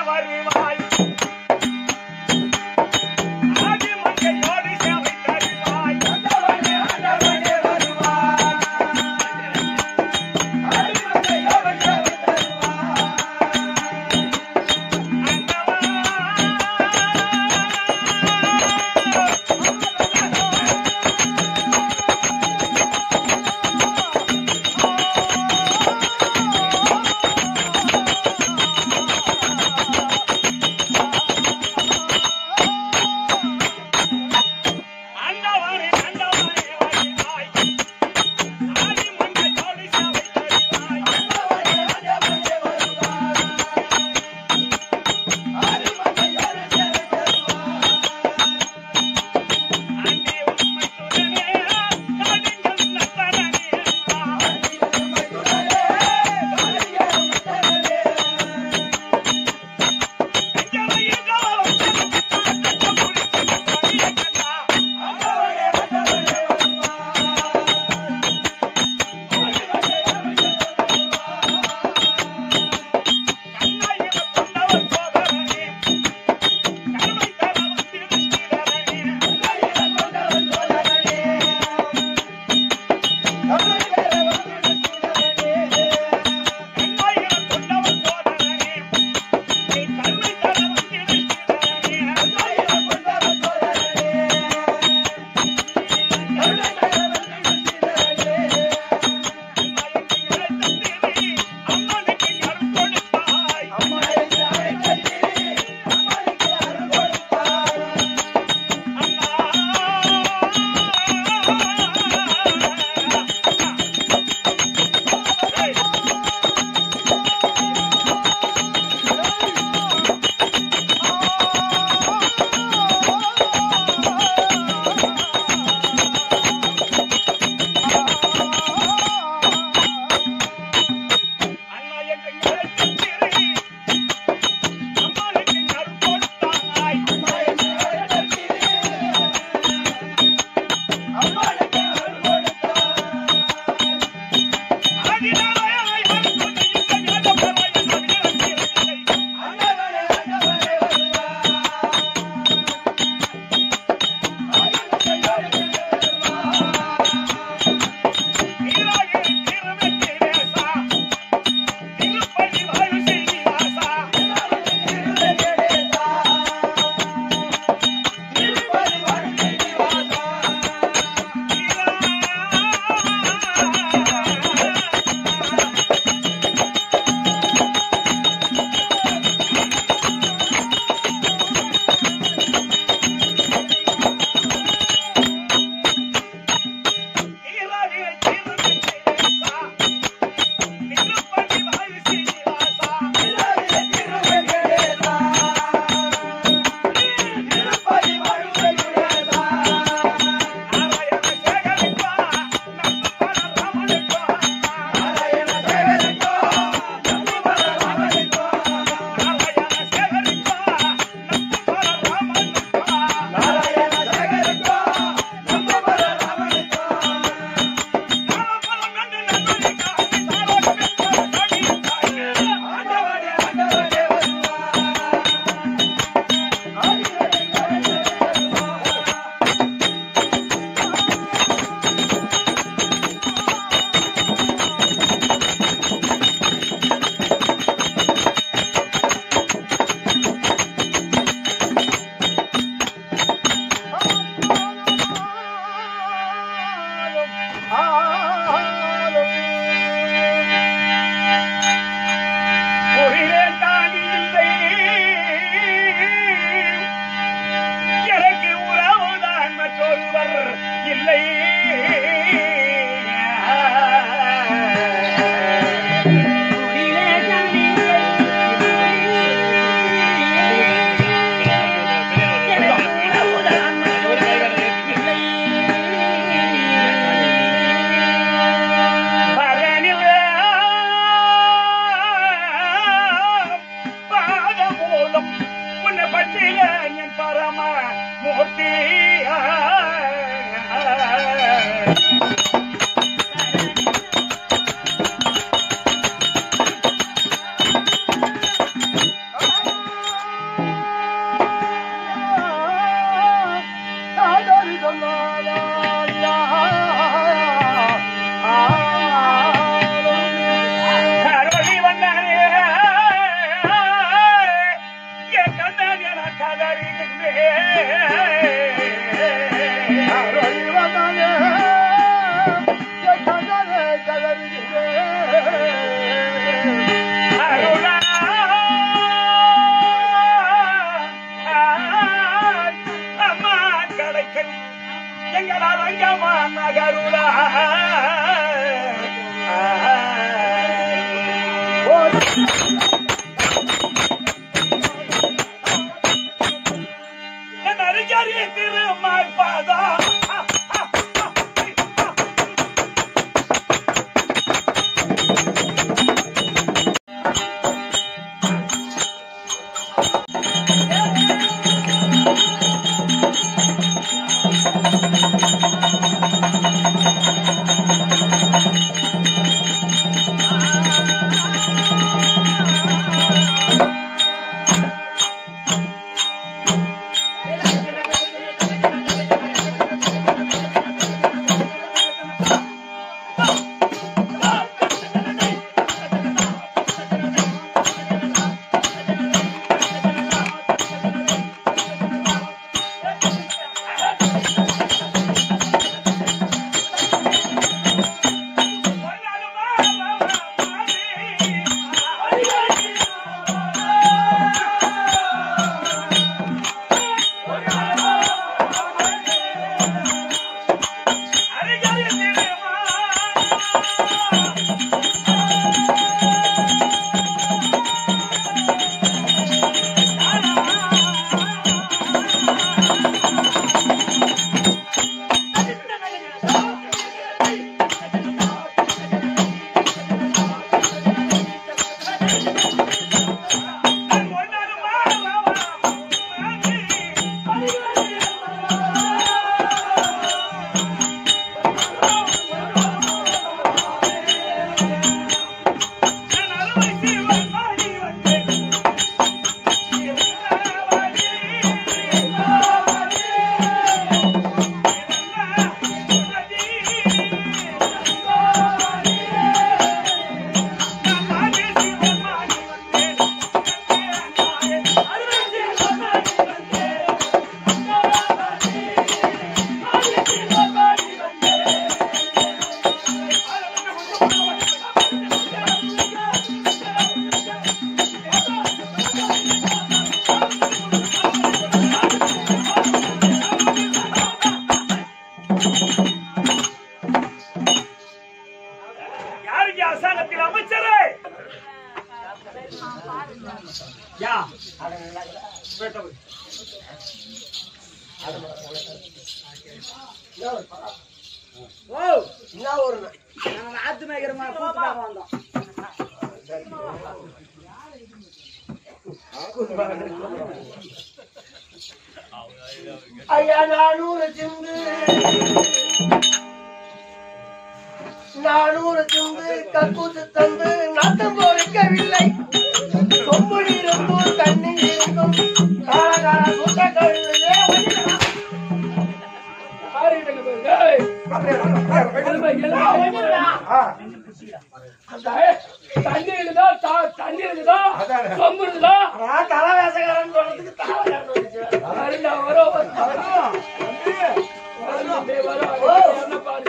வருவாய் ஆதி மங்கையோடு சேவை தருவாய் அம்மா கடைக்கல் எங்கள் அரங்கமா நகருளா நரிகரி திருமால் பாதா யாருக்கு அரசாங்கத்தில் அமைச்சரே யா ஆத்து மேய்க்கிறமா கூத்துக்காக வந்தோம் ஐயா நானூறு சிந்து நானூறு சிந்து கக்கூத்து தந்து நாட்டம் பொறுக்கவில்லை சொம்பு இருந்தும் தண்ணி இருந்தும் காலகால சுட்ட கழுவிலே தண்ணி இருக்குதா தா- தண்ணி இருக்குதா சொம்பு இருக்குதா தலைவேசகாரன் சொல்றதுக்கு தலைவகாரன் வந்துச்சு. வருண்டா, வரும், வரும். வரும், அப்படியே வரும். என்ன பாரு.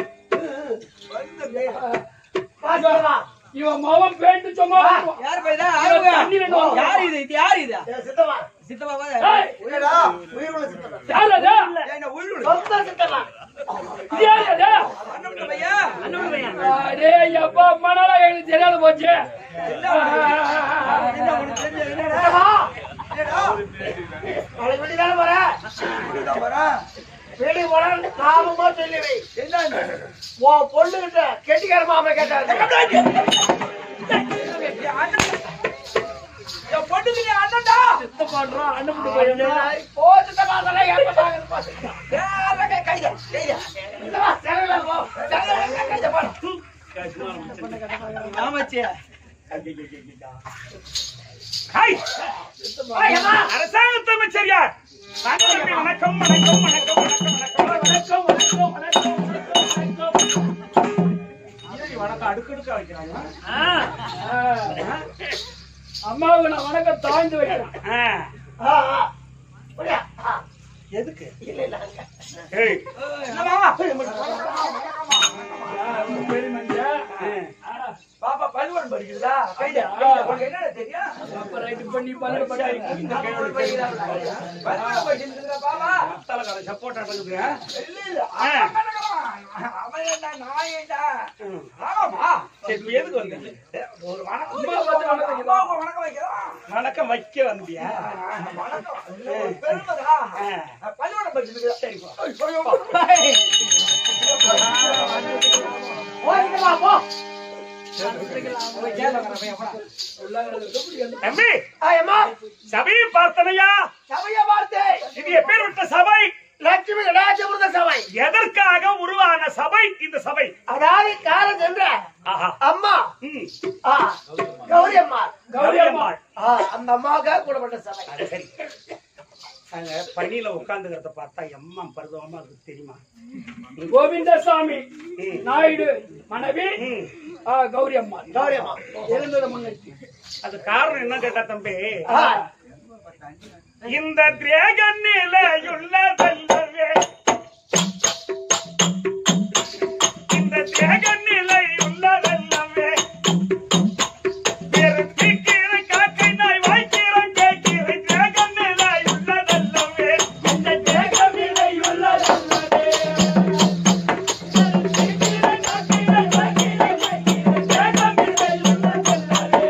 பாத்துக்கலாம். இவன் மகன் பேண்டு சும்மா வருவான். யார் பையனா இவன் தண்ணி ரெண்டு வாங்குவான். யார் இது இது யார் இது ஏ, சித்தப்பா. சித்தப்பா ஏய், உயிரா? உயிருள்ள சித்தப்பா. யார் அது? என்ன உள்ளுடு சொந்த சித்தப்பா. இது யார் அது? அண்ணன் பையா அண்ணன் பையா அடேய், அப்பா, மணலா எனக்கு தெரியாத போச்சு என்ன உனக்கு தெரிஞ்சது என்னடா ஏடா, என்னடா நாளைக்கு வீட்டுக்கு தானே போற? இதுதான் வரா வீட்டுக்கு போனா ஞாபகமா சொல்லி வை. என்ன உன் பொண்ணுகிட்ட கெட்டிக்கார மாமா கேட்டாரு என் பொண்ணுக்கு நீ அண்ணன்டா சித்தப்பான்றான், அனுப்பிட்டு போயிடுறா. போ சித்தப்பா, அதெல்லாம் ஏற்பட்டாங்க பாத்து. கைத கைத சித்தப்பா, செலவுல போ. செலவுல கைத போடு. ஆமாச்சி ஹாய் ஏய், அம்மா. அரசாங்கத்து அமைச்சர் யார் வணக்கம் வணக்கம் வணக்கம் வணக்கம் வணக்கம் வணக்கம் வணக்கம், வணக்கம், வணக்கம், வணக்கம், வணக்கம். வணக்கம் அடுக்கடுக்கா வைக்கிறாங்க ஆ, ஆ. அம்மாவுக்கு நான் வணக்கம் தாழ்ந்து வைக்கிறேன் ஆ. ஆ, ஆ. போடியா. ஆ. எதுக்கு இல்ல இல்ல அங்க. ஏய் என்னம்மா? பெரிய மனுஷன். ஆ, பாப்பா பள்ளிக்கூடம் படிக்குதா கைத அப்படியா? உனக்கு என்னடா தெரியும் அப்ப ரைட்டு பண்ணி பல்லு பட்டாரி. இந்த கேள்வி பள்ளிக்கூடம் படிக்குதுடா பாப்பா தலைக்கார சப்போட்டா பண்ணுங்க இல்ல இல்ல ஆ. அவன் கணக்காரன். அவன் என்ன நான் ஏன்டா ஆமாப்பா சரி இப்ப எதுக்கு வந்தீங்க ஒரு வணக்கம் அம்மா வந்து வணக்கம் வைக்கிறோம். அம்மாவுக்கு வணக்கம் வைக்கிறோம் வணக்கம் வைக்க வந்தியா வணக்கம் இல்ல, ஒரு பெருமைதா ஆ. பள்ளிக்கூடம் படிக்குது சரி போ. போயிட்டு வா, போ. தம்பி ஆ, அம்மா, சபையை பார்த்தனையா சபையை பார்த்து, இது எப்பேற்பட்ட சபை லட்சுமி கடாட்சமிருத சபை எதற்காக உருவான சபை இந்த சபை அதாவது காலம் சென்ற ஆஹா அம்மா ம் ஆ, கௌரி அம்மா கௌரி அம்மாள் ஆ, அந்த அம்மாவுக்காக கூடப்பட்ட சபை அது சரி அங்க பணியில உட்கார்ந்துக்கிறத பார்த்தா எம்மா பருவமா இருக்கு தெரியுமா கோவிந்தசாமி ம். நாயுடு மனைவி ம். ஆ, கௌரி அம்மா கௌரி அம்மா எழுந்தத முன்னெடுத்து அது காரணம் என்ன கேட்டா தம்பி ஆ, இந்த திரேக நிலையுள்ளதல்லவே இந்த திரேக நிலையுள்ளதல்லவே பெருத்திக்கீரை காக்கை நாய் வாய்க்கீரை கேட்கீரை திரேக நிலையுள்ளதல்லவே இந்த தேகம் நிலை உள்ளதல்லவே. பெருத்திக்கீரை காக்கிற காக்கிற காக்கிற தேகம் நிலை உள்ளதல்லவே.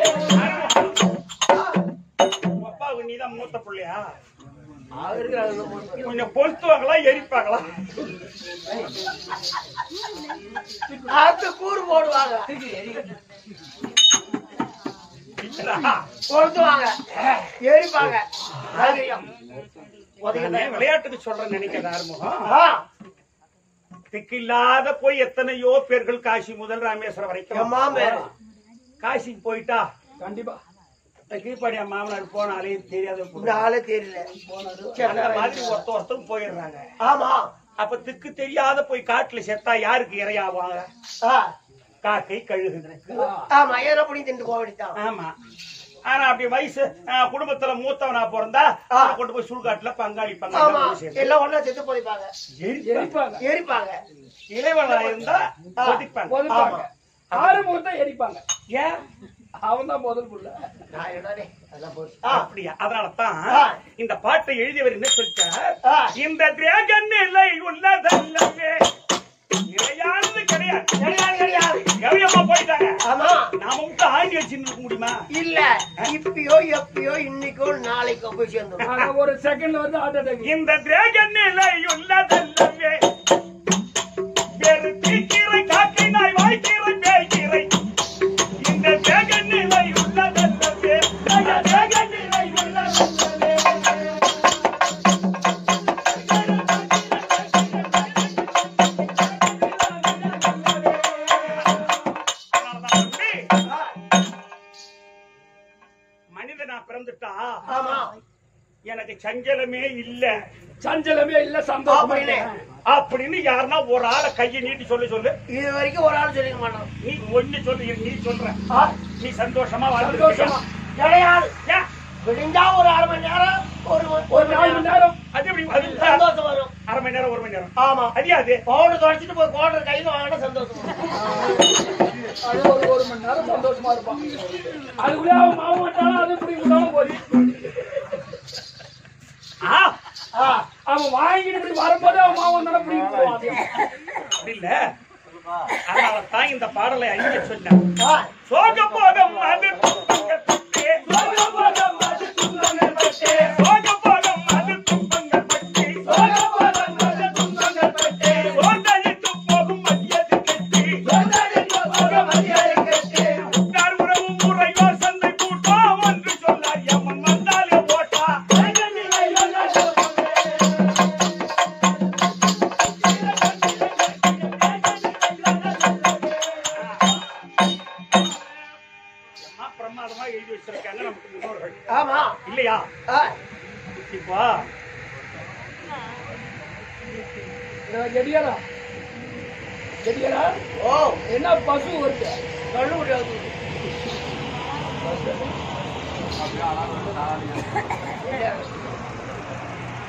அப்பாவுக்கு நீதான் மூத்த பிள்ளையா அவருக்கு அது ஒண்ணு. கொஞ்சம் பொருத்துவாங்களா எரிப்பாங்களா அடுத்து கூறு போடுவாங்க கொளுத்துவாங்க எரிப்பாங்க தைரியம். உதயமே விளையாட்டுக்கு சொல்றேன் நினைக்கிறேன் ஆறுமுகம் ஆ, திக்கில்லாத போய் எத்தனையோ பேர்கள் காசி முதல் ராமேஸ்வரம் வரைக்கும் எம்மா பேரு. காசிக்கு போயிட்டா கண்டிப்பா இந்த கீழ்பாடியா மாமனார் போனாலே தெரியாத இந்த போனாரு. ஆளே தெரியல அந்த மாதிரி ஒருத்த ஒருத்தரும் போயிடுறாங்க ஆமா அப்ப திக்கு தெரியாத போய் காட்டுல செத்தா யாருக்கு இரையாவாங்க ஆ, காக்கை கழுகுது ஆமா ஏற புடி திண்டு போக வேண்டியதான் ஆமா ஆனா அப்படி வயசு ஆஹ், குடும்பத்துல மூத்தவனா பிறந்தா ஆ. அவனை கொண்டு போய் சுடுகாட்டுல பங்காளி ஆமா பங்காளி போய் சேர்ந்து. எல்லாம் ஒண்ணா செத்து போதிப்பாங்க எரிப்பாங்க எரிப்பாங்க இளைவனா இருந்தா ஆ. கொதிப்பாங்க பொதுப்பாங்க ஆறு முகத்தான் எரிப்பாங்க ஏன் அவன் தான் முதல் புள்ள நான் என்னடே, அதெல்லாம் போச்சு. ஆ, அப்படியா அதனாலதான் ஆ. இந்த பாட்டை எழுதியவர் என்ன சொல்லிட்டார் ஆ, இந்த திரேகன் நிலை உள்ளதல்லவே இறையானது கிடையாது கிடையாது கிடையாது கவியம்மா போயிட்டாங்க ஆமா நாம விட்டு ஆண்டி வச்சு நிற்க முடியுமா இல்ல இப்பயோ எப்பயோ இன்னைக்கோ நாளைக்கோ போய் சேர்ந்தோம் ஆனா ஒரு செகண்ட்ல வந்து ஹார்ட் அட்டாக் இந்த திரேகன் நிலை உள்ளதல்லவே வேறு தீக்கீரை காக்கை நாய் வாய்க்கீரை பேய்க்கீரை இந்த திரேகன் நிலை உள்ளதல்லவே இந்த திரேகன் நிலை உள்ளதல்லவே அதனாலதான் தம்பி, மனிதனா பிறந்துட்டா ஆமா எனக்கு சஞ்சலமே இல்ல சஞ்சலமே இல்ல சந்தோஷம் அப்படின்னு. அப்படின்னு யாருன்னா ஒரு ஆளை கையை நீட்டி சொல்லு சொல்லு இது வரைக்கும் ஒரு ஆள் சொல்லிக்க மாட்டோம் நீ ஒண்ணு சொல்லு நீ சொல்ற ஆ, நீ சந்தோஷமா சந்தோஷமா வாழ்ந்துருக்கியா? கிடையாது ஏன்? விடிஞ்சா ஒரு அரை மணி நேரம் ஒரு மணி- ஒரு நாலு மணி நேரம் அது எப்படி அது சந்தோஷம் வரும் அரை மணி நேரம் ஒரு மணி நேரம் ஆமா அது அது பவுடர் தொடச்சிட்டு போய் கோட்டர் கையில வாங்கினா சந்தோஷம் வரும். அது ஒரு ஒரு மணி நேரம் சந்தோஷமா இருப்பான் அதுக்குள்ளே அவன் மாவு மாட்டாலும் அது இப்படி விட்டாலும் போய் ஆ, ஆ, அவன் வாங்கிட்டு இப்படி வரும்போது அவன் மாவு வந்தாலும் பிடிக்க போவான் அதையும். அப்படி இல்ல அதனால தான் இந்த பாடலை அறிஞ சொன்னேன் ஆ, சோக போகம் அது துன்பங்கப்பட்டே. சோக போகம் அது துன்பங்கப்பட்டே. சோர்ந்தழித்து போகும் மதியது கெட்டி. உற்றார் உறவு முறையோர் சந்தை கூட்டோ ஒன்று சொல்லார் எமன் வந்தாலே ஓட்டா எம்மா பிரமாதமா எழுதி வச்சிருக்காங்க நமக்கு முன்னோர்கள் ஆமா இல்லையா ஆ, இப்போ இவன் கெடியாரா கெடியாரா ஓ என்ன பசு வருது கண்ணு முடியாது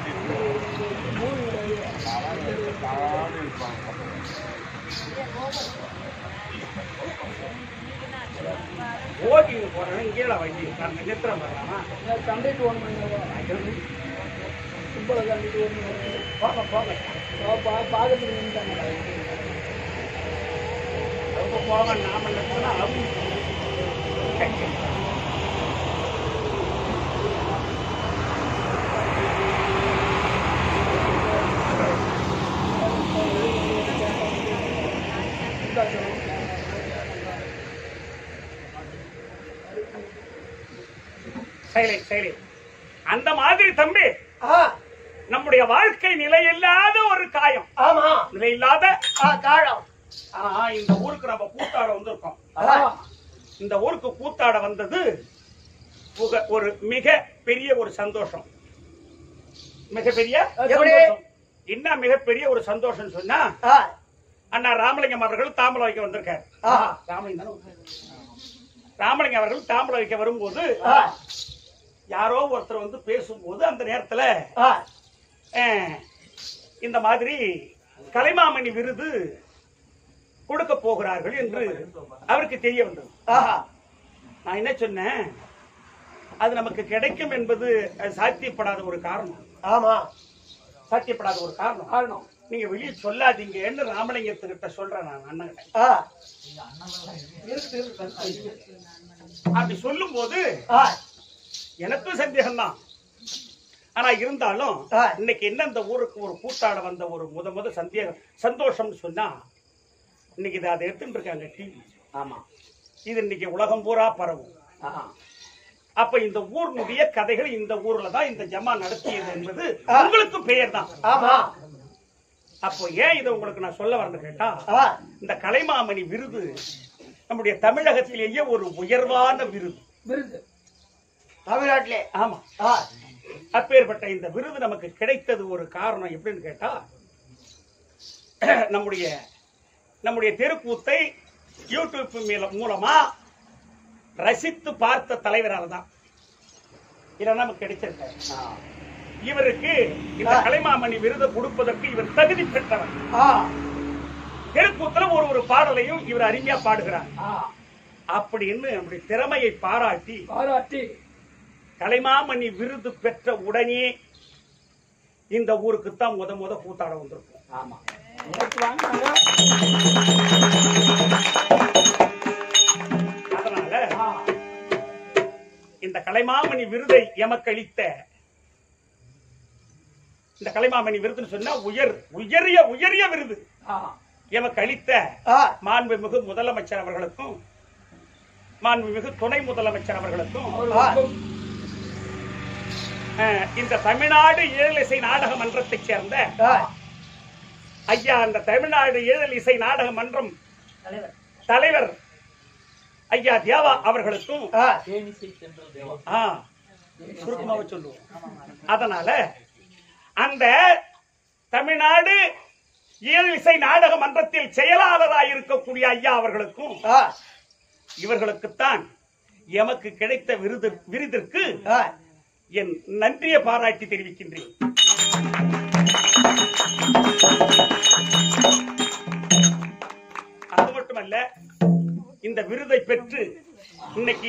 ஓட்டிங்க போறேன் கீழே வண்டி நான் நிறுத்துறேன் பாருமா கண்டிட்டு ஒன்று பண்ணுங்க கும்பலை கண்டிட்டு ஒன்று போங்க போங்க பார்க்கறதுக்கு நின்றுட்டாங்க ரொம்ப போங்க நாம நிறுத்தினா அவங்க சைலை சைலை அந்த மாதிரி தம்பி ஆ, நம்முடைய வாழ்க்கை நிலையில்லாத ஒரு காயம் ஆமா நிலையில்லாத ஆ, காலம் ஆனா இந்த ஊருக்கு நம்ம கூத்தாட வந்திருக்கோம் ஆ, இந்த ஊருக்கு கூத்தாட வந்தது உக- ஒரு மிக பெரிய ஒரு சந்தோஷம் மிகப்பெரிய எப்படி? சந்தோஷம். என்ன மிகப்பெரிய ஒரு சந்தோஷம் சொன்னா ஆ, அண்ணா ராமலிங்கம் அவர்கள் தாம்பலம் வைக்க வந்திருக்காரு ஆ, ராமலிங்கம் தானே? ராமலிங்கம் அவர்கள் தாம்பலம் வைக்க வரும்போது ஆ, யாரோ ஒருத்தர் வந்து பேசும்போது அந்த நேரத்துல ஆ, அஹ், இந்த மாதிரி கலைமாமணி விருது கொடுக்க போகிறார்கள் என்று அவருக்கு தெரிய வந்தது ஆஹா, நான் என்ன சொன்னேன் அது நமக்கு கிடைக்கும் என்பது அது சாத்தியப்படாத ஒரு காரணம் ஆமா சாத்தியப்படாத ஒரு காரணம் காரணம் நீங்க வெளியே சொல்லாதீங்கன்னு ராமலிங்கத்துக்கிட்ட சொல்றேன் நான் அண்ணன் ஆ, அப்படி சொல்லும் போது ஆ, எனக்கும் சந்தேகம்தான் ஆனா இருந்தாலும் ஆ. இன்னைக்கு என்ன இந்த ஊருக்கு ஒரு கூத்தாட வந்த ஒரு முத முத சந்தேகம் சந்தோஷம்னு சொன்னா இன்னைக்கு இதை அதை எடுத்துட்டு இருக்காங்க டிவி ஆமா இது இன்னைக்கு உலகம் பூரா பரவும் ஆஹா, அப்ப இந்த ஊர்னுடைய கதைகள் இந்த ஊர்ல தான் இந்த ஜமா நடத்தியது என்பது ஆ. உங்களுக்கு பெயர் தான் ஆமா அப்போ ஏன் இதை உங்களுக்கு நான் சொல்ல வரேன்னு கேட்டா ஆ, இந்த கலைமாமணி விருது நம்முடைய தமிழகத்திலேயே ஒரு உயர்வான விருது விருது தமிழ்நாட்டிலே ஆமா ஆ, அப்பேற்பட்ட இந்த விருது நமக்கு கிடைத்தது ஒரு காரணம் எப்படின்னு கேட்டா நம்முடைய நம்முடைய தெருக்கூத்தை யூடியூப் மீல- மூலமா ரசித்து பார்த்த தலைவரால் தான் இதான் நமக்கு கிடைச்சிருக்காரு இவருக்கு இந்த ஆ. கலைமாமணி விருது கொடுப்பதற்கு இவர் தகுதி பெற்றவர் ஆ, தெருக்கூத்துல ஒரு ஒரு பாடலையும் இவர் அருமையா பாடுகிறார் ஆ அப்படின்னு நம்முடைய திறமையை பாராட்டி பாராட்டி கலைமாமணி விருது பெற்ற உடனே இந்த ஊருக்கு தான் முத முத கூத்தாட வந்திருக்கும் ஆமா நேற்று வாங்கினாங்க அதனால ஆ, இந்த கலைமாமணி விருதை எமக்களித்த இந்த கலைமாமணி விருதுன்னு சொன்னா உயர் உயரிய உயரிய விருது ஆ, எமக்களித்த ஆ, மாண்புமிகு முதலமைச்சர் அவர்களுக்கும் மாண்புமிகு துணை முதலமைச்சர் அவர்களுக்கும் அவர்களுக்கும் அஹ், இந்த தமிழ்நாடு ஏழலிசை நாடக மன்றத்தைச் சேர்ந்த ஆ, ஐயா அந்த தமிழ்நாடு ஏழல் இசை நாடக மன்றம் தலைவர் தலைவர் ஐயா தேவா அவர்களுக்கும் ஆ, ஆ, சுருக்கமாக சொல்லுவோம் அதனால அந்த தமிழ்நாடு இயல் இசை நாடக மன்றத்தில் செயலாளராக இருக்கக்கூடிய ஐயா அவர்களுக்கும் ஆ, இவர்களுக்குத்தான் எமக்கு கிடைத்த விருது விருதிற்கு ஆ, என் நன்றியை பாராட்டி தெரிவிக்கின்றேன் அது மட்டுமல்ல இந்த விருதை பெற்று இன்னைக்கு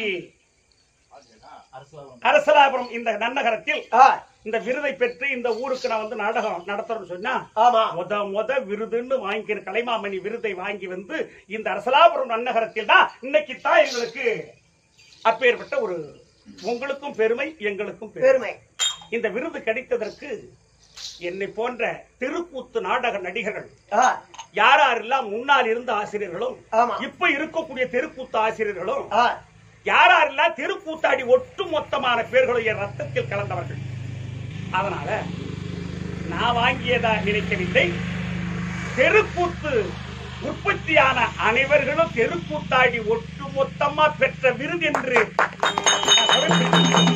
அரசலாபுரம் இந்த நன்னகரத்தில் ஆ, இந்த விருதை பெற்று இந்த ஊருக்கு நான் வந்து நாடகம் நடத்துறேன்னு சொன்னா ஆமா முத முத விருதுன்னு வாங்கிக்கிற கலைமாமணி விருதை வாங்கி வந்து இந்த அரசலாபுரம் நன்னகரத்தில் தான் இன்னைக்கு தான் எங்களுக்கு அப்பேற்பட்ட ஒரு உங்களுக்கும் பெருமை எங்களுக்கும் பெருமை பெருமை இந்த விருது கிடைத்ததற்கு என்னை போன்ற தெருக்கூத்து நாடக நடிகர்கள் ஆ, யார் யாரெல்லாம் முன்னால் இருந்த ஆசிரியர்களும் ஆமா. இப்ப இருக்கக்கூடிய தெருக்கூத்து ஆசிரியர்களும் ஆ, யார் யாரெல்லாம் தெருக்கூத்தாடி ஒட்டு மொத்தமான பேர்களும் என் ரத்தத்தில் கலந்தவர்கள் அதனால நான் வாங்கியதா நினைக்கவில்லை தெருக்கூத்து உற்பத்தியான அனைவர்களும் தெருக்கூத்தாடி ஒட்டு மொத்தமா பெற்ற விருது என்று நான் சமர்ப்பிக்கிறேன்.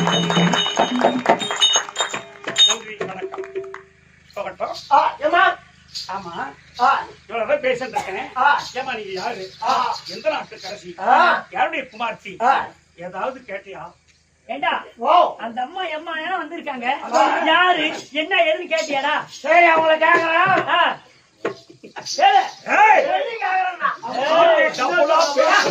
நன்றி வணக்கம் போகட்டும் ஆ, ஏம்மா? ஆமா ஆ, இவ்வளவுதான் பேசிட்டு இருக்கேன் ஆ, ஏமா நீங்க யாரு ஆ. எந்த நாட்டு கரசி ஆ. யாருடைய குமார்த்தி ஆ. ஏதாவது கேட்டியா ஏண்டா ஓ அந்த அம்மா எம்மா ஏன் வந்திருக்காங்க யாரு என்ன ஏதுன்னு கேட்டியாடா சரி அவங்கள கேக்குறேன் ஆ. கேளு. ஏய், சொல்லி கேக்குறேன்னா சாமி, டபுளா பேசு.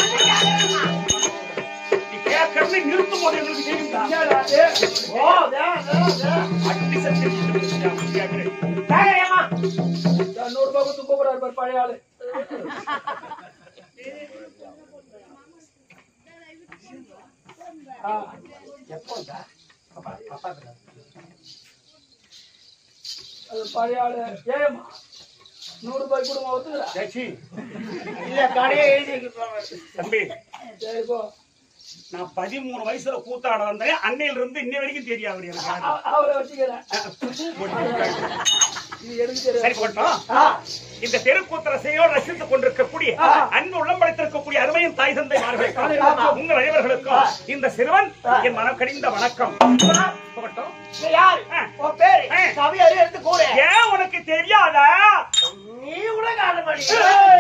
நீ கேட்கறது நிறுத்தும் போது எங்களுக்கு தெரியும்டா. ஓ தே, தே, தே. அடி சத்தி கேட்கிறேன் கேக்குறியாம்மா? நூறு ரூபாய் கொடுத்து கூப்பிடுறாரு பாரு பழைய ஆளு ஆ. அது பழைய ஆளு ஏமா நூறு ரூபாய் கொடுங்க ஒத்துக்கிறா ஜெயச்சி, இல்ல கடையை எழுதி வைக்க தம்பி சரி போ நான் பதிமூணு வயசுல கூத்தாட வந்தேன் அன்னையில இருந்து இன்னை வரைக்கும் தெரியாது அவரு எனக்கு யாரு. அ- அவரை வச்சுக்கிறேன் இது எனக்கு தெரியாது சரி போட்டோம் இந்த தெருக்கூத்தர செய்யோடு ரசித்துக் கொண்டிருக்கக்கூடிய அன்பு உள்ளம் படைத்திருக்கக்கூடிய அருமையின் தாய் தந்தை உங்கள் அனைவர்களுக்கும் இந்த சிறுவன் என் மனம் கடிந்த வணக்கம் போகட்டும். நீ யாரு உன் பேரு ஆ. கவியறி எடுத்து கூடு ஏன் உனக்கு தெரியாதா நீ கூட காட்ட மாட்டீங்க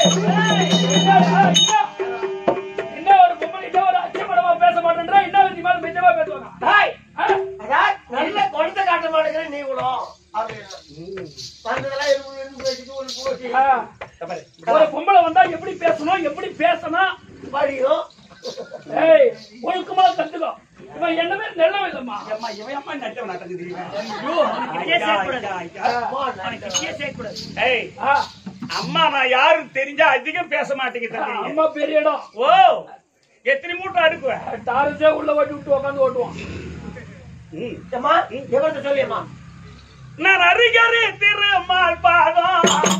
என்ன ஒரு பொம்பளை என்ன ஒரு அச்சப்படமா பேச மாட்டேன்றா என்ன விதி மேல மிச்சமா பேசுவாங்க ஹாய் ஆ? அதான் நல்ல கொடுத்த காட்ட மாட்டேங்கிற நீ கூட அப்படின்னு வந்ததெல்லாம் இருந்து இருந்து பேசிட்டு ஒரு போச்சு ஆ. ஒரு பொம்பளை வந்தா எப்படி பேசணும் எப்படி பேசணும் படியும் ஏய் ஒழுக்கமா கத்துக்கோ இவன் என்னமே நல்லவே இல்லம்மா அம்மா, இவன் அம்மா நட்டவன் நாட்டங்க தெரியுமா? கிட்டே சேர்க்கக்கூடாது. ஐயா, ஐயா. அவனுக்கு கிட்டே சேர்க்கக்கூடாது. ஏய், ஆ, அம்மா நான் யாருன்னு தெரிஞ்சா அதிகம் பேச மாட்டேங்க தம்பி அம்மா பெரிய இடம் ஓ எத்தனை மூட்டை அடுக்குவேன் டாரஸே உள்ள ஓட்டி விட்டு உட்காந்து ஓட்டுவான் ம். ஏம்மா எவர்கிட்ட சொல்லியம்மா நான் அருகரு திருமால் பாதம்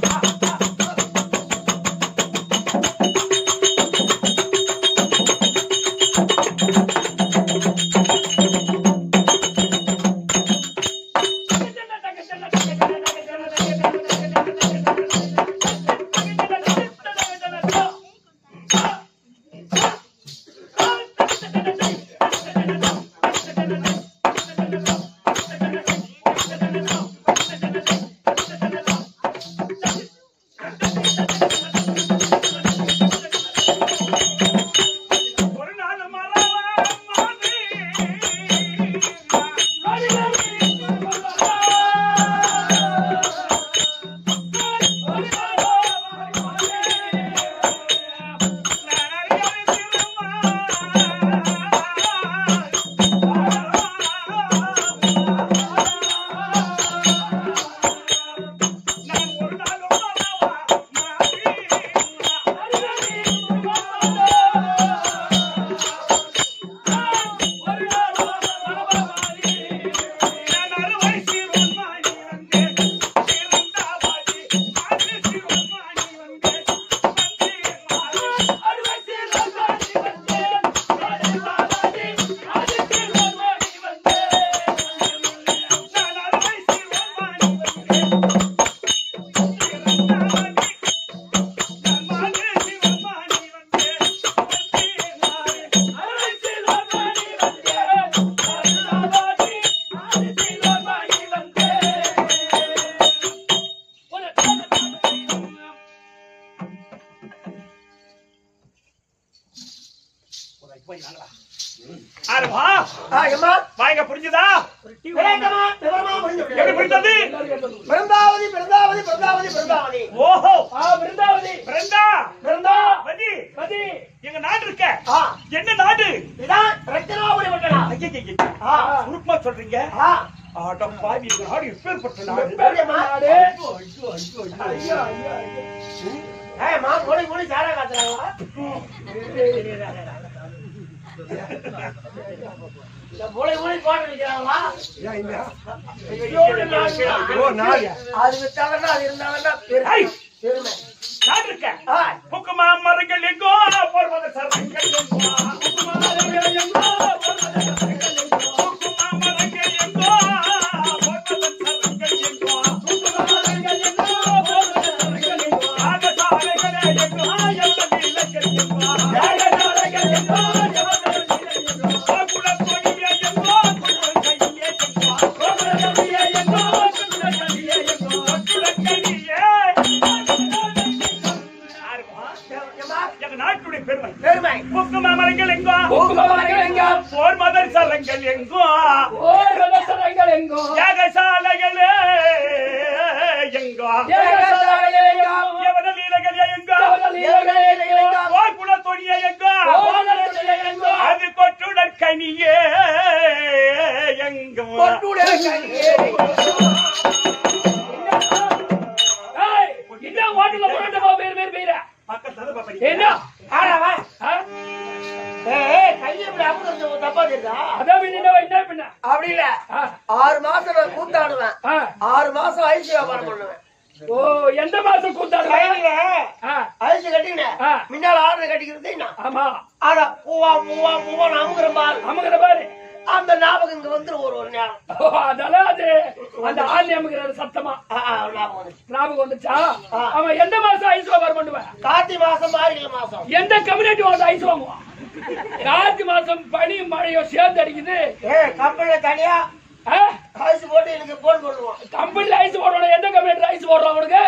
ஒரு நாள் ஆறுவா ஆ, ஏம்மா வாங்க புரிஞ்சுதா விளக்கமா விவரமா புரிஞ்சு எப்படி புரிந்தது பிறந்தாவதி பிறந்தாவதி பிறந்தாவதி பிறந்தாவதி ஓஹோ ஆ பிருந்தாவதி பிறந்தா பிருந்தா வதி பதி எங்க நாடு இருக்க ஆ என்ன நாடு இதான் ரத்தினாபுரி பட்டணம் ஐயையையே. ஆ சுருக்கமா சொல்றீங்க ஆ ஆடம் பாவி எங்க நாடு எப்பேற்பட்ட நாடு எப்படிம்மா? நாடு ஐயோ, ஐயோ, ஐயோ, ஐயோ. ஐயா ஐயா ஐயா. ஏம்மா மொழி மொழி சாரா காத்துறாங்களா இந்த மொழி மொழி பாட்டு வைக்கிறாங்களா ஓ, நாடு. அது வித்தாங்கன்னா அது இருந்தாங்கன்னா ஐய். பெருமை பெருமை நாடு இருக்க ஆ, புக்குமா மரங்கள் எங்கோ போர்வத சரங்கள் எங்கோ புக்குமா மரங்கள் எங்கோ போர்வத சரங்கள் எங்கோ புக்குமா மரங்கள் எங்கோ போர்வத சரங்கள் எங்கோ புக்குமா மரங்கள் எங்கோ போர்வத சரங்கள் எங்கோ ஆகசாலைகளே எங்கோ எவ்வளவு இலக்கல் எங்கோ ஆகசாலைகள் எங்கோ எவ்வளவு இலக்கல் எங்கோ கோகுல கொடியே எங்கோ குங்கும கையே எங்கோ கோகுல கொடியே எங்கோ குங்கும கையே எங்கோ குங்கும கையே யாருமா? ஏம்மா? எங்க நாட்டுடைய பெருமை பெருமை புக்கு மாமரங்கள் எங்கோ புக்கு சரங்கள் எங்கோ ஓய்வத சரங்கள் எங்கோ யாகசாலைகளே எங்கோ ஏகசாலைகள் எங்கோ யவன லீலைகள் எங்கோ யவன லீலைகள் எங்கோ கோகுல தொனிய எங்கோ ஓதனத்துடைய எங்கோ அது கொட்டுடற் கனியே எங்கோ ஏய் என்ன வாட்டுல புரண்டு போ பேர் பேர் பேர பக்கத்துல பாப்பா என்ன ஆடாவா ஆ? ஏய் கையை இப்படி அமுக்குறது தப்பா தெரியுதா அதான் பின்ன என்ன என்ன பின்ன அப்படி இல்ல ஆ, ஆறு மாசம் நான் கூத்தாடுவேன் ஆ. ஆறு மாசம் ஐசி வியாபாரம் பண்ணுவேன் ஓ எந்த மாசம் கூத்தாடுவ கையில ஆ, ஐசி கட்டிக்கினேன் ஆ. முன்னால ஆர்டர் கட்டிக்கிறது என்ன ஆமா ஆடா பூவா பூவா பூவா அமுக்குற பாரு அமுகிற பாரு அந்த ஞாபகம் இங்க வந்துரும் ஒரு ஒரு நேரம் ஓ, அதெல்லாம் அது அந்த ஆள் அமுகிற சத்தமா ஆ, ஆ, ஞாபகம் வந்துச்சு. ஞாபகம் வந்துச்சா ஆ. அவன் எந்த மாசம் ஐஸ் வியாபாரம் பண்ணுவேன் கார்த்தி மாசம் மார்கழி மாசம் எந்த கம்யூனிட்டி வந்து ஐஸ் வாங்குவான் கார்த்தி மாசம் பனி மழையோ சேர்ந்து அடிக்குது ஏய் கம்பெனில தனியா ஆ? ஐஸ் போட்டு எனக்கு போன் பண்ணுவான் கம்பெனில ஐஸ் போடுறோம் எந்த கம்பெனில ஐஸ் போடுறோம் அவனுக்கு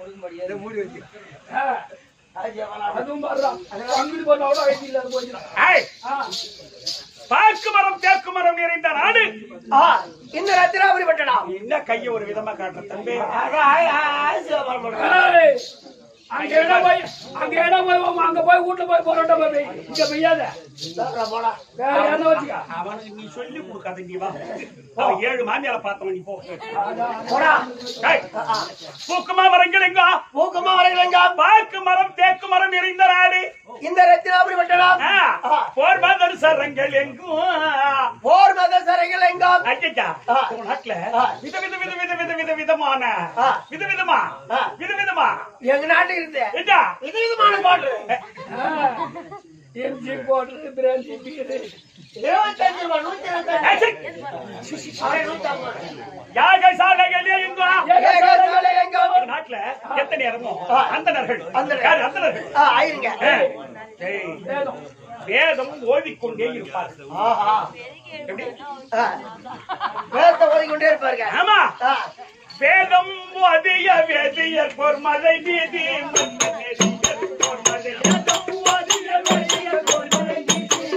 ஆ, ஐஸ் வியாபாரம் அதுவும் பாடுறான் அங்கிட்டு போனா கூட ஐஸ் இல்லாத போயிடுறான் ஏய் ஆ. பாக்கு மரம் தேக்கு மரம் நிறைந்த நாடு ஆ, இந்த ரத்தினாபுரி பட்டடா என்ன கைய ஒரு விதமா காட்டுற தம்பி அதான் ஐ- ஐ- ஐஸ் வியாபாரம் பண்ணுவேன் ஏய், அங்க இடம் போய் அங்க இடம் போய் வாங்க, அங்க போய் வீட்டுல போய் பரோட்டா போய் வை. இங்க பெய்யாத போடா வேற என்ன வச்சுக்க அவனுக்கு நீ சொல்லி கொடுக்காத நீ வா அவன் ஏழு மாமியால பார்த்தவன் நீ போ போடா ஏய், பூக்குமா மரங்கள் எங்கோ ஊக்கமா வரீங்களா பாக்கு மரம் தேக்கு மரம் நிறைந்த நாடு இந்த ரத்தினாபுரி பட்டடா ஆ, போர்மாதர் சரங்கள் எங்கும் போர் மத சரைகள் எங்க அச்சா ஆ. உங்க நாட்டுல ஆ. வித வித வித வித வித வித விதமான ஆ. வித விதமா ஆ. வித விதமா எங்க நாட்டுக்கு இருந்து ஏண்டா இது விதமான பாட்டு எம்ஜி போடுறது பிராந்தி பீரு இருபத்தஞ்சு ரூபாய் நூத்தி ஏய், இருபத்தஞ்சு சீ. அரை நூத்தி ஐம்பது யாக சாலைகள் எங்கோ ஏகசாலை எங்க உங்க நாட்டுல எத்தனை இடமோ அந்தனர்கள் அந்தணர். யாரு அந்தனர்கள் ஆ, ஆயிருங்க ஆ. ஏய், வேதம் வேதம் ஓதிக்கொண்டே இருப்பார்கள் ஆஹா எப்படி ஆ. வேதத்தை ஓதிக்கொண்டே இருப்பாருங்க ஆமா ஆ. வேதம் ஓதிய வேதியர் பொர்மலை நீதி மன்னன் நெறியர் பொர்மலை. வேதம் ஓதிய வேதியர் பொர்மலை நீதி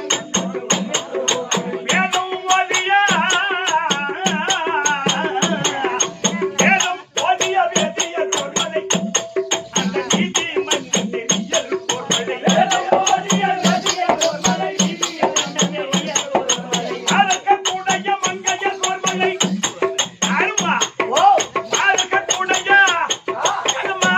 வேதம் ஓதிய வேதம் ஓதிய வேதியர் பொர்மலை அந்த நீதி மன்னன் நெறியர் பொர்மலை. வேதம் ஓதிய வேதியர் பொர்மலை நீதி மன்னன் நெறியர் பொர்மலை. அரக்கனுடைய மங்கையர் பொர்மலை அருமா ஓ அரக்கனுடைய அருமா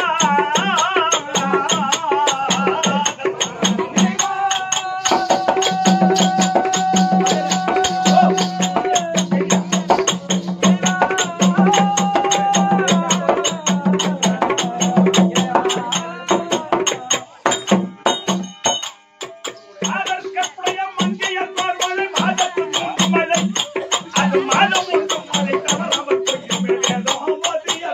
அதற்கப்புடைய மங்கையர் பார்வலை மாதத்து மலை அது மாதம் ஒன்றும் மலை தவறாமல் போய் வேதம் ஓதிய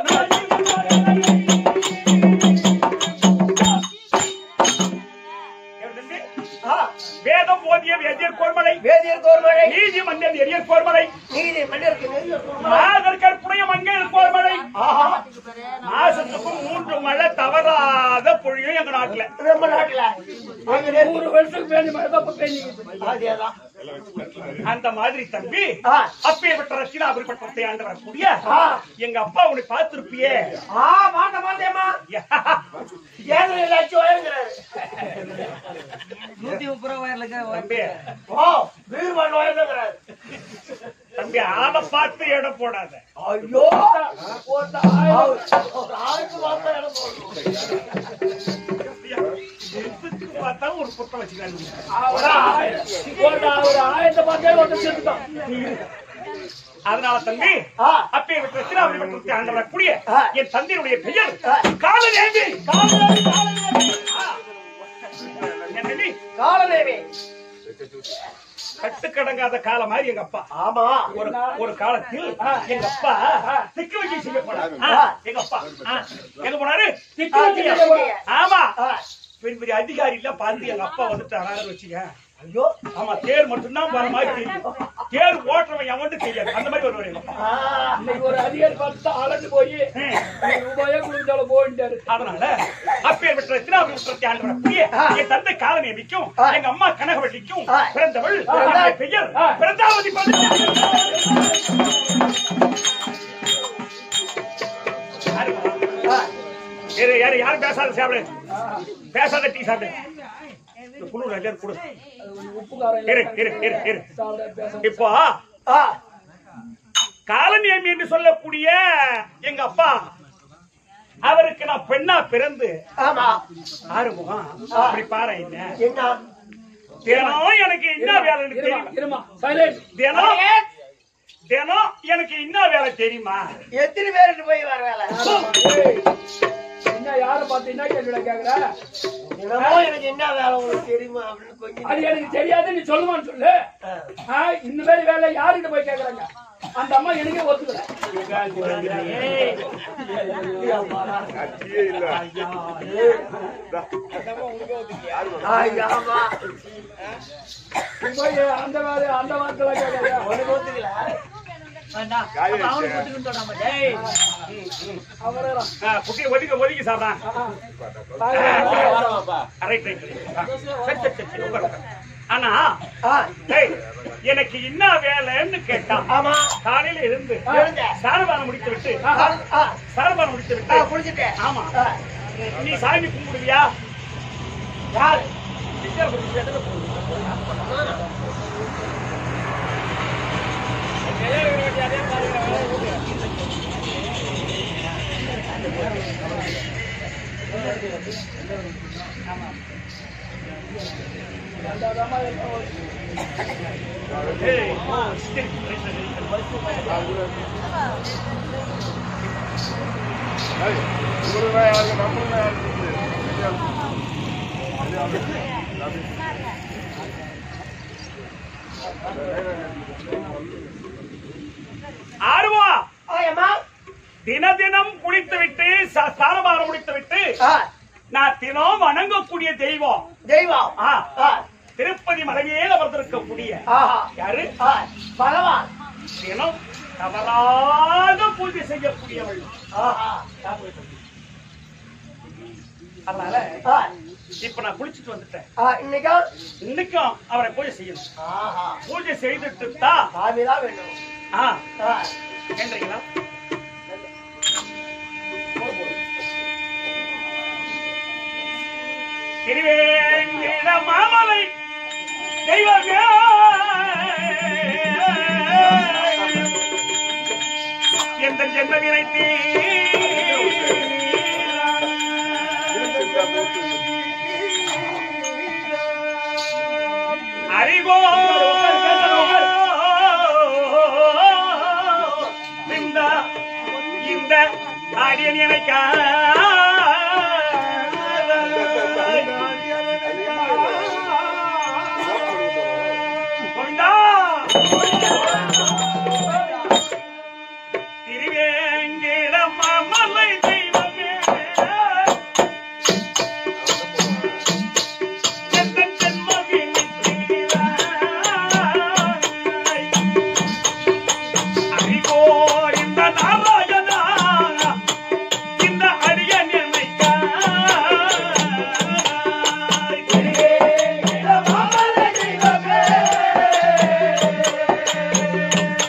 ஆ. வேதம் ஓதிய வேதியர் கோர்மலை வேதியர் கோர்மழை நீதி மன்னன் எரியர் கோர்மலை நீதி மன்னருக்கு நெறியர் கோர்மழை மாதற்கற்புடைய மங்கையர் கோர்மலை ஆஹா மாசத்துக்கும் மூன்று மழை தவறாத பொழியும் எங்க நாட்டுல நம்ம நாட்டுல அங்க நெறி- நூறு வருஷத்துக்கு பேணி மாதிரி தான் இப்ப பேணிக்குது அதேதான் அந்த மாதிரி தம்பி ஆ. அப்பேற்பட்ட ரஷ்யா அப்படிப்பட்ட ஆண்டு வரக்கூடிய ஆ. எங்க அப்பா உன்னை பார்த்திருப்பியே ஆ மாட்ட மாட்டேமா ஏழரை லட்சம் உயர்கிறாரு தம்பி ஓ வீர்வான் உயர்ந்துங்கிறாரு தம்பி ஆளை பார்த்து இடம் போடாத ஐயோ போட்ட ஆயிரம் அவர் ஒரு ஆளுக்கு மாத்திரம் இடம் போடணும். எதுக்கு பார்த்தா ஒரு புத்தம் வச்சுக்காங்க ஒரு ஆயிரம் போட்ட ஒரு ஆயிரத்தை பார்த்தே ஒருத்தன் செத்துட்டான் அதனால தம்பி ஆ. அப்பே ரஷ்யா அப்படிப்பட்ட ஆண்டு வரக்கூடிய ஆ. என் தந்தையினுடைய பெயர் ஆ. காலநேமி காலநேமி, காலநேமி. ஆ. என்னடி காலநேமி கட்டுக்கடங்காத காலம் மாதிரி எங்க அப்பா ஆமா ஒரு ஒரு காலத்தில் எங்க அப்பா திக்கு வச்சு செய்ய போனாரு ஆ. எங்க அப்பா ஆ. எங்க போனாரு திக்கு ஆ, வச்சு திக்கு வைக்க. ஆமா ஆ, பெரிய பெரிய அதிகாரி எல்லாம் பார்த்து எங்க அப்பா வந்துட்டு அழகாக வச்சுக்க ஐயோ ஆமா தேர் மட்டும்தான் வர மாதிரி தெரியும் தேர் ஓட்டுறவன் எவன்னு தெரியாது அந்த மாதிரி வருவாரு ஆ, இன்னைக்கு ஒரு அதிகாரி பார்த்து அளந்து போய் ரூபாயே கொடுத்தாலும் போயிட்டாரு அதனால அப்பேர் விட்ட திருநாவுக்கரசு ஆண்டவர் அப்படியே என் தந்தை காலனியை விற்கும் எங்க அம்மா கனகவல்லிக்கும் ஆ. பிறந்தவள் ஆ. அவளுடைய பெயர் ஆ. பிறந்தாவதி ஆ, யாரு யாரு யாரும் பேசாத சாப்பிடு பேசாத டீ சாப்பிடு இந்த குளிர் எல்லாரும் கொடு உப்பு காரம் இரு இல்ல இரு இரு இரு சாப்பிட பேச இப்போ ஆ, காலனியம் என்று சொல்லக்கூடிய எங்க அப்பா அவருக்கு நான் பெண்ணா பிறந்து ஆமா ஆறுமுகம் அப்படி பாரு என்ன என்ன தினம் எனக்கு என்ன வேலைன்னு இருமா தெரியுமா இருமா சைலண்ட் தினம் தினம் எனக்கு என்ன வேலை தெரியுமா எத்தனை பேருக்கு போய் வர வேலை என்ன யார பார்த்து என்ன கேள்வி கேக்குற என்னமோ எனக்கு என்ன வேலை உங்களுக்கு தெரியுமா அப்படின்னு கொஞ்சம் அது எனக்கு தெரியாது நீ சொல்லுவான்னு சொல்லு ஆ. ஆ, இந்த மாதிரி வேலை யாருக்கிட்ட போய் கேக்குறாங்க அந்த அம்மா எனக்கே ஒத்துக்கல ஆ, ஆமா நீ போய் அந்த வேலை அந்த வார்த்தை கேட்காத உனக்கு ஒத்துக்கல வேண்டாம் அப்ப அவனுக்கு ஒத்துக்குன்னு சொல்றான் பாரு. டேய், அவரே ஆ, குட்டியை ஒதுக்க ஒதுக்கி சாப்பிடான் ரைட் ரைட் ஆனா ஆ, டேய், எனக்கு என்ன வேலைன்னு கேட்டான் ஆமா காலையில இருந்து எழுந்தேன். சாரபானம் முடித்து விட்டு ஆ, ஆ, சாரபானம் முடித்து ஆ, விட்டு குடிச்சிட்டேன் ஆமா ஆ, நீ சாமி கும்பிடுவியா யாரு ஏய், ஓ, சரி, ரைட், ரைட், ரைட். ஆர்வா ஆயம்மா தின தினம் குளித்து விட்டு ச- ஸ்நானபானம் முடித்து விட்டு ஆ, நான் தினம் வணங்கக்கூடிய தெய்வம் தெய்வம் ஆ, ஆ, திருப்பதி மலையே அமர்ந்திருக்கக்கூடிய ஆஹா யாரு ஆ, பகவான் தினம் தவறாக பூஜை செய்யக்கூடியவள் ஆஹா அதனால ஆ, இப்ப நான் குளிச்சுட்டு வந்துட்டேன் ஆ, இன்னைக்கும் இன்னைக்கும் அவரை பூஜை செய்யணும் ஆஹா பூஜை செய்துட்டு தான் சாமிதான் வேண்டும் ஆ, ஆ, என்றீங்களா திருவேங்கிட மாமலை தெய்வமே எந்த ஜென்ம விரைத்தீ அறிவோ இந்த இந்த அடியன் நினைக்க திருவேங்கிட மாமலை தெய்வமே எந்தன் ஜென்மவின் அறிவோ இந்த நாராயணா இந்த அடியன் என்னை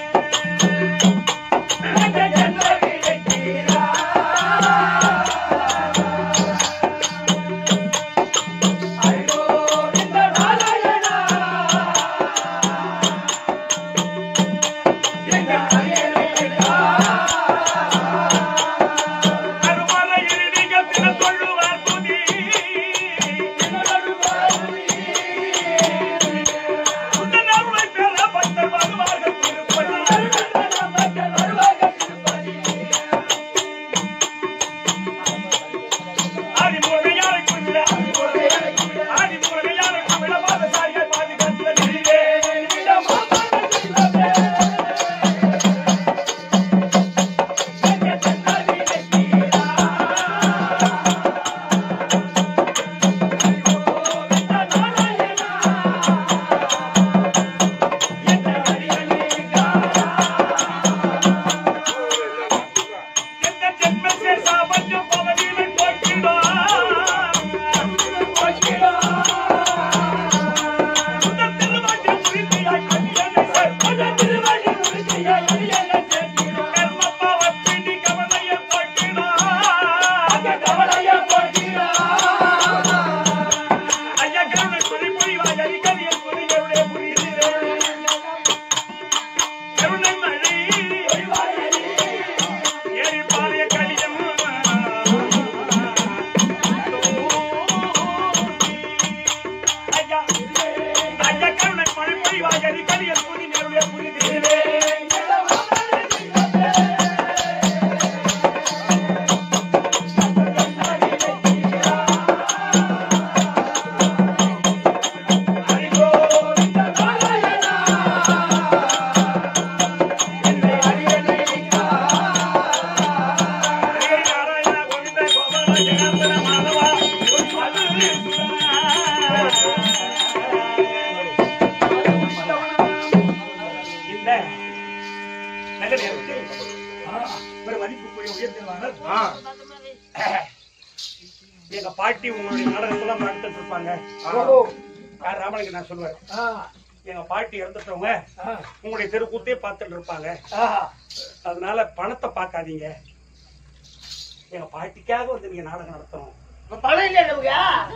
மாயரி கலியல் புதி நேருடைய புரிதிலே நாராயண கோவிந்த கோபால ஜனார்தன மாதவா இந்த நல்ல நேரத்தில் ஒரு மதிப்புக்குரிய உயர்த்திருவாங்க எங்க பாட்டி உங்களுடைய நாடகத்தெல்லாம் பார்த்துட்டு இருப்பாங்க யார் ராமலிங்க நான் சொல்லுவேன் எங்க பாட்டி இறந்துட்டவங்க உங்களுடைய தெருக்கூத்தே பார்த்துட்டு இருப்பாங்க அதனால பணத்தை பார்க்காதீங்க எங்க பாட்டிக்காக வந்து நீங்க நாடகம் நடத்தணும் பணம் இல்ல நமக்கு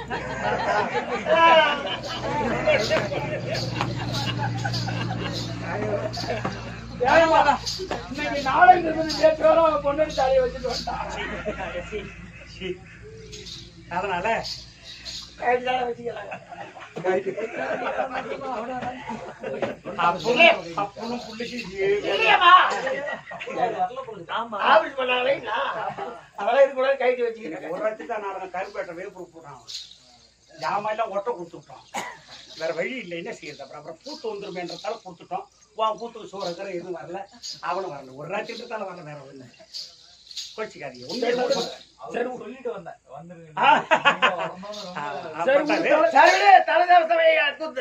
இன்னைக்கு நாடகம் இருக்குது நேற்று வரை அவன் பொண்ணு தலையை வச்சுட்டு வந்துட்டான் சீ. அதனால அப்பனும் அப்பனும் புள்ளிக்கு இல்லையாம்மா? ஆபீஸ் பண்ணாங்களே நான் அதெல்லாம் இது கூட கைட்டு வச்சுக்கிறேன் ஒரு லட்சம் தான் நாடகம் கருப்பேட்டை வேப்பு போட்டான் ஜாமான் எல்லாம் ஒட்ட கொடுத்துட்டோம் வேற வழி இல்லை என்ன செய்யறது அப்புறம் அப்புறம் பூத்து வந்துருமேன்றதால கொடுத்துட்டோம் உன் பூத்துக்கு சோறு இருக்கிற எதுவும் வரல அவனும் வரல ஒரு லட்சத்துக்கால வரல வேற ஒண்ணு கோச்சிக்காதீங்க உண்மையில சரி சொல்லிட்டு வந்தேன் வந்துருங்க ஆ. ஆ, பட்டாரு. சரி தலைதவசமே கூத்து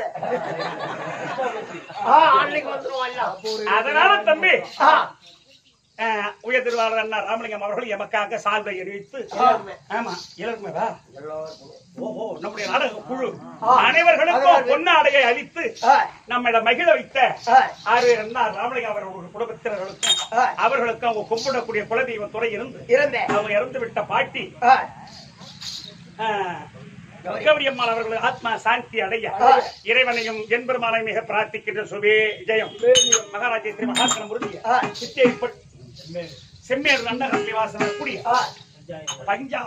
ஆ அன்னைக்கு வந்துருவோம் எல்லாம் அதனால தம்பி ஆ அஹ், உயர் திருவாளர் அண்ணா ராமலிங்கம் அவர்கள் எமக்காக சால்வை அறிவித்து ஆமா இளர்மைவா ஓஹோ நம்முடைய நாடக குழு அனைவர்களுக்கும் பொன்னாடையை அளித்து ஆ நம்மிடம் மகிழ வைத்த ஆ ஆறு அண்ணா ராமலிங்கம் அவர்களுடைய குடும்பத்தினர்களுக்கும் ஆ. அவர்களுக்கும் அவங்க கும்பிடக்கூடிய குலதெய்வ துறை இருந்து இருந்தேன் அவங்க இறந்து விட்ட பாட்டி ஆ அஹ், கௌரியம்மாள் அவர்கள் ஆத்மா சாந்தி அடைய ஆ. இறைவனையும் என்பெருமானை மிக பிரார்த்திக்கின்ற சுபே ஜெயம் மகாராஜா திரு மகாசனம் உறுதிய ஆ. சித்தேரிப்பட் செம்மேர் அன்னகரத்தி வாசன கூடிய ஆ பஞ்சா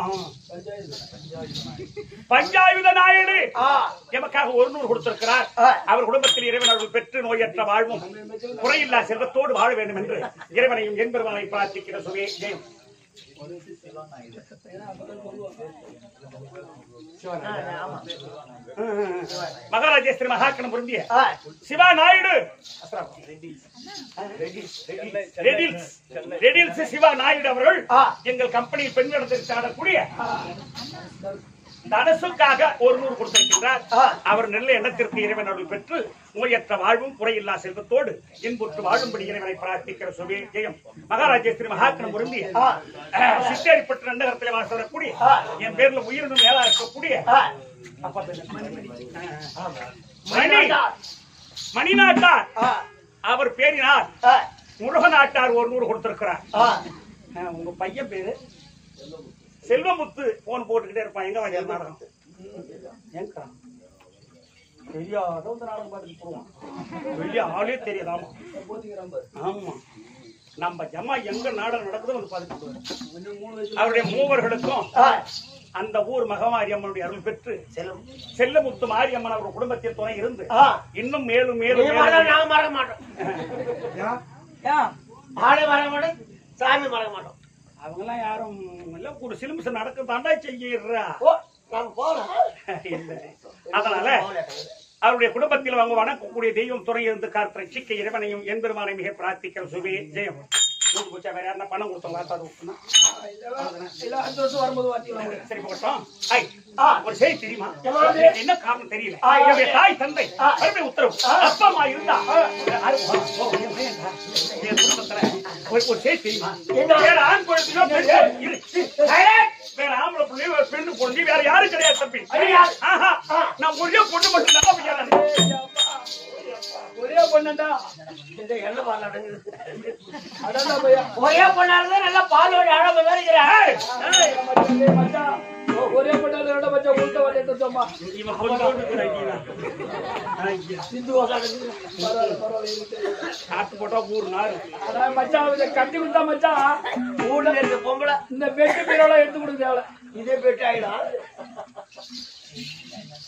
பஞ்சாயுத நாயுடு ஆ எமக்காக ஒரு நூறு கொடுத்திருக்கிறார் ஆ. அவர் குடும்பத்தில் இறைவன் அவர்கள் பெற்று நோயற்ற வாழ்வும் குறையில்லா செல்வத்தோடு வாழ வேண்டும் என்று இறைவனையும் என்பெருமானை பிரார்த்திக்கிற சுவே ஜெயம் மகாராஜா ஸ்ரீ மகாக்கணம் பொருந்திய ஆ சிவா நாயுடு ரெடில்ஸ் ரெடில்ஸ் சிவா நாயுடு அவர்கள் ஆ. எங்கள் கம்பெனியில் பெண் இடத்திற்கு ஆடக்கூடிய தனசுக்காக ஒரு நூறு கொடுத்திருக்கின்றார் ஆ. அவர் நல்ல எண்ணத்திற்கு இறைவன் அருள் பெற்று நோயற்ற வாழ்வும் குறையில்லா செல்வத்தோடு இன்புற்று வாழும்படி இறைவனை பிரார்த்திக்கிற சுவே ஜெயம் மகாராஜா ஸ்ரீ மகாக்கணம் பொருந்திய ஆ. சித்தேரிப்பட்ட நண்டகரத்தில் வாச வரக்கூடிய ஆ. என் பேர்ல உயிரினும் மேலா இருக்கக்கூடிய ஆ அப்பா பேரு மணி மணிநாட்டார் ஆ அவர் பேரினார் ஆ முருகநாட்டார் ஒரு நூறு கொடுத்திருக்கிறார் ஆ ஆ, உங்க பையன் பேரு செல்வமுத்து போன் போட்டுக்கிட்டே இருப்பான் எங்க வாங்க நாடகம் ஏங்கா தெரியாத வந்து நாடகம் பார்த்துட்டு போவான் வெளிய ஆளே தெரியாதாமா ஆமா நம்ம ஜமா எங்க நாடகம் நடக்குதோ வந்து பார்த்துட்டு போவாரு. அவருடைய மூவர்களுக்கும் ஆ அந்த ஊர் மகமாரி அம்மனுடைய அருள் பெற்று செல்லும் செல்லமுத்து மாரியம்மன் அவர் குடும்பத்தில் துணை இருந்து ஆ இன்னும் மேலும் நீ மேலும் மறந்தா மேலும் நாங்க மறக்க மாட்டோம் ஆடை மறக்க மாட்டோம் சாமி மறக்க மாட்டோம் அவங்க எல்லாம் யாரும் இல்ல ஒரு சிலுமிசம் நடக்க தாண்டா செய்யறா ஓ நாங்க போறோம் இல்ல அதனால அவருடைய குடும்பத்தில் அவங்க வணங்கக்கூடிய தெய்வம் துணை இருந்து காத்த ரட்சிக்க இறைவனையும் என்பெருமானை மிக பிரார்த்திக்கிற சுபே ஜெயம் மூட்டு போச்சா வேற யாருன்னா பணம் கொடுத்தவங்க வாத்தாது விட்டுனா? இல்ல அஞ்சு வருஷம் வரும்போது வாத்தி வாங்க சரி போகட்டும் ஐ, ஆ. ஒரு செய்தி தெரியுமா எவ்வளவு? எனக்கு என்ன காரணம் தெரியல ஆ, என்னுடைய தாய் தந்தை ஆ. அருமை உத்தரவு அப்பா அம்மா இருந்தா யாரு போ, போ, என் பையன்டா. என் குடும்பத்துல ஒரு ஒரு செய்தி தெரியுமா என்ன? வேற ஆண் குழந்தையோ பெண் குழந்தையோ இரு. வேற ஆம்பளை பிள்ளையோ ஒரு பெண்ணு பொண்ணு வேற யாரும் கிடையாது தம்பி கிடையாது. ஆஹா. நான் ஒரே பொண்ணு மட்டும் தான் பையன் ஒரே பொண்ணுடா இந்த என்ன பால் அடங்குது அதான் பையா ஒரே பொண்ணாருந்தா நல்லா பாலோட அழகு தான் இருக்கிறேன் ஏய், மச்சான், ஒரே பொண்ணால ரெண்டு மச்சான் உள்ட்ட வந்து சும்மா இவன் கொஞ்சோண்டு இருக்கிற ஐயா. ஐயா. சிந்து வாசம் பரவாயில்ல பரவாயில்ல இருக்கு. காத்து போட்டா ஊர் நாறு அதான் மச்சான் இதை கட்டி கொடுத்தா மச்சான் ஊர்ல இருக்க பொம்பளை இந்த வெட்டு பீரோலாம் எடுத்து கொடுக்க தேவை இதே பெட்டு ஆயிடும்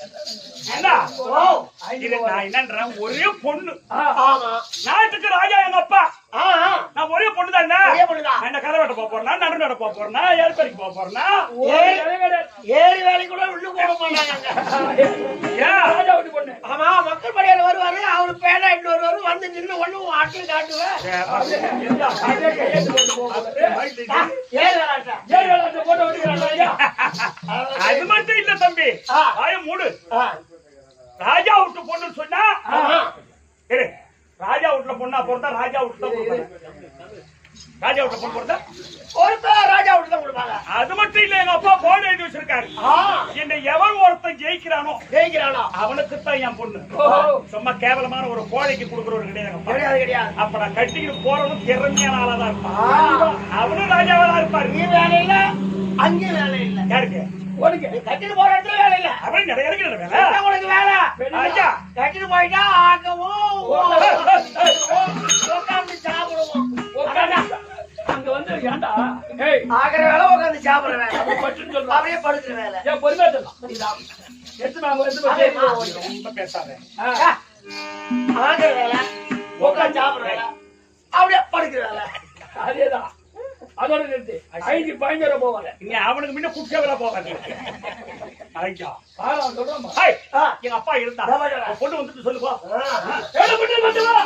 என்ன ஓ இது நான் என்னன்றேன் ஒரே பொண்ணு ஆமா நாட்டுக்கு ராஜா எங்க அப்பா ஆ ஆ. நான் ஒரே பொண்ணு தானே ஒரே பொண்ணுதான். நான் என்ன கதை வெட்ட போக போறேனா நடு நட போக போறேனா ஏற்படிக்கு போக போறேனா ஏறி ஏறி வேலைக்கு கூட உள்ள போட மாட்டாங்க ஏன் ராஜா விட்டு பொண்ணு ஆமா மக்கள் படையில வருவாரு அவரு பேனா இட்டு வருவாரு வந்து நின்று ஒண்ணு ஆட்டில் காட்டுவேன் அதே கையெழுத்து போட்டு போகும்போது ஏறி வேலாட்டா ஏழு வேலை போட்டோ வச்சுக்கிறான் ராஜா அது மட்டும் இல்ல தம்பி ஆ. ஆய மூடு ஆ. ராஜா விட்டு பொண்ணு சொன்னா ஆமா. இரு ராஜா வீட்டுல பொண்ணா பிறந்தா ராஜா வீட்டுல தான் கொடுப்பாங்க. ராஜா வீட்டுல பொண்ணு பிறந்தா ஒருத்தர் ராஜா விட்டு தான் கொடுப்பாங்க அது மட்டும் இல்ல எங்க அப்பா போன் எழுதி வச்சிருக்காரு ஆ என்னை எவன் ஒருத்தன் ஜெயிக்கிறானோ ஜெயிக்கிறானா அவனுக்கு தான் என் பொண்ணு ஓஹோ. சும்மா கேவலமான ஒரு கோழைக்கு கொடுக்குறவரு கிடையாது எங்க அப்பா. கிடையாது கிடையாது அப்ப நான் கட்டிக்கிட்டு போறவன் திறமையான ஆளா தான் இருப்பான் ஆ. அவனும் ராஜாவா தான் இருப்பாரு நீ வேலை இல்ல அங்கேயும் வேலை இல்ல யாருக்கு உனக்கு நீ கட்டிட்டு போற இடத்துல வேலை இல்ல அவன் நிறைய இருக்கு வேலை என்ன உனக்கு வேலை ராஜா கட்டிட்டு போயிட்டா ஆக்கவும் உட்காந்து சாப்பிடுவோம் உட்காந்து அங்க வந்து ஏன்டா ஏய் ஆகிற வேலை உட்காந்து சாப்பிடுற வேலை அப்ப பட்டுன்னு சொல்றா அப்படியே படுக்கிற வேலை ஏன் பொறுமையா சொல்லலாம் எடுத்து நாங்க எடுத்து போய் அதேம்மா. ஜெயிலுக்கு போவோம். ரொம்ப பேசாத ஆ. ஆகிற வேலை உட்காந்து சாப்பிடுற வேலை அப்படியே படுக்கிற வேலை அதேதான் அதோட நிறுத்து ஐந்து பதினோரு போவாங்க நீ அவனுக்கு முன்ன குடிச்சவரா போகாது ஐயா பாலாம் சொல்றோம் ஹாய் ஆ. எங்க அப்பா இருந்தா இதோ பாருடா. உன் பொண்ணு வந்துட்டு சொல்லுப்பா ஆ. ஏழு மணி வந்து வா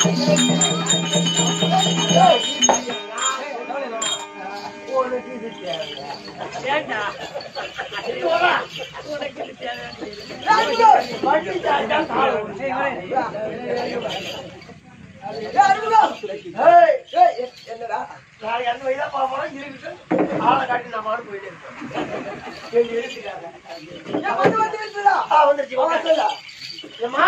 உனக்கு இது தேவை ஏண்டா இது வரா. உனக்கு இது தேவையானது. வண்டி சாட்டா காலம். ஏய், ஏய், என்னடா நாளைக்கு அந்த வழியா போக போறோம் இருக்கிட்டு ஆளை காட்டி நான் மாடு போயிட்டே இருப்பேன் எங்க இருட்டுக்காக ஆ வந்துருச்சு உட்காரு. ஏம்மா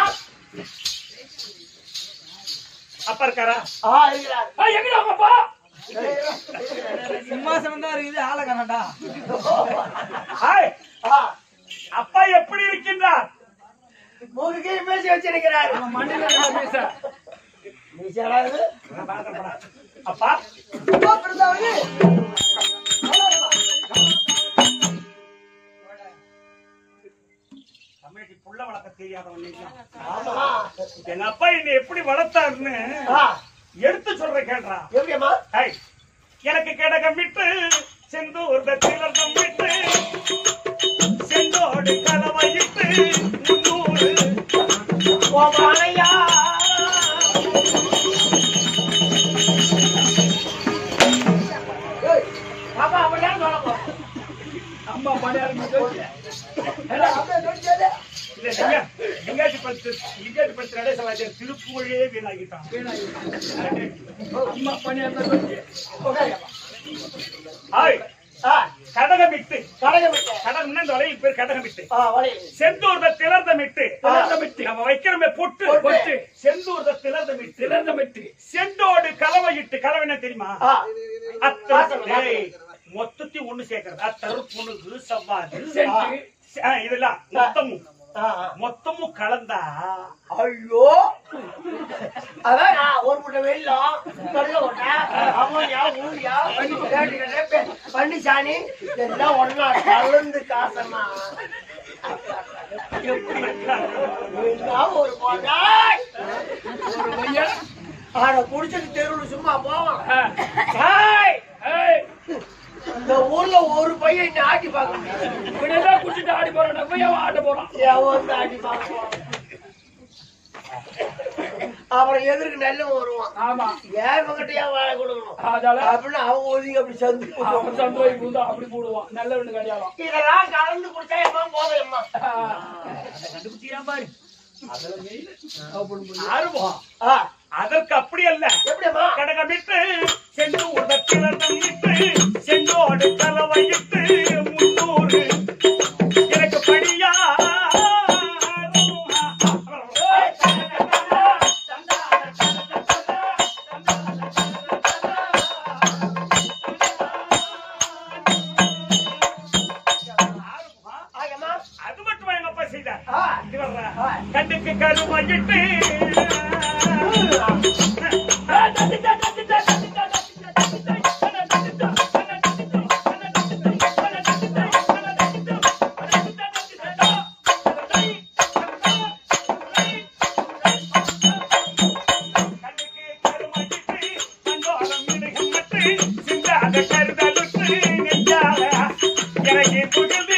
அப்பா இருக்காரா ஆ இருக்கிறார் ஆ, எங்கடா உங்க அப்பா சிம்மாசனம் தான் இருக்குது ஆளை காணட்டா ஹாய் ஆ அப்பா எப்படி இருக்கின்றார் மூணுக்கே பேசி வச்சிருக்கிறார் மண்ணில இருக்கிற மீசை. மீசையாடா இது? அப்பா தமிழுக்கு புள்ள வளர்க்க தெரியாதவன் நீங்க. ஆமா எங்க அப்பா என்னை எப்படி வளர்த்தாருன்னு ஆ எடுத்து சொல்றேன் கேள்றா எப்படியம்மா ஹாய் எனக்கு கிடகம் விட்டு செந்தூர் திலர்தம் விட்டு செந்தோடு கலவையிட்டு முன்னூறு கோபாலையா பாப்பா அப்படிதான் சொல்ல போறேன் அம்மா பணியாரம் சொல்லி இல்ல நீங்க லிங்காஜி பத்து லிங்காஜி பத்து நடேசவாஜர் திருப்புகழே வீணாகிட்டான் அம்மா பணியாரம் சொல்லி ஹாய் ஆ கடகமிட்டு கடகமிட்டு கடகம்னா இந்த வலையில் பேர் கடகமிட்டு ஆ வழி செந்தூர்த திலர்தமிட்டு திலர்தமிட்டு. நம்ம வைக்கிறோமே பொட்டு பொட்டு. செந்தூர்த திலர்தமிட்டு திறந்தமிட்டு செந்தோடு கலவையிட்டு கலவை என்ன தெரியுமா ஆ அத்தரு ஏய், மொத்தத்தி ஒண்ணு சேர்க்கறது அத்தரு புணுகு சவ்வாது செண்டு. ஆ, இதெல்லாம் மொத்தமும் ஆ ஆ. மொத்தமும் கலந்தா ஐயோ அதான் நான் ஒரு முட்டை வெள்ளம் கருக கொட்டை அமோனியா ஊரியா பண்ணி சாணி எல்லாம் ஒன்னா கலந்து காசமா எப்படி என்ன ஒரு போதாய் ஒரு மையன் ஆட குடிச்சிட்டு தெருவில் சும்மா போவான் ஆ. ஏய், ஏய் இந்த ஊர்ல ஒரு பையன் இன்னும் ஆட்டி பார்க்க முடியாது இப்படியெல்லாம் குடிச்சிட்டு ஆடி போறான் நம்ம ஏன் ஆட்ட போறான் எவன் வந்து ஆட்டி பார்க்க போறான்? அப்புறம் எதிர்க்கு நல்லவன் வருவான் ஆமா ஏன் இவங்கிட்ட ஏன் வாழை கொடுக்கணும் அதால அப்படின்னு அவங்க ஒதுங்கி அப்படி சந்து அவன் சந்தோஷம் பூந்தா அப்படி போடுவான் நல்லவனு கல்யாணம் இதெல்லாம் கலந்து குடிச்சா எம்மா போதையம்மா கண்டுபிடிக்கிறான் பாரு அப்படின்னு ஆர்வம் ஆ, அதற்கு அப்படி அல்ல எப்படியம்மா கடகமிட்டு சென்று உதத்திலர்தம் விட்டு சென்றோடு கலவையிட்டு முன்னூறு எனக்கு படியா ஆகம்மா அது மட்டும் எங்க அப்பா செய்தார் ஆ, இது வர்றா. ஆ. கண்ணுக்கு கருவாயிட்டு புகுதி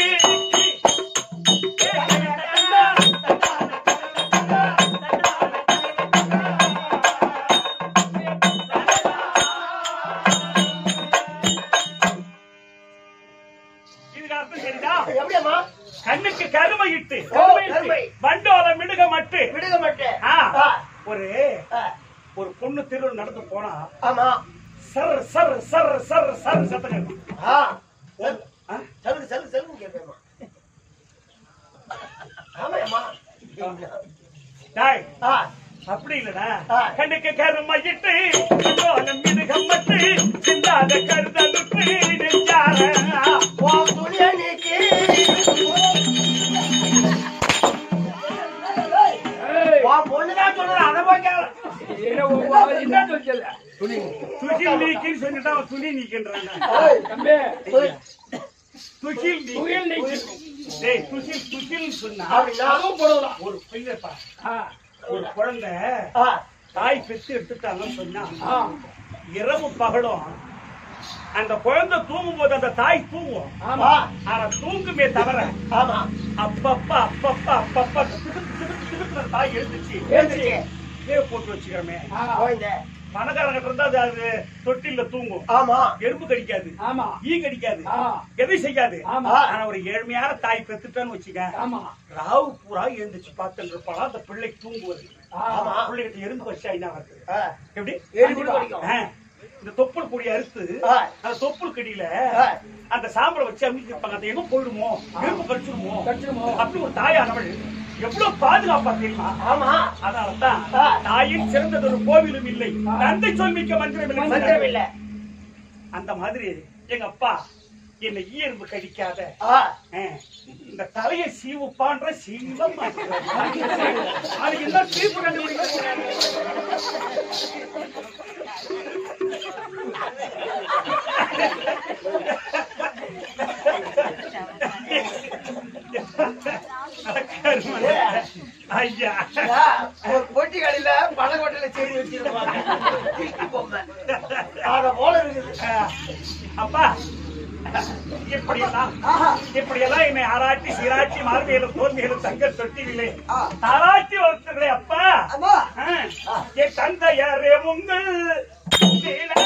இதுக்கு அர்த்தம் தெரியுதா எப்படியம்மா கண்ணுக்கு கருமை இட்டு ஓ, கருமை. வண்டோல மிடுக மட்டு விடுக மாட்டேன் ஆ, ஆ, ஒரு ஆ, ஒரு பொண்ணு தெருவில் நடந்து போனா ஆமா சர் சர் சர் சர் சர் சத்தம் கேட்கும். ஆ ஆ? சலுக்கு சலுக்கு சலுக்கு கேட்பேம்மா ஆமாம்மா டேய், ஆ அப்படி இல்லடா ஆ. கண்ணுக்கு கருமையிட்டு வண்டோல மிடுகம் மட்டு சிந்தாத கருதலுக்கு நெஞ்சார உன் துணியை நீக்கி ஏய், உன் பொண்ணுதான் சொல்றது அதை போய் கேளு. என்ன உன் வா- என்ன சொல்லிச்சல்ல? துகில் நீக்கின்னு சொல்லிட்டு அவன் துணி நீக்கின்றான் ஏய், தம்பி, துகில் நீக்கி புயல் நீக்கி. டேய் துகில் துகில் சொன்னா அப்படின்னா அதுவும் போடலாம். ஒரு பிள்ளைப்பா ஆ, ஒரு குழந்தை ஆ, தாய் பெத்து எடுத்துட்டாங்கன்னு சொன்னா ஆ, இரவு பகலும் அந்த குழந்தை தூங்கும் போது அந்த தாய் தூங்கும் ஆமா. ஆ, ஆனா தூங்குமே தவிர ஆமா அப்பப்ப அப்பப்ப அப்பப்ப திடுக்கு திடுக்கு திடுக்குன்னு அந்த தாய் எழுந்துச்சு எழுந்துச்சு. வேவு போட்டு வச்சுக்கிறோமே ஆ, போயிங்க. பணக்காரங்க இருந்தா அது அது தொட்டில்ல தூங்கும் ஆமா எறும்பு கடிக்காது ஆமா. ஈ கடிக்காது ஆ, எதை செய்யாது ஆமா. ஆனா ஒரு ஏழ்மையான தாய் பெத்துட்டான்னு வச்சுக்க ஆமா. ராவு பூரா எழுந்துச்சு பார்த்துட்டு இருப்பாளா அந்த பிள்ளை தூங்குவது ஆமா. பிள்ளைகிட்ட எறும்பு வச்சா என்ன வருது ஆ, எப்படி எறும்பு கடிக்கும். ஆ, இந்த தொப்புள் கொடி அறுத்து ஆ. அந்த தொப்புள் கடியில ஆ. அந்த சாம்பலை வச்சு அமைச்சிருப்பாங்க அது எங்க போயிடுமோ எறும்பு கடிச்சிருமோ கடிச்சிருமோ? அப்படி ஒரு தாயானவள் எவ்வளவு பாதுகாப்பா தெரியுமா ஆமா அதனாலதான் ஆ. தாயின் சிறந்ததொரு கோவிலும் இல்லை தந்தை சொல்மிக்க மந்திரம் மந்திரம் இல்லை இல்ல அந்த மாதிரி எங்க அப்பா என்னை ஈயர்பு கடிக்காத ஆ, ஆ, இந்த தலையை சீவுப்பான்ற சீவம் அதுக்கு என்ன சீப்பு கண்டுபிடிக்க ஐயா ஆ, ஒரு பொட்டி கடையில பழக்கோட்டையில செய்தி வச்சிருப்பாங்க திருஷ்டி பொம்மை அத போல இருக்குது அப்பா இப்படியெல்லாம் ஆஹா. இப்படியெல்லாம் என்னை ஆராய்ச்சி சீராட்சி மார்பியலும் தோல்வியலும் தங்க தொட்டிலே ஆ. தாராட்சி வளர்த்துகளே அப்பா அம்மா ஆ. என் தந்தையாரே உங்கள் லீலா.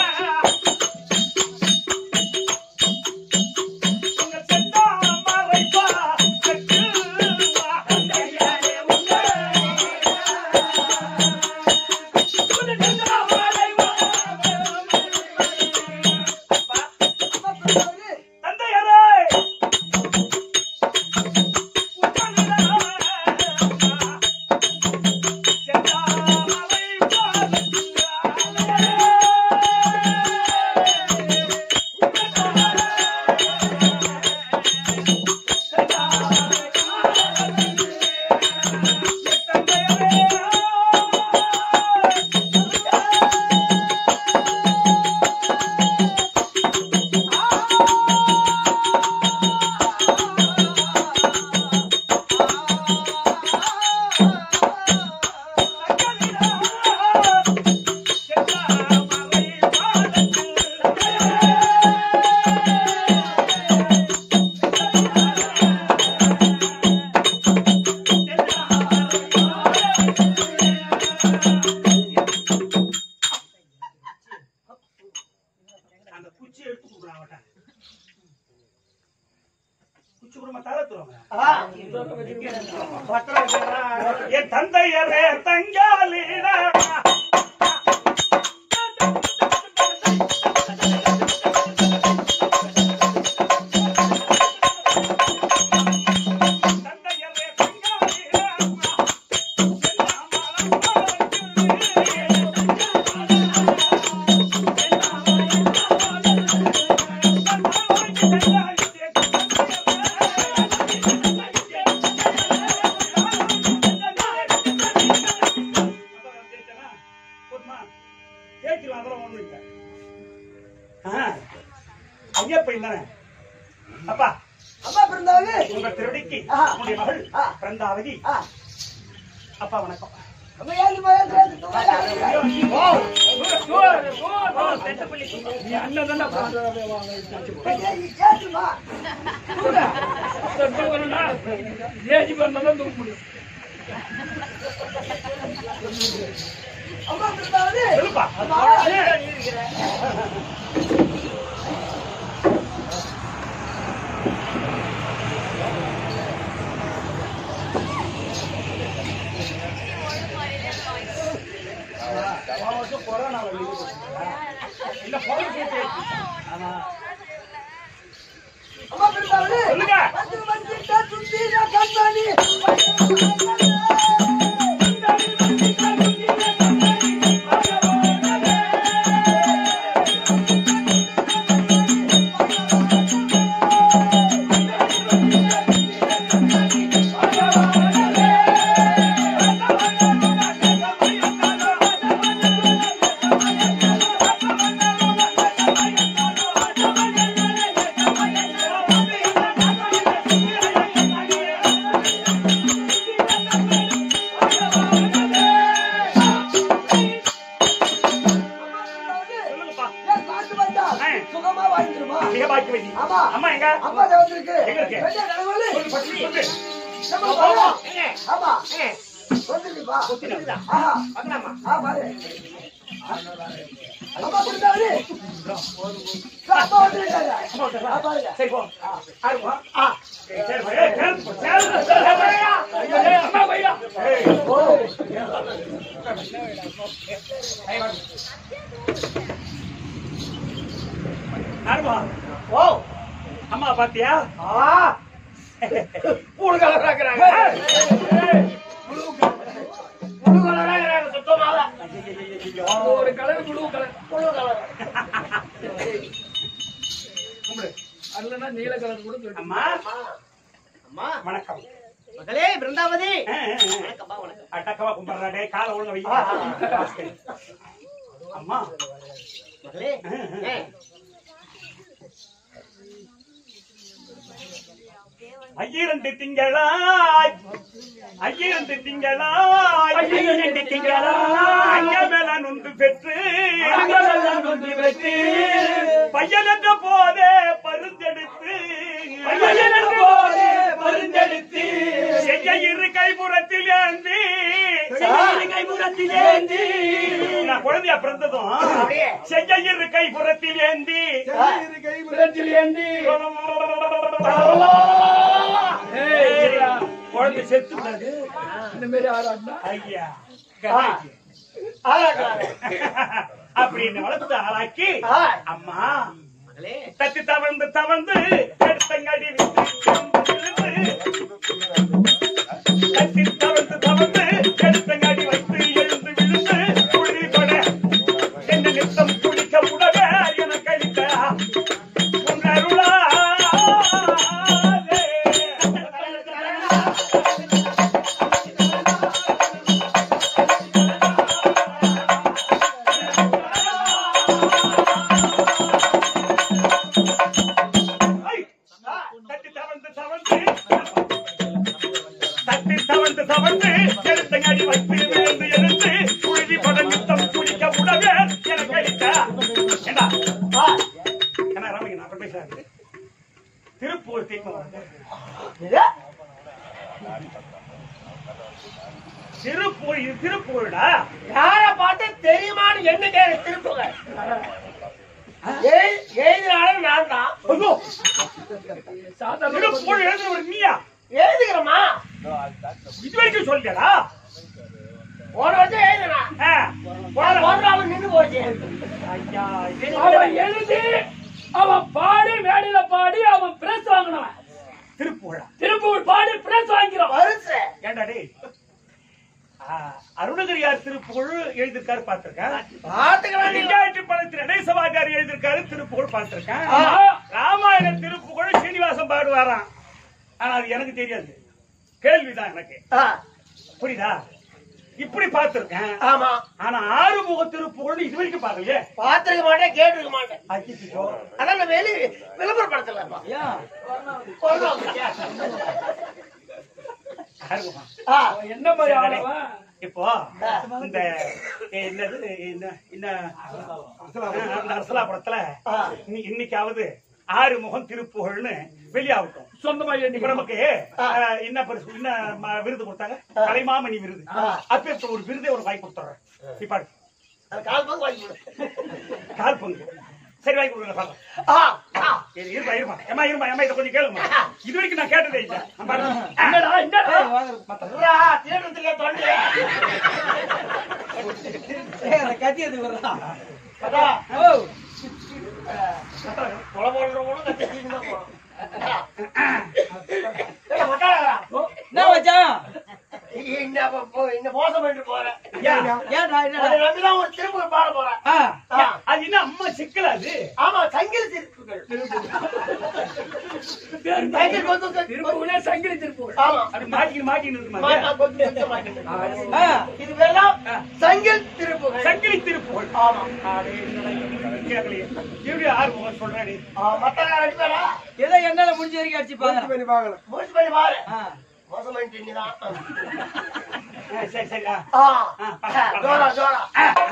உங்கள் செந்தாமரை பாதத்தில் வா. தந்தையாரே உங்கள் உங்கள் செந்தாமரை அப்பா, தந்தையாரே அந்த குச்சி எடுத்து கொடுக்குறான் அவட்ட குச்சி கொடுமா தர தருவாங்க ஆ, என் தந்தையரே தங்காலிடா தந்தையரே தங்காலிடா ஐயப்பன் தானே அப்பா அம்மா பிறந்தாங்க உங்க திருடிக்கு ஆ. உங்களுடைய மகள் ஆ. பிறந்தாவதி ஆ, அப்பா வணக்கம் அம்மா ஏழு மகன் சேர்த்து தூங்கலாம். ஓ, ஓ, ஓ, ஓ, பெத்த புள்ளி நீ அண்ணன் தானே பாடுறதே வாங்க கேட்டுமா வரணும்னா ஏஜி பண்ணா தான் தூக்க முடியும் அம்மா பிறந்தாரு சொல்லுப்பா இல்ல போன கேட்டு அம்மா பிறந்தாரு சொல்லுங்க வந்து வந்துட்டா சுத்தி நான் கண்பாணி சொல்லுங்கப்பா ஏன் காத்து வந்தா ஆ. சுகமா வாங்கிடுமா மிக பாக்கி வைதி ஆமா. அம்மா எங்க அம்மா தான் வந்திருக்கு எங்க இருக்கு? வெள்ளை கடவுளே. சொல்லு பட்டி சொல்லு நம்ம பாரு. ஆமா வந்துருக்குப்பா ஆஹா ஆ பாரு அம்மா பிறந்தாரு அப்பா வந்துருக்காரு ஆ பாருங்க சரி போ ஆறுமா ஆ சரி போ ஏய் கேள் போ கேள் ஏய் அம்மா போய்டா ஏய் ஆறுமா ஓ அம்மா பாத்தியா ஆ மூணு கலர் ஆக்குறாங்க முழு கலர் ஆக்குறாங்க சுத்தமாக ஒரு கலர் குழு கலர் முழு கலர் அல்லனா நீல கலர் கூட சொல்லிட்டு அம்மா அம்மா வணக்கம் மகளே பிருந்தாவதி ஆ, ஆ, ஆ. வணக்கம்மா வணக்கம் அட்டக்கவா கும்பிடுறா டேய் காலை ஒழுங்க வை அம்மா மகளே ஏ, ஐயிரண்டு திங்களாய் ஐயிரண்டு திங்களாய் ஐயிரண்டு திங்களாய் அங்க மேல நொந்து பெற்று அங்கமெல்லாம் ஒன்று பெற்று பையனற்ற போதே பருந்தெடுத்து பையனென்ற போதே பருந்தெடுத்து செய்ய இரு கைபுறத்தில் ஏந்தி செய்தி கைபுறத்திலேந்தி நான் குழந்தையா பிறந்ததும் அப்படியே. செய்ய இரு கைபுறத்தில் ஏந்தி கைபுரத்தில் ஏந்தி ஏய், குழந்தை செத்து விடாது இந்த மாதிரி ஆராட்டினா ஐயா கதாய்க்கு. ஆளாக்குறாங்க அப்படின்னு வளர்த்து ஆளாக்கி ஆ, அம்மா மகளே தத்தி தவழ்ந்து தவழ்ந்து எடுத்தங்கடி விட்டு விழுந்து. தத்தி தவழ்ந்து தவழ்ந்து எடுத்தங்கடி வைத்து எழுந்து விழுந்து குழி தொட என்ன நித்தம் குளிக்க உடவே என கழித்த உன்னருளாலே. ஐ! தட்டி தவழ்ந்து தவழ்ந்து தட்டி தவழ்ந்து தவழ்ந்து எடுத்தங்கடி வைத்து விழுந்து எழுந்து குழுதி பட நித்தம் குளிக்க உடவே என கழித்த ஏண்டா ஆ, என்ன ராமங்க நான் அப்படி பேசுறாரு திருப்பூர் தீர்ப்பம் இது? திருப்பூர் இது திருப்பூர்டா யார பார்த்து தெரியுமான்னு என்ன கேட்க திருப்புங்க எழுதினாலும் நான் தான் ஐயோ, சாதாரண திருப்பூர் எழுதுறவர் நீயா எழுதுகிறோமா இது வரைக்கும் சொல்லியடா ஒரு வருஷம் எழுதுனா ஆ, போடா. ஒரு நாள் நின்று போச்சு ஐயா, இது அவன் எழுதி அவன் பாடி மேடையில பாடி அவன் பிரைஸ் வாங்கினவன் திருப்பூரா திருப்பூர் பாடி பிரைஸ் வாங்கிக்கிறான் வருஷம் ஏண்டா டேய் ஆ, அருணகிரியார் திருப்புகழ் எழுதியிருக்காரு பார்த்திருக்கேன் பாத்துக்கலாம் நீங்க வெங்காயத்து படத்தில் நடேசவாதியார் எழுதியிருக்காரு திருப்புகழ் பார்த்திருக்கேன் ஆமா. ராமாயண திருப்புகழ் சீனிவாசன் பாடுவாராம் ஆனா அது எனக்கு தெரியாது கேள்விதான் எனக்கு ஆ, புரியுதா இப்படி பார்த்திருக்கேன் ஆமா ஆனா ஆறுமுக திருப்புகழ் இது வரைக்கும் பார்க்கலையே பாத்துருக்க மாட்டேன் கேட்டிருக்க மாட்டேன் அச்சச்சோ. அதான் நான் வெளி விளம்பரப்படுத்தல ஆறுமுகம். ஆ அவன் என்ன மாதிரி ஆளவன் இப்போ இந்த என்னது என்ன என்ன அந்த அரசலாபுரத்துல இன்னி- இன்னைக்காவது ஆறு முகம் திருப்புகழ்னு வெளியாகட்டும் சொந்தமா இப்ப எண்ணிக்கிறோம் நமக்கு அஹ், என்ன பரிசு என்ன ம- விருது கொடுத்தாங்க கலைமாமணி விருது அப்ப ஒரு விருதே ஒரு வாங்கி கொடுத்துறேன் இப்ப அது கால் பங்கு வாங்கி கொடு. கால் பங்கு சரி வாங்கி கொடுங்க பாருங்க ஆ, ஆ. இரு, இருப்பா இருப்பா ஏமா இருமா ஏமா இதை கொஞ்சம் கேளுமா இது வரைக்கும் நான் கேட்டதே இல்லை நான் பாருங்க. ஆ, என்னடா என்னடா இருடா, தேடுறதுக்கே தொண்டை. அதா, ஓ கொலை போடுறவங்களும் கத்தி தூக்கிட்டு தான் போறோம். ஏய், மக்காளா. என்ன மச்சான் இந்த போ- போ- இந்த மோசம் பண்ணிட்டு போறேன் ஏன்? ஏன்டா என்னடா அதை நம்பிதான் ஒரு திரும்ப பாட போறேன் ஆ, ஆ. அது என்ன அம்மா சிக்கல் அது ஆமா சங்கிலி திருப்புகள் சங்கிலி கொத்து கொத்து- திருப்பூரே சங்கிலி திருப்பூர் ஆமா அது மாட்டிக்கிட்டு மாட்டிக்கிட்டு இருக்குமா மாட்டா கொத்து கொத்து மாட்டிக்கிட்டு. ஆ. இது பேர்லாம் சங்கில் திருப்புகள் சங்கிலி திருப்புகழ் ஆமா அடே, என்னடா இது? கேட்கலையே எப்படி ஆறு முகம் சொல்றாரு ஆ, மத்தவங்க ரெண்டு பேரா ஏதோ என்னால முடிஞ்ச வரைக்கும் அடிச்சு பாக்குறேன் முடிச்சு பண்ணி பாரு ஆ. மோசம் பண்ணிட்டு நீதான் சரி சரி ஆ. ஆ ஆ, ஜோரா ஜோரா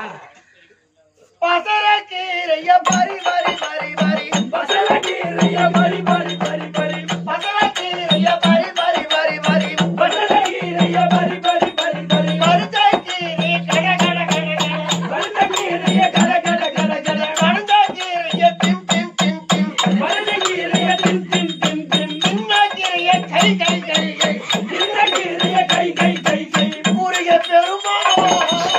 பசரக்கீரைய பரி பரி பரி பரி பசலகீரைய பரி பரி பரி பரி பசரக்கீரைய பரி பரி பரி பரி பசலகீரைய பரி பரி பரி பரி பருத்தக்கீரை கட கட கட கட பருத்தகீரைய கட கட கட கட பருத்தக்கீரைய திம் திம் திம் திம் பருத்தகீரைய தின் தின் தின் தின் சின்னக்கீரைய கை கை கை கை சின்னகீரைய கை கை கை கை முருக பெருமாள்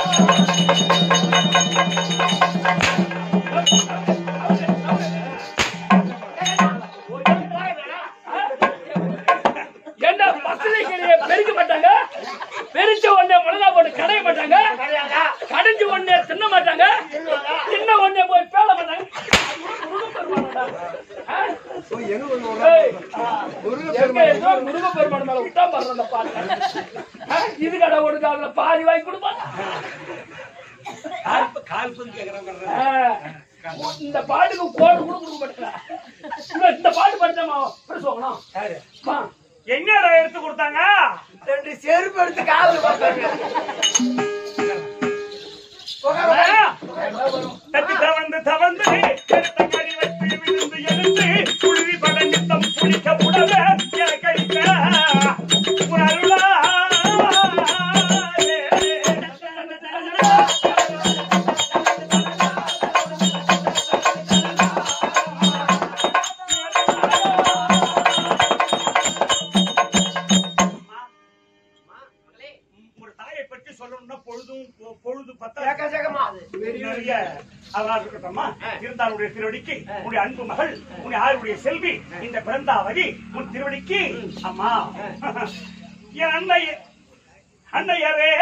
என்ன பசலகீரைய பெருக்க மாட்டாங்க பெருச்ச உடனே மிளகா போட்டு கடைய மாட்டாங்க கிடையாதா கடைஞ்சு உடனே தின்ன மாட்டாங்க என்னடா தின்ன உடனே போய் பேட மாட்டாங்க முருகப்பெருமான மேல விட்டா பாரு அந்த பாட்டு ஆ, இது கடை ஒடுக்க அதுல பாதி வாங்கி கொடுப்பாங்க கால் ப- கால் பங்கு கேக்குறாங்க ஆ, இந்த பாட்டுக்கு கோடு கூட கொடுக்க மாட்டேங்கிறா இவன் இந்த பாட்டு படிச்சா பெருசு வாங்கணும் வா. என்னடா எடுத்து கொடுத்தாங்க ரெண்டு செருப்பு எடுத்து காலில் பார்த்தாங்க ஆ, தட்டி தவந்து தவந்து எடுத்த கறி வச்சு விழுந்து எடுத்து புழுதி பட நித்தம் புளிக்க உடல கழிக்க ஒரு அருளா ஒரு தாயை பற்றி சொல்லணும்னா பொழுதும் பொ- பொழுது பத்தா ஏக்கச்சக்கமா அது நிறைய அதெல்லாம் இருக்கட்டும்மா இருந்தாலுடைய திருவடிக்கு உன்னுடைய அன்பு மகள் உன்னுடைய ஆளுடைய செல்வி இந்த பிறந்தாவதி உன் திருவடிக்கு அம்மா என் அன்னை அன்னையரே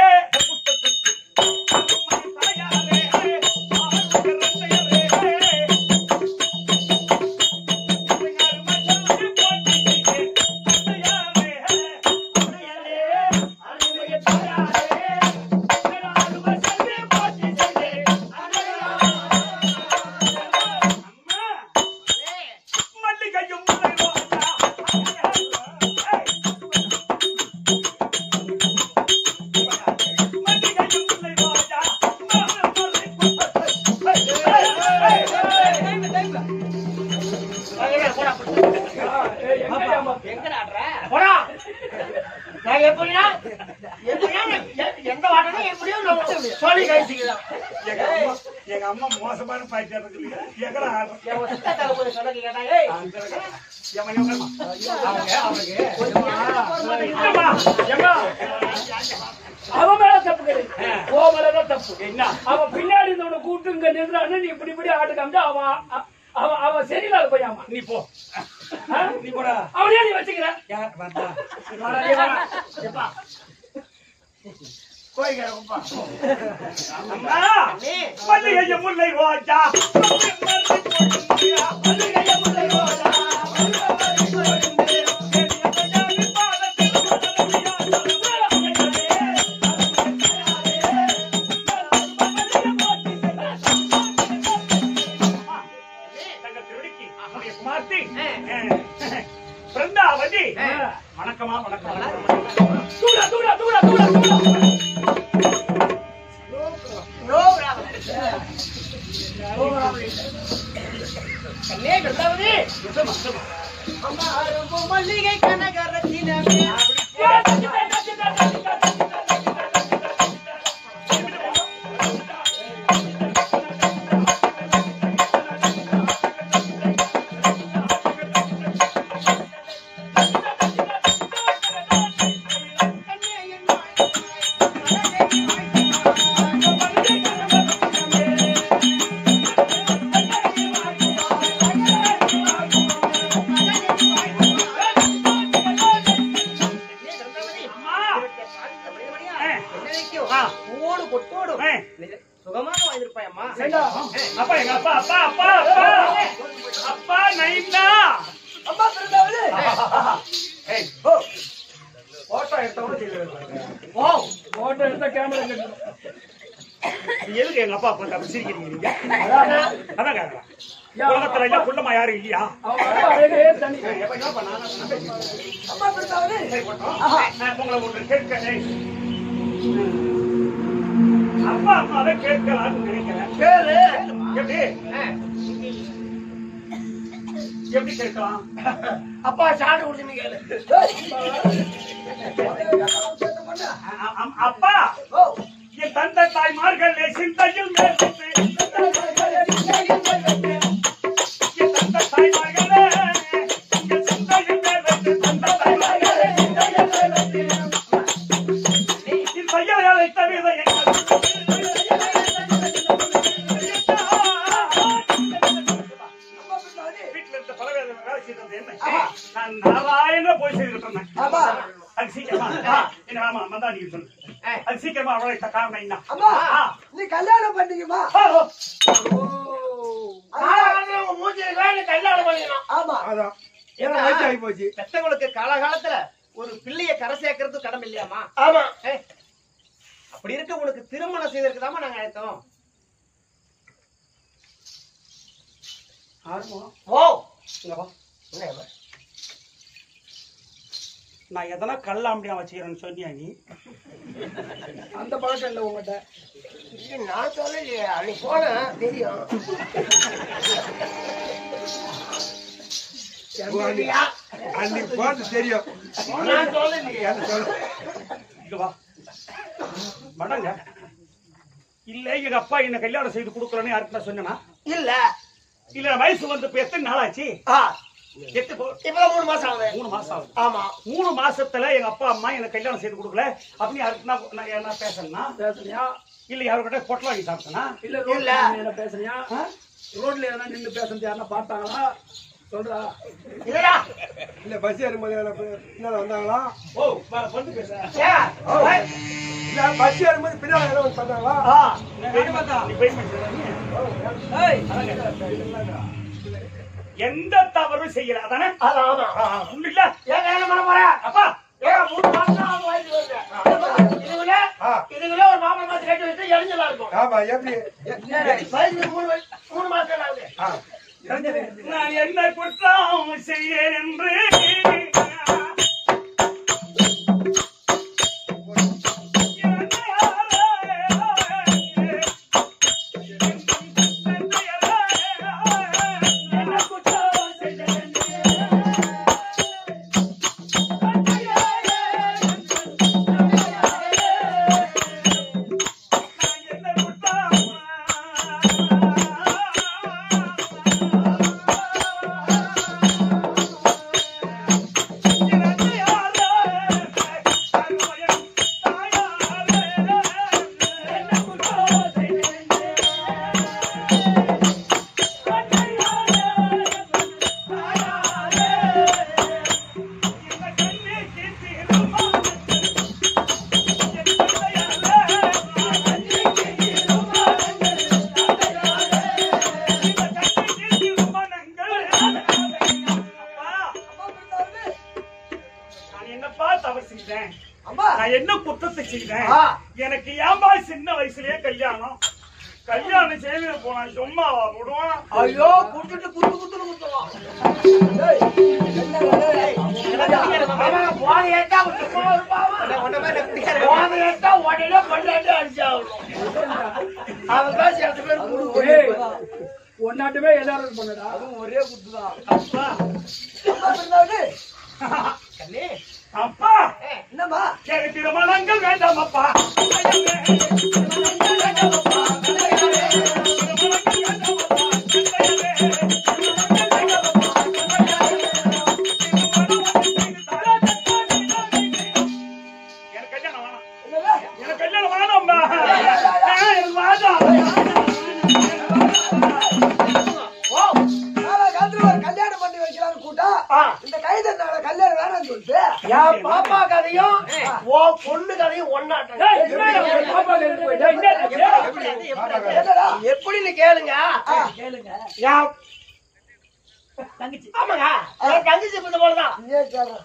தாயாரே, ஆளுடைய அன்னையரே, மல்லிகையும் ஏய், எங்கய்யா அம்மா? போடா நான் எப்படின்னா எப்படின்னா எ- எந்த வாட்டனா எப்படியும் நான் சொல்லி கழிச்சுக்கலாம் எங்க அம்மா எங்க அம்மா மோசமான பாய்ச்சா இருக்குது எங்கடா ஆடுறோம் என் ஒரு சித்த தலைமுறை சொன்னது கேட்டாங்க ஏய், அவன் மேல தப்பு கிடையாது ஓ மேலதான் தப்பு என்ன அவன் பின்னாடி இருந்தவனை கூப்பிட்டு இங்க நின்றான்னு நீ இப்படி இப்படி ஆட்டு காமிச்சா அவன் அ- அவன் அவன் சரியில்லாத பையன் நீ போ ஆ? நீ போடா அவனையே நீ வச்சுக்கிற யார் பார்த்தா எப்பா கோயிக்கிறேன் குப்பா அம்மா மல்லிகை முல்லை ரோஜா மல்லிகை முல்லை ரோஜா தங்கள் திருவடிக்கு நம்முடைய குமார்த்தி பிருந்தாவதி வணக்கமா வணக்கம் தூடா தூடா தூடா தூடா தூடா கண்ணே கண்டாவது அம்மா ரொம்ப மல்லிகை கனகரத்தினமே ஓடு பொட்டோடு சுகமாக வாழ்ந்திருப்பாய் அம்மா அப்பா எங்க அப்பா அப்பா அப்பா அப்பா அப்பா நைனா அம்மா பிறந்தாவது போட்டோ எடுத்தவங்க போட்டோ எடுத்த கேமரா கட்டணும் எதுக்கு எங்க அப்பா அப்பா அப்படி சிரிக்கிறீங்க நீங்க அதான் கேட்கலாம் உலகத்துல இல்ல குள்ளமா யாரும் இல்லையா அவங்க அப்பா அழகே தனி அம்மா பிறந்தாவது நான் உங்களை ஒன்று கேட்கிறேன் அப்பா அம்மாவை கேட்கலாம்னு நினைக்கிறேன் கேளு எப்படி எப்படி கேட்கலாம் அப்பா சாடு கொடுத்து கேளு அ- அ- அப்பா என் தந்தை தாய்மார்கள் சிந்தையில் மேற்கொண்டு என் தந்தை தாய்மார்களே என் சிந்தையில் மேற்கொண்டு தந்தை தாய்மார்களே சிந்தையில் மேற்கொண்டு என் தையலை தவிர வீட்டுல இருந்த பலவேறு வேலை செய்தது என்ன நான் நாராயண போய் செய்துட்டு இருந்தேன் ஆமா அது சீக்கிரமா என்ன ஆமா மந்தாடி சொல்லு அது சீக்கிரமா அவளை காரணம் என்ன அம்மா ஆ. நீ கல்யாணம் பண்ணீங்கம்மா ஆ, ஓ. காலகாலத்துல உன் மூஞ்சில காலி கல்யாணம் பண்ணிக்கணும் ஆமா அதான் ஏன்னா, வயசு ஆகி போச்சு பெத்தவங்களுக்கு காலகாலத்துல ஒரு பிள்ளைய கரை சேர்க்கறது கடமை இல்லையாமா ஆமா ஏய், அப்படி இருக்க உனக்கு திருமணம் செய்திருக்குதாமா நாங்க அழைத்தோம் ஓ இங்க வா. என்ன நான் எதனா கல்லாம்படியா வச்சுக்கிறேன்னு சொன்னியா நீ அந்த பழக்கம் இல்லை உங்ககிட்ட இது நான் சொல்லலையே அன்னைக்கு போனேன் தெரியும் அன்னைக்கு போறது தெரியும் நான் சொல்லலையே எனக்கு சொல்லு. இங்க வா மடங்க இல்ல எங்க அப்பா என்ன கல்யாணம் செய்து கொடுக்குறேன்னு யாருக்கிட்ட சொன்னா இல்ல இல்ல வயசு வந்து இப்ப எத்தனை நாள் ஆச்சு ஆ, எட்டு போ- இப்பதான் மூணு மாசம் ஆகுது மூணு மாசம் ஆகுது ஆமா மூணு மாசத்துல எங்க அப்பா அம்மா எனக்கு கல்யாணம் செய்து கொடுக்கல அப்படின்னு யாருக்கு நான் நான் என்ன பேசணும்னா பேசுறியா இல்ல யாருக்கிட்ட பொட்டல் வாங்கி சாப்பிட்டேனா இல்ல ரோட்ல இல்ல. என்ன பேசுறியா ரோட்ல எதனா நின்னு பேசுறது யாருன்னா பார்த்தாங்களா சொல்றா இல்லடா இல்ல பஸ் ஏறும்போது யாரா பி- பின்னால வந்தாங்களா ஓ வ- வந்து பேச ஏன்? ஏய், இல்ல பஸ் ஏறும்போது பின்னால யாரோ வந்து பண்ணாங்களா ஆ, நீ வெயிட் பண்ணு. நீ வெயிட் பண்ணு. ஏய், எந்த தவறும் செய்யல அதானே அது ஆமா. ஒண்ணு இல்ல ஏன் கல்யாணம் பண்ண போற? அப்பா ஏன் மூணு மாசம் தான் ஆகுது வயசு வருது. இதுக்குள்ள ஆ. இதுக்குள்ள ஒரு மாப்பிள்ளை மாத்தி கட்டி வச்சு எரிஞ்சலா இருக்கும் ஆமா எப்படி வயசுக்கு மூணு வயசு மூணு மாசம் தான் ஆகுது ஆ. நான் என்ன குற்றம் செய்யேன் என்று நான் என்னப்பா தவறு செஞ்சேன் அம்மா நான் என்ன குற்றத்தை செய்தேன் ஆ. எனக்கு ஏன்பா சின்ன வயசுலயே கல்யாணம் கல்யாணம் செய்து போனா சும்மாவா போடுவான் ஐயோ குடுத்துட்டு குத்து குத்துன்னு குத்துவான் ஏய், என்ன வேலை? அவன் போன ஏட்டா சும்மா இருப்பான் போன ஏட்டா உடனே பண்ணாட்டே அடிச்சாகணும் அவன் தான் சில பேர் குடு ஏய், ஒன்னாட்டுமே எல்லாரும் பண்ணடா ஒரே குத்துதான் அப்பா அப்பா பிறந்தவனே, அப்பா என்னம்மா எனக்கு திருமணங்கள் வேண்டாம் அப்பா எனக்கு கல்யாணம் வேணாம் என்னடா? எனக்கு கல்யாணம் வேணாம்பா எனக்கு வேண்டாம் நாளை காலத்துல ஒரு கல்யாணம் பண்ணி வைக்கலாம்னு கூட்டா இந்த கைத நாளை கல்யாணம் வேணாம்னு சொல்லிட்டு என் பாப்பா கதையும் உன் பொண்ணு கதையும் ஒன்னாட்டம் ஏய், என்னடா உன் பாப்பா கேட்டு போயிட்டா? என்னடா இது? என்னடா எப்படின்னு கேளுங்க கேளுங்க என் தங்கச்சி ஆமாங்க என் தங்கச்சி இப்ப இந்த போலதான் நீயே கேளு.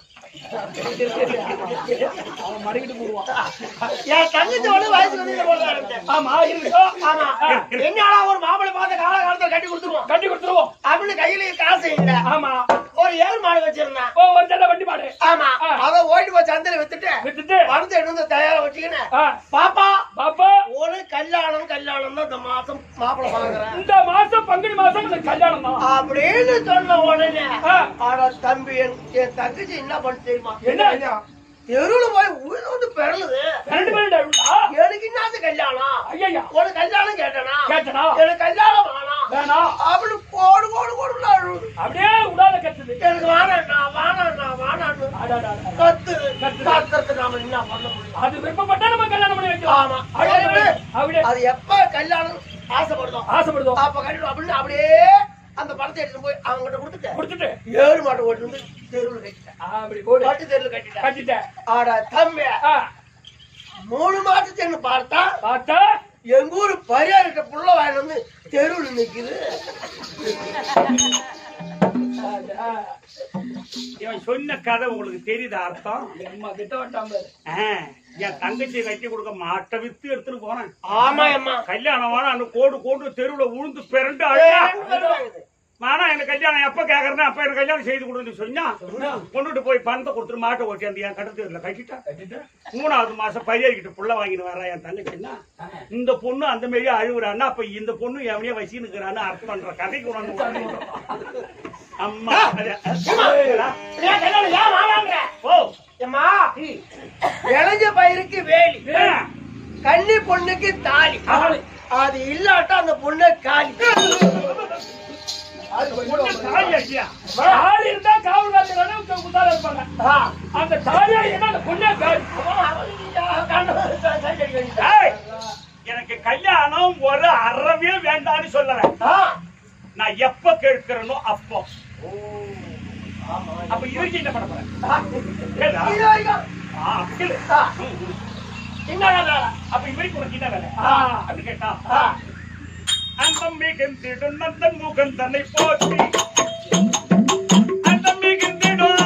என் தங்கச்சியோட வயசு வந்து இந்த போலதான் இருந்தேன் ஆமா இருக்கட்டும். ஆமா என்னடா ஒரு மாப்பிளை பார்த்த கால காலத்துல கட்டி கொடுத்துருவோம் கட்டி கொடுத்துருவோம் அப்படின்னு கையில காசு இல்ல ஆமா ஒரு ஏழு மாடு வச்சிருந்தேன் ஓ ஒரு தடவை வண்டி மாடு ஆமா ஆ. அத ஓடி போய் சந்தையில வித்துட்டு வித்துட்டு பணத்தை எடுத்து வந்து தயாரா வச்சுக்கினேன் ஆ, பாப்பா பாப்பா ஒரு கல்யாணம் கல்யாணம் தான் இந்த மாசம் மாப்பிளை பாக்குறேன் இந்த மாசம் பங்குனி மாசம் இந்த கல்யாணம் தான் அப்படின்னு சொன்ன உடனே ஆ. ஆனா தம்பி என் என் தங்கச்சி என்ன பண்ண தெரியுமா என்ன தெருவுல போய் உயிர் வந்து பிறலுது ரெண்டு பேரும் டவுட்டா? எனக்கு என்னது கல்யாணம் ஐயையா ஒரு கல்யாணம் கேட்டனா கேட்டனா எனக்கு கல்யாணம் வேணாம் வேணாம் அப்படி கோடு கோடு கோடு அழுவுது அப்படியே விடாத கத்துது எனக்கு வேணாண்டா வேணாண்டா வேணாண்டு அடாடாடா. கத்து கத்துறது நாம என்ன பண்ண முடியும் அது விருப்பப்பட்டா நம்ம கல்யாணம் பண்ணி வைக்கலாம் ஆமா அப்படியே அப்படியே அது எப்ப கல்யாணம் ஆசைப்படுதோம் ஆசைப்படுதோம் அப்ப கட்டிடும் அப்படின்னு அப்படியே அந்த பணத்தை எடுத்துட்டு போய் அவங்ககிட்ட கொடுத்துட்டேன் கொடுத்துட்டு ஏழு மாட்டை ஓட்டு வந்து தெருவில் கட்டிட்டேன் அப்படி போடு பட்டு தெருவில் கட்டிட்டேன் கட்டிட்டேன் ஆடா தம்பி ஆ, மூணு மாசத்துன்னு பார்த்தா பார்த்தா எங்க ஊர் பரியாரிட்ட புள்ள வாயில் வந்து தெருவில் நிக்குது ஆ, இவன் சொன்ன கதை உங்களுக்கு தெரியுதா அர்த்தம் எம்மா கிட்ட வந்துட்டான் பாரு. ஆ, என் தங்கச்சியை கட்டி கொடுக்க மாட்டை வித்து எடுத்துட்டு போறேன் ஆமா அம்மா கல்யாணம் வேணா அந்த கோடு கோடு தெருவுல உளுந்து பிறண்டு அழகா வேணா எனக்கு கல்யாணம் எப்ப கேக்குறேன்னா அப்ப எனக்கு கல்யாணம் செய்து கொடுன்னு சொன்னா கொண்டுட்டு போய் பணத்தை கொடுத்துட்டு மாட்டை ஓட்டி அந்த என் கடத்தூர்ல கட்டிட்டா மூணாவது மாசம் பரியாரிக்கிட்டு புள்ள வாங்கிட்டு வர என் தங்கச்சின்னா இந்த பொண்ணு அந்த மாரி அழுகுறான்னா அப்ப இந்த பொண்ணு எவனையே வசினுக்குறான்னு அர்த்தம் பண்ற கதைக்கு உணர்ந்து அம்மா அது- ஏன் கல்யாணம் ஏன் வாழாங்க ஓ ஏம்மா இளைஞ்ச பயிருக்கு வேலி ஏன்? கன்னி பொண்ணுக்கு தாலி தாலி. அது இல்லாட்டா அந்த பொண்ணு காலி பொண்ணு தாலி அடிச்சியா? தாலி இருந்தா காவல் காத்துறானே குத்தால இருப்பாங்க ஆ. அந்த தாலியா இருந்தா அந்த பொண்ணே காலி ஏய், எனக்கு கல்யாணம் ஒரு அறவே வேண்டாம்னு சொல்லல ஆ. நான் எப்ப கேட்கிறேனோ அப்போ அப்ப இவருக்கு என்ன பண்ண போறேன் கேளா? இதோ, இதோ. ஆ, கேளு. ஆ. ம், ம். என்ன வேலை? அப்ப இவருக்கு உனக்கு என்ன வேலை ஆ. அப்படி கேட்டா ஆ. அந்தம் மிகுந்திடும் நந்தன் முகன் தன்னை போற்றி அந்தம் மிகுந்திடும்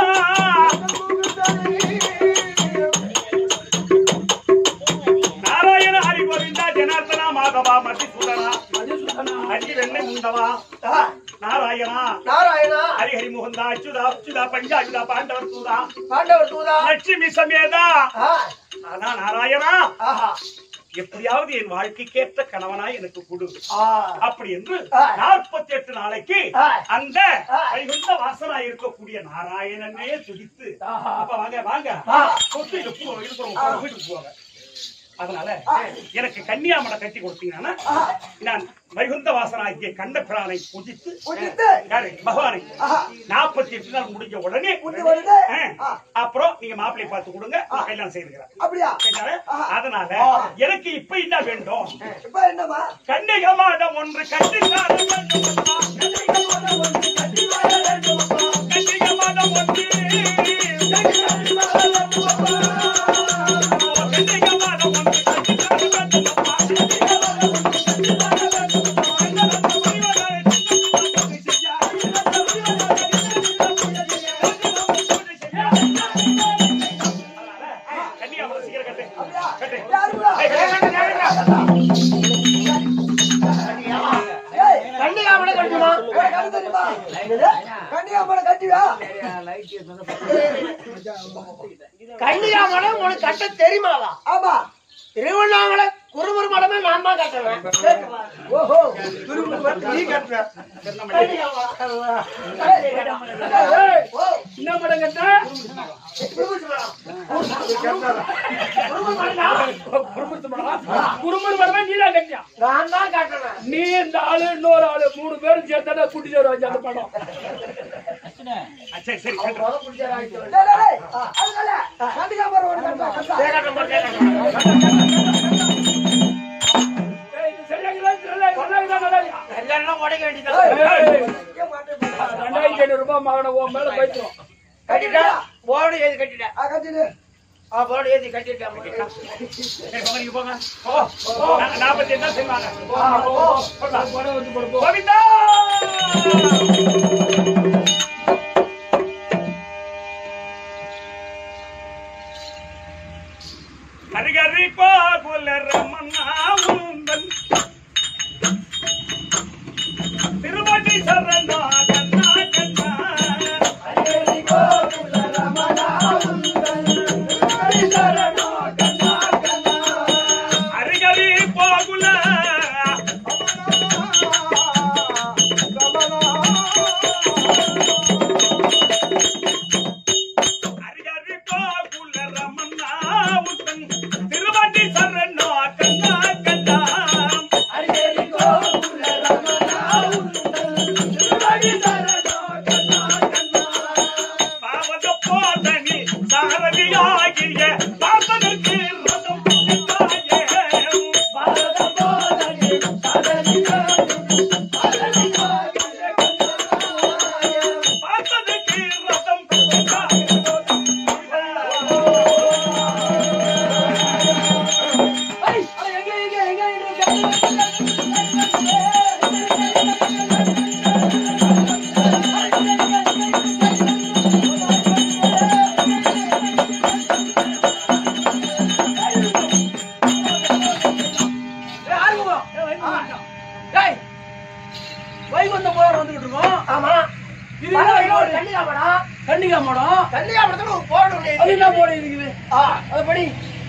நாராயண ஹரி கோவிந்தா ஜனார்தனா மாதவா மதிசூதனா ஹரி வெண்ணை முந்தவா ஆ. நாராயணா நாராயணா ஹரி ஹரி முகுந்தா அச்சுதா அச்சுதா பஞ்சாயுதா பாண்டவர் தூதா பாண்டவர் தூதா லட்சுமி சமேதா ஆ. ஆனா நாராயணா ஆஹா. எப்படியாவது என் வாழ்க்கைக்கேற்ற கணவனாய் எனக்கு கொடு ஆ. அப்படி என்று ஆ. நாற்பத்தி எட்டு நாளைக்கு ஆ. அந்த ஆ. வைகுண்ட வாசனாய் இருக்கக்கூடிய நாராயணனே துதித்து அப்ப வாங்க வாங்க ஆ. கொத்து இது பூ இருக்கிறவங்க பூரா வீட்டுக்கு போவாங்க அதனால எனக்கு கன்னியாமலை கட்டி கொடுத்தீங்கன்னா நான் வைகுந்த வாசனாகிய கண்டபிரானை பூஜித்து பூஜித்து. யாரு பகவானை ஆஹா. நாற்பத்தி எட்டு நாள் முடிஞ்ச உடனே முடிஞ்ச உடனே, ஆ. ஆ. அப்புறம் நீங்க மாப்பிள்ளை பார்த்து கொடுங்க நான் கல்யாணம் செய்துக்கிறேன் அப்படியா சரிதானே? ஆஹா. அதனால ஆ. எனக்கு இப்ப என்ன வேண்டும் இப்ப என்னம்மா கன்னிகமாடம் ஒன்று கட்டினாட வேண்டுமப்பா. கன்னிகமாடம் ஒன்று கட்டினாட வேண்டுமப்பா. கன்னிகமாடம் ஒன்று கன்னிகமாடம் ஒன்று கட்டினாட வேண்டுமப்பா. அதனால, கன்னியாகுமரி சீக்கிரம் கட்டு. கட்டு. யாருடா? ஏய், கட்டு, கட்டு, கட்டு, கட்டு. கன்னியாமலம் உனக்கு கட்ட தெரியுமாவா ஆமா திருவண்ணாமலை குருபர் மடமே நான் தான் கட்டுறேன் ஓஹோ நீ கட்டுற ஏய், என்ன படம் கட்ட குறும்புத்து படம் குறும்புத்து படமே நீதான் கட்டியா நான் தான் கட்டுறேன் நீ இந்த ஆளு இன்னொரு ஆளு மூணு பேரும் சேர்த்தா கூட்டிட்டு வருவாங்க அந்த படம் சரி சரி முத குடிச்சா ஆயிட்டு டேய், டேய், டேய். அதுனால, கண்டிக்காம ஒரு கட்டா, கட்டா. ஏய், இது சரியாகுதா? நல்லா இருக்குதா? நல்லா இருக்குதா? எல்லாம் உடைக்க வேண்டியது ஏய், இங்க மாட்டேன். ரெண்டாயிரத்தி ஐநூறு ரூபாய் மகனை உன் மேல போயிட்டோம் கட்டிட்டா போர்டு ஏதி கட்டிட்டா ஆ, கட்டிடு. ஆ போர்டு ஏதி கட்டிட்டா சரி, போங்க, நீங்க போங்க நா- நாற்பத்தி எட்டு தான் செய்வாங்க படம் வந்து போடு, போ. கோவிந்தா கரிகரி கோகுல ரமணா உந்தன் திருவடி சரணா கண்ணா கண்ணா ஹரிகரி கோகுல ஹரிகரி கோகுல ரமணா உந்தன் திருவடி சரணா கண்ணா கண்ணா பாவத போதனி சாரதியாகிய பாசனுக்கு ரதம் சித்தாயே பாசனுக்கு ரதம் வைகுண்டம் போற வந்துகிட்டு இருக்கோம் ஆமா இது படம் என்ன இன்னொரு கன்னிகாமடா கண்டிக்கா மேடம் கன்னிகாமடத்துல ஒரு போர்டு ஒண்ணு அது ஏத்தி- என்ன போட இருக்குது ஆ, அது படி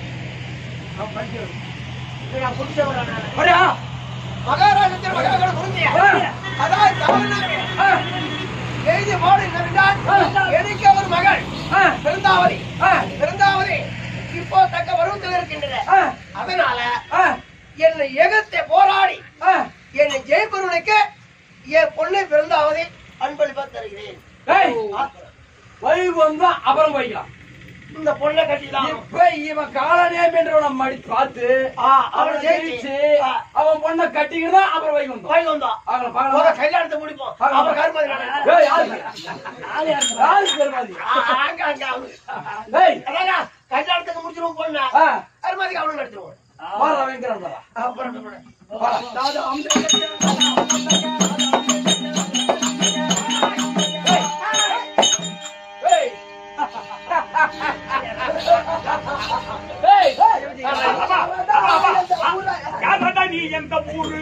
இது நான் குடிச்சவனா நானு. படியா மகாராஜத்தில் மகாகண குருந்தியா? அதாவது தமிழ்நாடு ஆ, எழுதிய போர்டு என்னவென்றால், எனக்கு ஒரு மகள் ஆ, பிருந்தாவதி ஆ, பிருந்தாவதி இப்போ தக்க பருவத்தில் இருக்கின்றன ஆ, அதனால ஆ, என்னை எதிர்த்து போராடி ஆ. என்னை ஜெயபெருவனுக்கு என் பொண்ணை பிறந்தாவது அன்பளிப்பா தருகிறேன் ஏய், வைகுண்டம் அப்புறம் வைக்கலாம் இந்த பொண்ணை கட்டிடலாம் இப்ப இவன் காலநேம் என்றவனை மடி பார்த்து ஆ, அவனை அவனை ஜெயிச்சு, ஜெயிச்சு ஆ. அவன் பொண்ணை கட்டிக்கிட்டு தான் அப்புறம் வைகுண்டம் வாங்கி வந்தோம் பார்க்கலாம், முத பார்க்கலாம். கல்யாணத்தை முடிப்போம் பார்க்கலாம். அப்புறம் கருமாதி நடக்கும். ஏய், யாருக்கு? யாருக்கு பெருமாதி? ஆ, அங்க அங்க அவனு. ஏய், அதாங்க, கல்யாணத்துக்கு முடிச்சிருவோம் பொண்ணு ஆ, கருமாதிக்கு அவனும் நடத்திடுவோம் வாடா, வைக்கிறேன் வாடா. அப்புறம் என்ன பண்ண? வாடா. தாதா, அமுது. ஏய். ஏய், அப்பா, அப்பா, அப்பா, அப்பா. யாரடா நீ எந்த ஊரு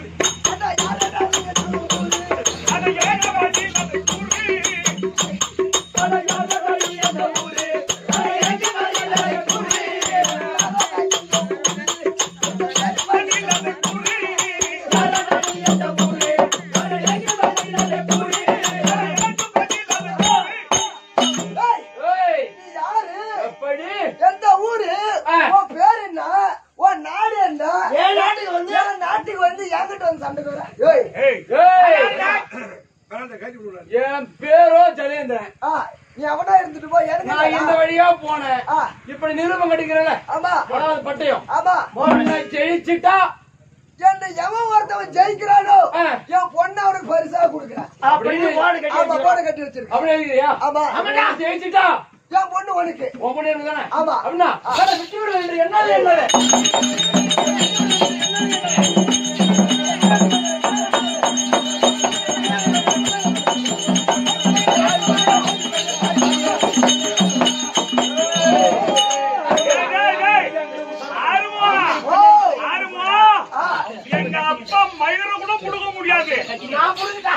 அட ஏகடா நீ எந்த ஊரு நீ எந்த ஊரு ஏய், நீ யாரு? எப்படி? எந்த ஊரு ஆ. உன் பேர் என்ன உன் நாடு என்ன என் நாட்டுக்கு வந்து என் நாட்டுக்கு வந்து என்கிட்ட வந்து சண்டைக்கு வர ஏய் ஏய் ஏய், வேணாம், கட்டி விடுறாரு. என் பேரோ ஜலேந்திரன் ஆ நீ அவனா இருந்துட்டு போ எனக்கு நான் இந்த என்னடா? வழியா போனேன் ஆ இப்படி நிரூபம் கட்டிக்கிறேன் ஆமா பட்டயம் ஆமா உன்னை ஜெயிச்சுட்டா என்ன எவன் ஒருத்தவன் ஜெயிக்கிறானோ ஆ. என் பொண்ணு அவனுக்கு பரிசா கொடுக்குறேன் அப்படின்னு போர்டு கட்டி ஆமா வச்சிருக்கோம். போட கட்டி வச்சிருக்கேன் அப்படி எழுதியா ஆமா அவனா ஜெயிச்சுட்டா என் பொண்ணு உனக்கு உன் பொண்ணு இருக்குதானே ஆமா. அப்படின்னா அட, விட்டு விடு என்று என்னது என்னது ஏய், ஏய், ஏய். ஆறுமா ஓ ஆறுமா ஆ எங்க அப்பா மயிரை கூட புடுங்க முடியாது நான் புரிஞ்சுட்டேன்.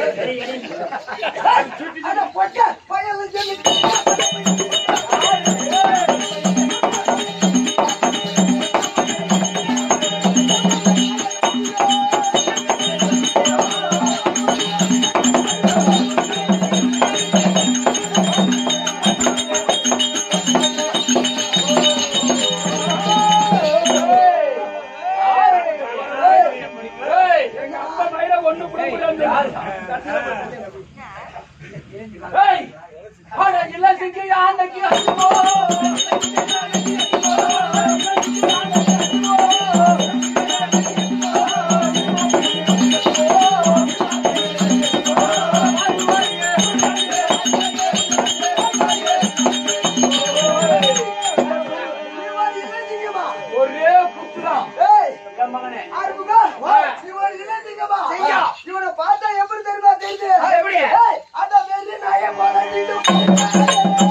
அட பொட்ட பையன் சொல்லி ஏய், எங்க அப்பா மயிரை ஒண்ணு புடிக்க முடியாது. ஏய், அட இலசிக்கு யானைக்கு அச்சுமோ. ஒரே குத்துதான் ஏய் என் மகனே ஆறுமுகா இவன் இளைஞங்கம்மா இவனை பார்த்தா எப்படி தெரியுமா தெரியுது ஆ, எப்படி? ஏய் அந்த வெள்ளி நாயை போல நீண்டும்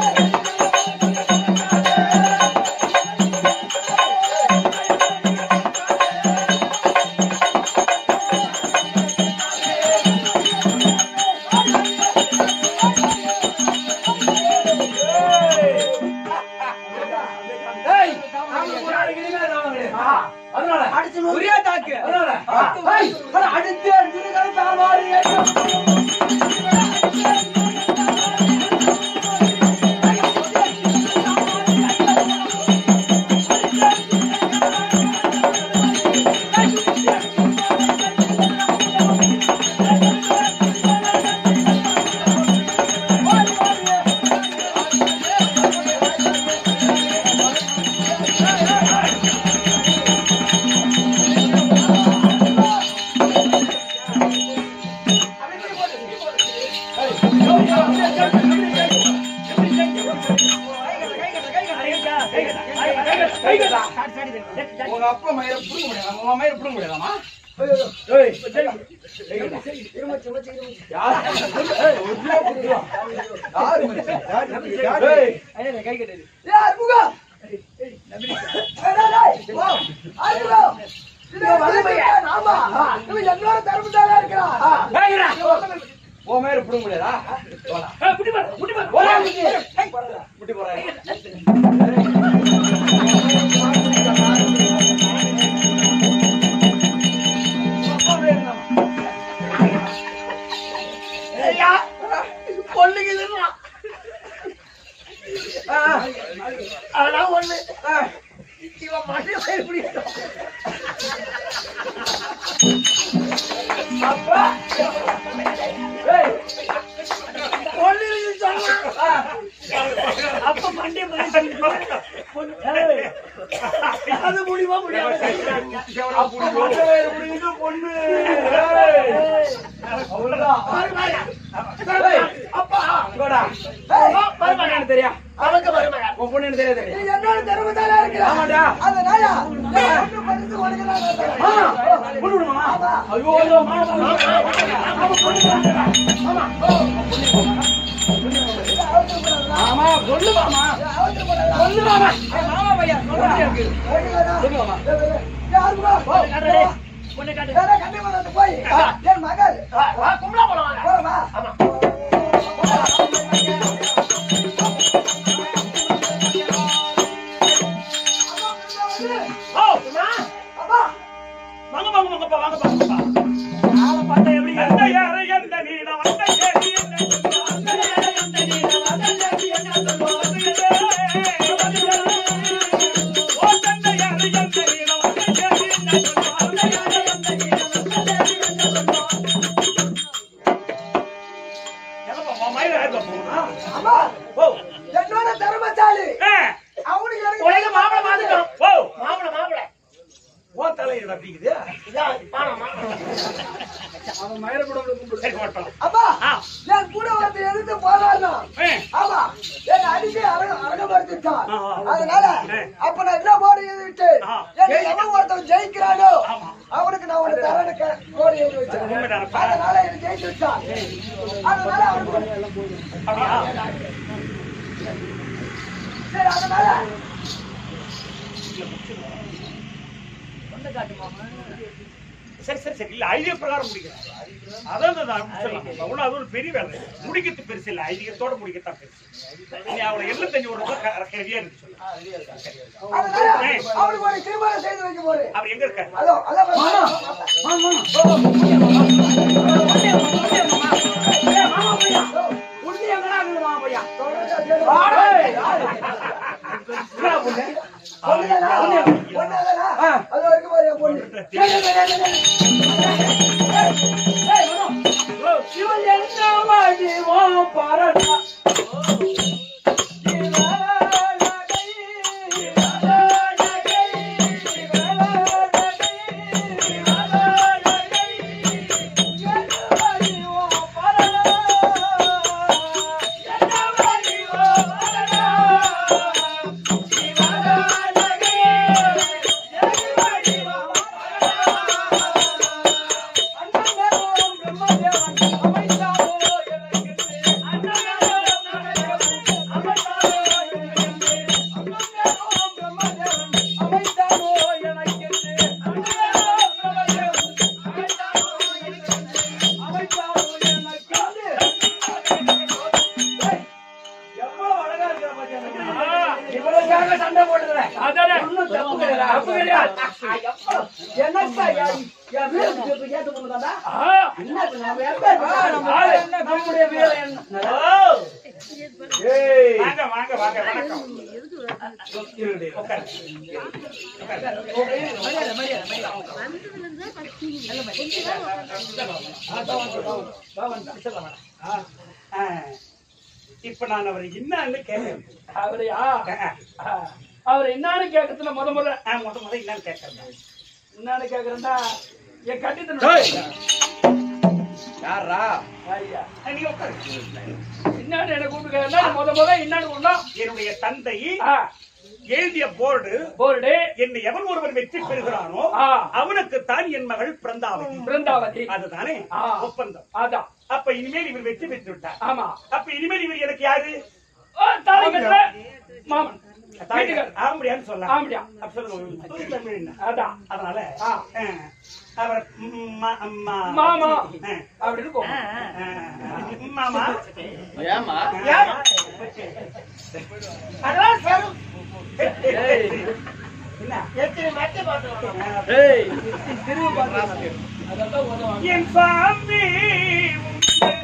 ஏய், நாங்க ஒரு நாளைக்கு இனிமே நாம கிடையாது. ஆ, அதனால ஒரே தாக்கு. அதனால ஏய், அட அடுத்து திருகலை தாழ்வாரி ஏற்றும். உங்க அப்பா மயிரை புடுங்க முடியாது உங்க மயிரை புடுங்க முடியாதாமா ஏய், ஆறுமுகா. ஏய், டேய், டேய், வா. ஆறுமுகா. இது வலிமையன், ஆமா. இவன் என்னோட தர்மத்தாரா இருக்கிறான். உன் மயிரை புடுங்க முடியாதா போடா. முட்டி பாரு, முட்டி பாரு. போடா, முட்டி. முட்டி போறாரு ஆனா ஒண்ணு இவன் மனுஷன் எப்படி அப்பா ஏய், ஒண்ணு இருக்கு சொன்னா. அப்ப மண்டே அது முடியுமா முடியாது பொண்ணு அப்பா இங்கோடா. ஏய், உன் பொண்ணு எனக்கு தெரியா அவங்க மருமகன் உன் பொண்ணு எனக்கு தெரியாது நீ என்னோட தர்மத்தாரா இருக்கிறான் ஆமாடா. அதனால என் பொண்ணு பரிசு உனக்கு நான் தரேன். ஆ, பொண்ணு விடுமா ஐயோ ஐயோ மாமா மாமா பொண்ணு மாமா பொண்ணு மாமா மாமா பையா சொல்றேன் இருக்கு பொண்ணு மாமா பொண்ணு காட்டு போய் என் மகள் வா கும்பலா போலாம் போறமா ஓ அப்பா வாங்க வாங்க வாங்கப்பா வாங்கப்பா வாங்கப்பா ஆளை பார்த்தா எப்படி எந்த யாரை எந்த நீடம் அந்த கேள்வி என்ன ஓ தந்த யாரை எந்த நீடம் அந்த கேள்வி என்னப்பா உன் மயிரை ஏத்த போகுதா? அம்மா ஓ என்னோட தர்மசாலி ஆ, அவனுக்கு எனக்கு உலக மாப்பிள மாத்துட்டோம் ஓ மாப்பிள மாப்பிள உன் தலையில அப்படிங்குது அவன் மயிரப்படம் கும்பிடு சரி மாட்டோம் அப்பா ஆ. என் கூட வந்து எதிர்த்து போராடினா ஆ. ஆமா என்ன அடிச்சு அழக அழகப்படுத்திட்டான் ஆ, ஆ. அதனால ஆ. அப்ப நான் என்ன போடு எழுதி விட்டு ஆ. என்ன எவன் ஒருத்தன் ஜெயிக்கிறானோ ஆமா. அவனுக்கு நான் ஒரு தரனு கோடி எழுதி வச்சேன் உண்மைதானப்பா? அதனால என்ன ஜெயிச்சு விட்டான் அதனால அவனுக்கு அப்படியா சரி அதனால சரி சரி சரி இல்ல ஐடியா பிரகாரம் முடிக்கிறேன் அதான் நான் சொல்லலாம் அவ்வளவு அது ஒரு பெரிய வேலை முடிக்கிறது பெருசு இல்ல ஐடியத்தோட முடிக்கத்தான் பெருசு நீ அவளை எல்லாம் தெரிஞ்சு விடுறது ரெடியா இருக்கு சொல்லு அதனால அவனுக்கு ஒரு திருமணம் செய்து வைக்க போறேன் அவர் எங்க இருக்காரு அதோ அதான் பாரு. உண்மை எங்கடா இருக்குது மாமா பையா சொல்றதா கேளு. பொண்ணுதானா? பொண்ணுதானா? பொண்ணுதானா? அதோ இருக்கு பாரு என் பொண்ணு. இவன் என்ன வாடி ஓ பாரடா இவளுக்காக சண்டை போடுறேன் அதானே ஒண்ணும் தப்பு கிடையாது. தப்பு கிடையாது. என்னப்பா என் என் வீட்டுக்கு இப்ப ஏத்து கொண்டுதான்டா? ஆ, என்ன இப்ப நம்ம எப்ப ஆளு, நம்முடைய வேலை என்ன? ஏய். வாங்க வாங்க வாங்க வணக்கம் உட்காரு. ஆ. இப்ப நான் அவர் என்னன்னு கேட்கறேன் அவரையா ஆ, அவர் என்னன்னு கேட்கறதுல முத முத ஆ, முத முத என்னன்னு கேட்கறேன் என்னன்னு கேக்குறேன்னா என் கட்டித்தன ஐயா நீங்க உட்காரு என்னன்னு என்ன கூப்பிட்டு முத முத என்னன்னு கொண்டா என்னுடைய தந்தை ஆ, எழுதிய போர்டு போர்டு என்னை எவன் ஒருவன் வெற்றி பெறுகிறானோ ஆ. அவனுக்கு தான் என் மகள் பிறந்தாவதி பிருந்தாவதி அதுதானே ஆ. ஒப்பந்தம் அதான் அப்ப இனிமேல் இவர் வெற்றி பெற்று விட்டார் ஆமா அப்ப இனிமேல் இவர் எனக்கு யாரு ஓ, தாலி கட்டுற மாமன் தாய் வீட்டுக்காரர். ஆம்படியான்னு சொல்லலாம் ஆம்படியா. அப்ப சொல்லுங்க தூய தமிழ் என்ன? அதான் அதனால ஆ. ஆ, அவர் ம், மா- மா- மாமா ஆ, அப்படின்னு போகும் ஆ, மாமா ஏமா ஏமா? அதெல்லாம் சரி என்ன? எத்தனை மட்டை பார்த்து ஏய் திரும்ப பாத்து அதான் உதவாங்க என் சாமி உங்கள்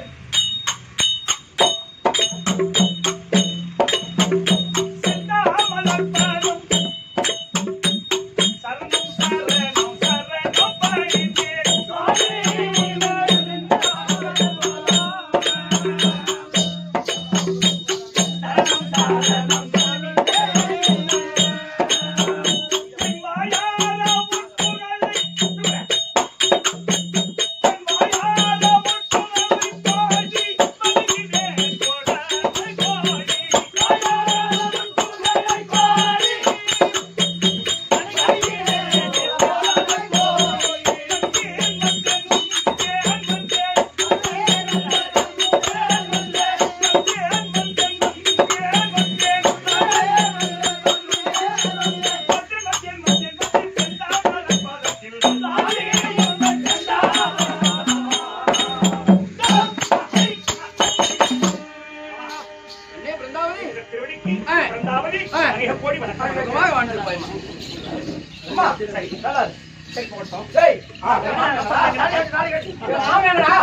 செந்தாமலர் பாதம். சரணம் சரணம் சரணம் பணிந்தேன் சுவாமி. சரணம் சரணம் பணிந்தேன். என் வாயார உட்புகழை திருவடிக்கு பிறந்தாவது அநேக கோடி வணக்கம் அம்மா சரி நல்லா இருக்கு. சரி போட்டோம் ஏய் ஆ, மாமியாரா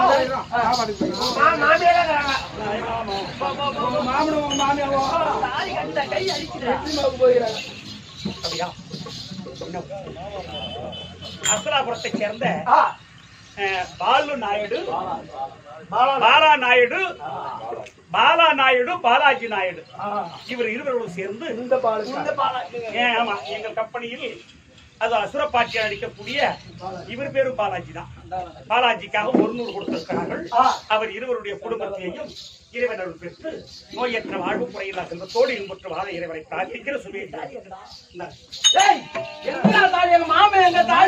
மாமியாரா மாமனும் மாமியாரும் எப்படிம்மா போயிடறாங்க அப்படியா இன்னும். அசலாபுரத்தை சேர்ந்த ஆ அஹ், பாலு நாயுடு பாலா நாயுடு பாலா நாயுடு பாலாஜி நாயுடு ஆ இவர் இருவரும் சேர்ந்து இந்த பாலுங்க ஏன், ஆமா எங்கள் கம்பெனியில் அது அசுரப்பாட்டியா நடிக்கக்கூடிய இவர் பேரும் பாலாஜி தான் பாலாஜிக்காக ஒரு நூறு கொடுத்திருக்கிறார்கள் ஆ. அவர் இருவருடைய குடும்பத்தையும் இறைவன் அருள் பெற்று நோயற்ற வாழ்வு குறையில்லா செல்வத்தோடு இன்புற்று வாழ இறைவனை பிரார்த்திக்கிற சுமேஷ் ஏய் எங்கடா தாலி எங்க மாமன் எங்க தாலி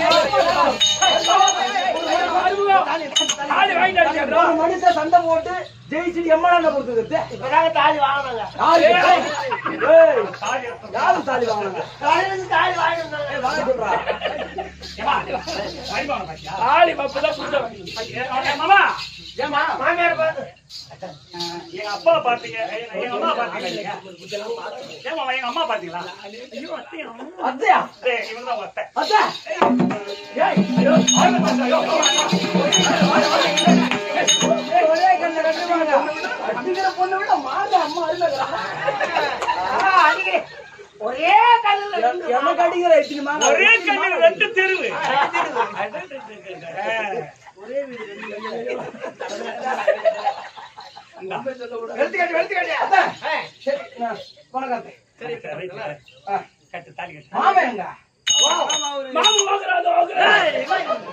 தாலி வாங்கிட்டு அடிச்சாரு. மனுஷன் சண்டை போட்டு ஜெயிச்சு எம்மளாண்ட கொடுத்தது இப்பதாங்க தாலி வாங்கினாங்க யாரு ஏய், தாலி அறுத்தம். யாரு தாலி வாங்கினாங்க காலையில தாலி வாங்கினாங்க வாங்க சொல்றா ஏம்மா, மருமகனை பாத்தியா? ஆளி மப்பதான் புடிச்சவன் ஏ, மாமா ஏமா மாமியார் பாத்து எங்க அப்பா பாத்தீங்க எங்க எங்க அம்மா பாத்தீங்க இல்லையா? ஏன் மாமா எங்க அம்மா பாத்தீங்களா அத்தையா ஏய், இவங்க தான் ஒத்த அத்தை ஏய் ஐயோ ஏய், ஒரே கண்ணு ரெண்டு மாங்க. அடிக்கிற பொண்ணை விட மாங்க அம்மா அழுதா. ஆ, அடிக்கிறேன். ஒரே கல்லுல ரெண்டு எனக்கு அடிக்கிற எத்தனை மாங்க ஒரே கண்ணில் ரெண்டு தெருவு வெளுத்துக்காட்டி, வெளுத்துக்காட்டி. அத்தை, சரி, நான் வணக்கம் அத்தை. கட்டு தாலி கட்டு மாமன் எங்க? மாமு வாங்குறாது வாங்குறாது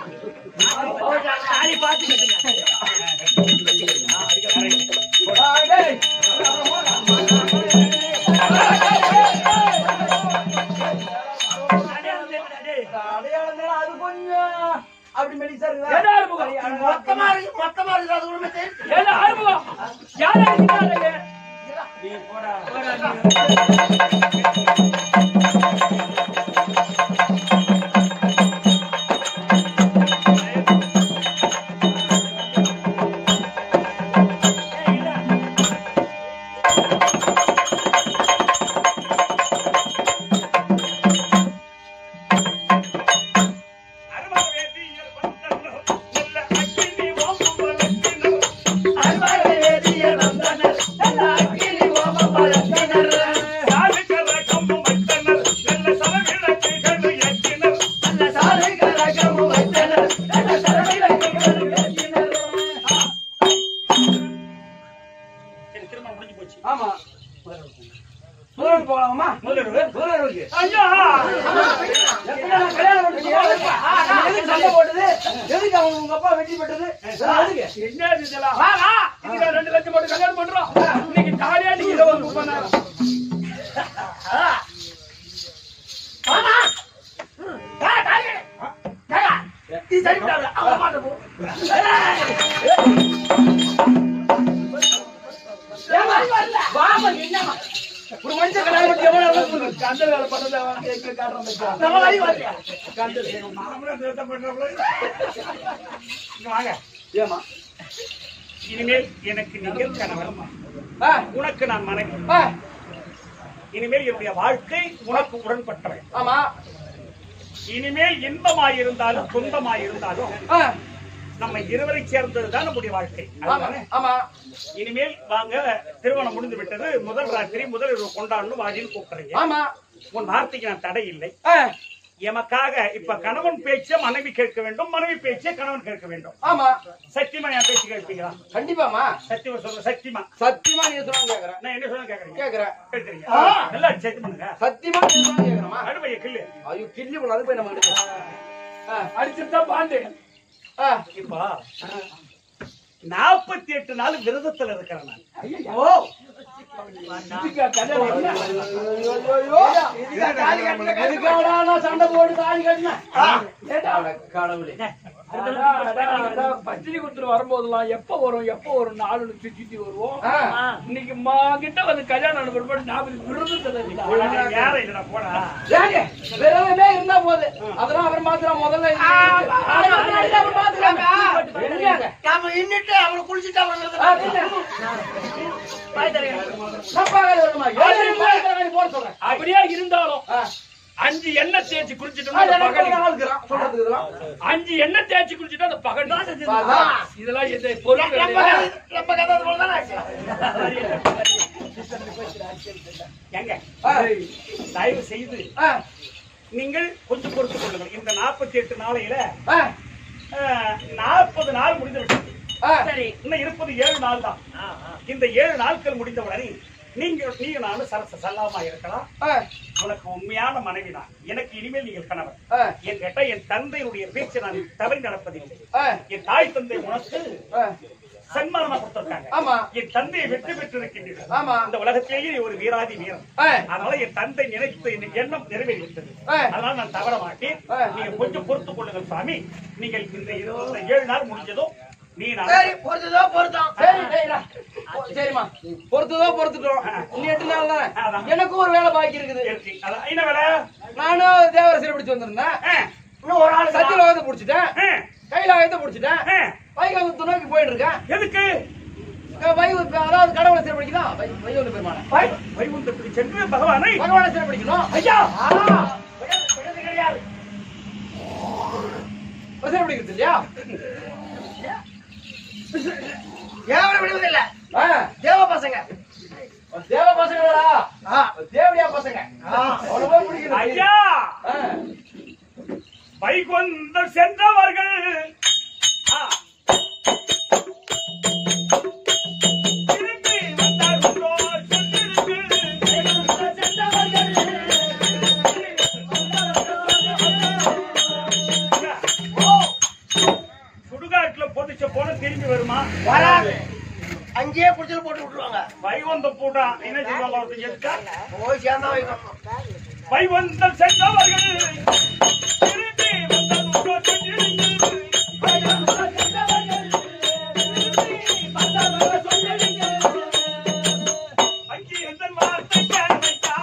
தாலி பார்த்து கட்டுங்க ஆ, டேய். அடையாளம் தானே, அது கொஞ்சம் அப்படி மெலிசா இருக்குதா? என்ன ஆறுமுகம்? மொத்தமா இருக்கு, மொத்தமா இருக்கு, அது ஒண்ணுமே தெரியல. ஏன்னா ஆறுமுகம் யாரை அடிக்கிறாங்க அருமக வேதியியல் வந்தனர், நல்ல அக்கினி ஓம்பு வளர்த்தினர். சாலுக்கர கம்பு வைத்தனர், நல்ல சரவிளக்குகள் ஏற்றினர். சரி, திருமணம் முடிஞ்சு போச்சு. ஆமா முதல்வர் போகலாமா முதல்வர். முதல்வருக்கு ஐயா! எப்படி நான் கல்யாணம் பண்ணிட்டு போறேன்ப்பா? எதுக்கு சண்டை போட்டது எதுக்கு அவங்க உங்க அப்பா வெட்டி போட்டது அதுக்கு என்ன இதெல்லாம் இதுல ரெண்டு லட்சம் போட்டு கல்யாணம் பண்றோம் இன்னைக்கு ஜாலியா நீங்க இதை வந்து பண்ணாங்க ஒரு மனுஷன் கல்யாணம் பண்ணி எவ்வளவு நாள் ஆகுது? கந்த வேலை பண்ணதை வந்து எங்க காட்டுறோம் பாத்தியா? நம்ம வழி பார்த்தியா? மாமனார் திருத்தம் பண்றாப்புல. இங்க வாங்க ஏம்மா? இனிமேல் எனக்கு நீங்கள் கணவர் ஆ, உனக்கு நான் மனைவி ஆ, இனிமேல் என்னுடைய வாழ்க்கை உனக்கு உடன்பட்டவன் ஆமா இனிமேல் இன்பமாயிருந்தாலும் துன்பமாயிருந்தாலும் ஆ, நம்ம இருவரை சேர்ந்ததுதான் நம்முடைய வாழ்க்கை ஆமா அதுதானே? ஆமா இனிமேல் வாங்க திருமணம் முடிந்து விட்டது முதல் ராத்திரி முதல் இரவு கொண்டாடணும் வாடின்னு கூப்பிடுறீங்க ஆமா உன் வார்த்தைக்கு நான் தடை இல்லை ஆ, எமக்காக இப்ப கணவன் பேச்ச மனைவி கேட்க வேண்டும் மனைவி பேச்ச கணவன் கேட்க வேண்டும் ஆமா சத்தியமா என் பேச்சு கேட்பீங்களா கண்டிப்பாமா சத்தியமா சொல்ற சத்தியமா சத்தியமா நீங்க சொன்னா கேக்குறேன் நான் என்ன சொல்ல கேக்குறீங்க கேக்குறேன் கேட்கறீங்க ஆ. நல்லா சத்தியம் பண்ணுங்க சத்தியமா நீங்க சொன்னா கேக்குறமா அடுப்பைய கிள்ளு ஐயோ கிள்ளி போல அது போய் நம்ம எடுக்கலாம் ஆ, அடிச்சுட்டா பாண்டு ஆ, இப்போ நாற்பத்தி எட்டு நாள் விரதத்துல இருக்கிறேன் நான் ஓ இதுக்கா கல்யாணம் என்ன? எதுக்காடா நான் சண்டை போட்டு தாலி கட்டினேன் ஏடா, கடவுளே அதான், அதான், அதான், பத்தினி கொடுத்துட்டு வரும்போதெல்லாம் எப்ப வரும் எப்ப வரும் நாலு சுத்தி சுத்தி வருவோம் ஆ, இன்னைக்கு மா கிட்ட வந்து கல்யாணம் அனுப்புறப்ப நாற்பது விருதுல யார இல்லடா போடா ஏங்க, விரதமே இருந்தா போது அதெல்லாம் அவர் மாத்திரம் முதல்ல அவர் மாத்திரம் என்னங்க நாம இன்னிட்டு அவனை குளிச்சுட்டு அவனை ஆ, பின்ன. தப்பாக வருமா ஏழு மணிக்கு போட சொல்றேன் அப்படியே இருந்தாலும் ஆ, அஞ்சு எண்ணெய் தேய்ச்சி ஆ, குளிச்சுட்டோம்னா அந்த எனக்கு ஒரு பகல் ஆள் இருக்கிறான் சொல்றதுக்கு இதெல்லாம் அஞ்சு எண்ணெய் தேய்ச்சி குளிச்சுட்டா அந்த பகல் பார்த்தா? இதெல்லாம் எந்த பொருள் கிடையாது. நம்ம கதை போலதானே எங்க ஆ, தயவு செய்து ஆ, நீங்கள் கொஞ்சம் பொறுத்துக் கொள்ளுங்கள் இந்த நாற்பத்தி எட்டு நாளையில ஆ, நாற்பது நாள் முடிந்து விட்டது ஆ, சரி இன்னும் இருப்பது ஏழு நாள் தான் இந்த ஏழு நாட்கள் முடிந்தவுடனே நீங்க நீங்க நானும் சரச சல்லாமா இருக்கலாம் ஆ, உனக்கு உண்மையான மனைவி தான் எனக்கு இனிமேல் நீங்கள் கணவர் ஆ, என்கிட்ட என் தந்தையினுடைய பேச்சை நான் தவறி நடப்பதில்லை ஆ, என் தாய் தந்தை உனக்கு ஆ, சன்மானமா கொடுத்திருக்காங்க ஆமா என் தந்தையை வெற்றி பெற்றிருக்கின்றீர்கள் ஆமா. இந்த உலகத்திலேயே நீ ஒரு வீராதி வீரன் ஆ, அதனால என் தந்தை நினைத்த என் எண்ணம் நிறைவேறிவிட்டது ஆ. அதனால நான் தவற மாட்டேன் ஆ. நீங்க கொஞ்சம் பொறுத்துக் கொள்ளுங்கள் சுவாமி நீங்கள் இந்த இருபது ஏழு நாள் முடிஞ்சதும் நீ நான் சரி பொறுத்ததோ பொறுத்தான் சரி சரிடா. ஓ, சரிம்மா பொறுத்துதோ பொறுத்துட்டோம் இன்னும் எட்டு நாள் அதான். தானே எனக்கும் ஒரு வேலை பாக்கி இருக்குது இருக்கு. அதான் என்ன வேலை நானும் தேவரசரை பிடிச்சு வந்திருந்தேன் ஆ, இன்னும் ஒரு ஆள் சத்தியில வந்து புடிச்சிட்டேன் ஆ, கையில வந்து புடிச்சிட்டேன் ஆ. வைகுந்தத்தை நோக்கி போயிட்டு இருக்கேன் எதுக்கு வைகுந்த அதாவது கடவுளை சிறப்பிடிக்கலாம் வைகுந்த பெருமான வை- வைகுந்தத்துக்கு சென்று பகவானை பகவானை சிறப்பிடிக்கணும் ஐயா ஆ, விடுறது கிடையாது சிறப்பிடிக்கிறது இல்லையா தேவனை விடுவதில்லை ஆ, தேவ பசங்க தேவ பசங்களா ஆ. தேவடியா பசங்க அவனை போய் பிடிக்கிறது ஐயா ஆ, வைகுந்தம் சென்றவர்கள் ஆ. திரும்பி வந்தார்களோ சொல்லிருக்கு. சுடுகாட்டுல பொதிச்ச போன திரும்பி வருமா வராது அங்கேயே குடிச்சல் போட்டு விட்டுருவாங்க வைகுந்தம் பூட்டா என்ன செய்வாங்க ஒருத்தன் எடுத்தா? போய் சேர்ந்தா வைக்கணும் வைகுந்தம் சென்றவர்கள் திரும்பி வந்தார்களோ சொல்லிருக்கு. அங்கே எந்த வார்த்தை கேட்கா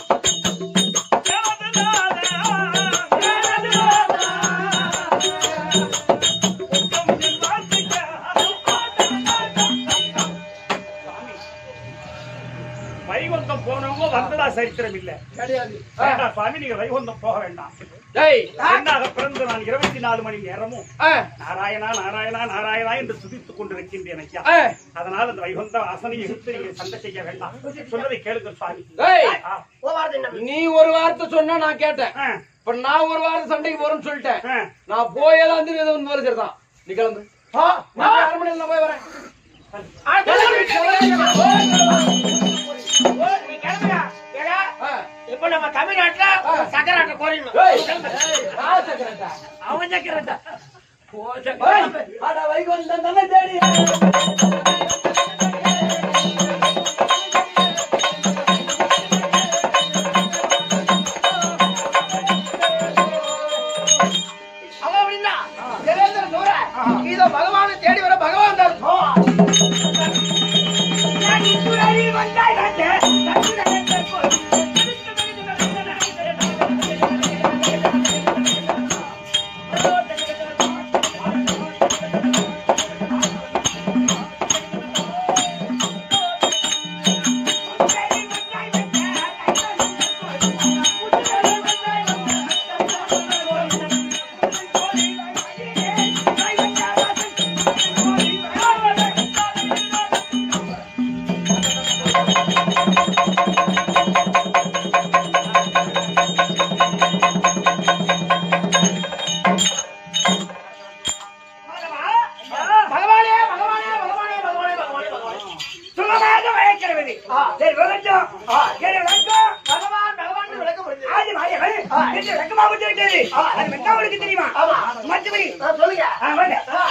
வைகுந்தம் போனவங்க வந்ததா சரித்திரம் இல்ல கிடையாது ஆ, வேண்டாம் சாமி நீங்க வைகுந்தம் போக வேண்டாம் டேய் பெண்ணாக பிறந்து நான் இருபத்தி நாலு மணி நேரமும் ஆ, நாராயணா நாராயணா நாராயணா என்று துதித்துக் கொண்டிருக்கின்றேன் ஐயா ஆ, அதனால அந்த வைகுந்த வாசனையை எடுத்து நீங்க சண்டை செய்ய வேண்டாம் சொன்னதை கேளுங்க சுவாமி டேய் ஆ, ஓ வார்த்தை என்ன நீ ஒரு வார்த்தை சொன்னா நான் கேட்டேன் ஆ, இப்ப நான் ஒரு வார்த்தை சண்டைக்கு போறேன்னு சொல்லிட்டேன் ஆ. நான் போயதான் வந்து ஏதோ ஒன்று வர தான் நீ கிளம்பு ஆ, நான் அரை மணி நேரம் போய் வரேன் ஓ, நீ கிளம்புடா. ஏடா, ஆ, இப்ப நம்ம தமிழ்நாட்டுல சக்கராட்ட கோரிடணும் டேய், நான் சக்கரட்டா. அவன் சக்கரட்டா ஏய், அட வைகுந்தம் தானே தேடி அவன் அப்படின்னா ஜெகேந்திர சூர இதோ பகவானை தேடி வர பகவான் தான் பகவானே பகவானே பகவானே பகவானே பகவானே பகவானே சுகமாக வயக்கிறவது சரி விளக்கம் சரி விளக்கம் பகவான் பகவான் விளக்கம் முடிஞ்சது ஆதி மாயவன் என்று விளக்கமா விட்டு விட்டது அது என்ன உங்களுக்கு தெரியுமா ஆமா. மற்றபடி ஆ, சொல்லுங்க ஆ, வாங்க. ஆ,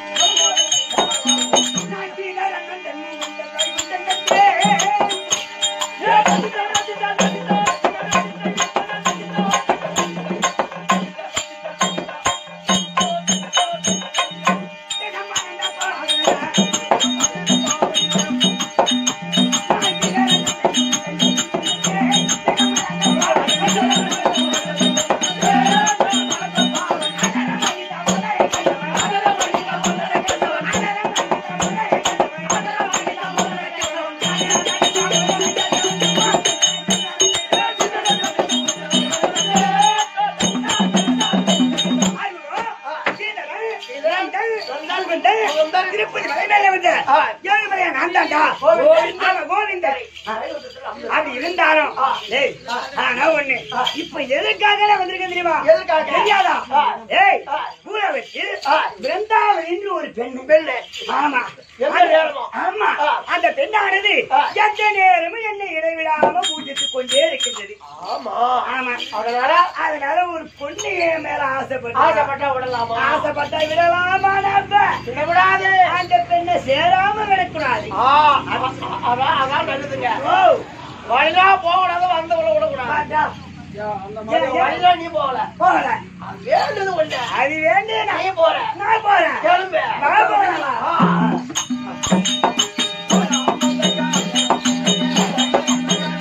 திருப்பதி மலை மேல வந்த ஏழுமலையா நான் தான்டா ஆமா, கோவிந்தன் அது இருந்தாலும் ஏய் ஆனா ஒண்ணு இப்ப எதுக்காக வந்திருக்கேன் தெரியுமா எதற்காக? தெரியாதா ஆ. ஏய் பூரா வச்சு ஆ. பிருந்தாவன் என்று ஒரு பெண் பெண்ணு ஆமா எந்த அந்த- நேரமும்? ஆமா ஆ. அந்த பெண்ணானது ஆ. எந்த நேரமும் என்னை இடைவிடாம பூஜித்துக் கொண்டே இருக்கின்றது ஆமா ஆமா அதனால அதனால ஒரு பொண்ணு என் மேல ஆசைப்பட்டு ஆசைப்பட்டா விடலாமா ஆசைப்பட்டா விடலாமா நாப்ப? விடக்கூடாது அந்த பெண்ணை சேராம விடக்கூடாது ஆ, அதான் அதான் அதான் நல்லதுங்க ஓ வழியா போகக்கூடாது வந்தவள விடக்கூடாது பாத்தா வழியா நீ போகல போகல அது வேண்டது ஒண்ணு அது வேண்டிய நீ போற நான் போறேன் கிளம்பு நான் போறேன் ஆ.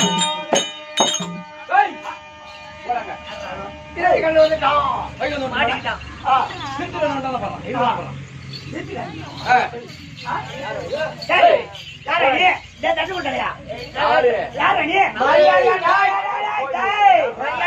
ஏய், போறாங்க. இறை கண்டு வந்துட்டான் வைகுந்தம் மாடி டேய், யாரா நீ? டேய், தட்டு விட்டலையா? யாரு யாரா நீ? மரியாதை, டேய். டேய்.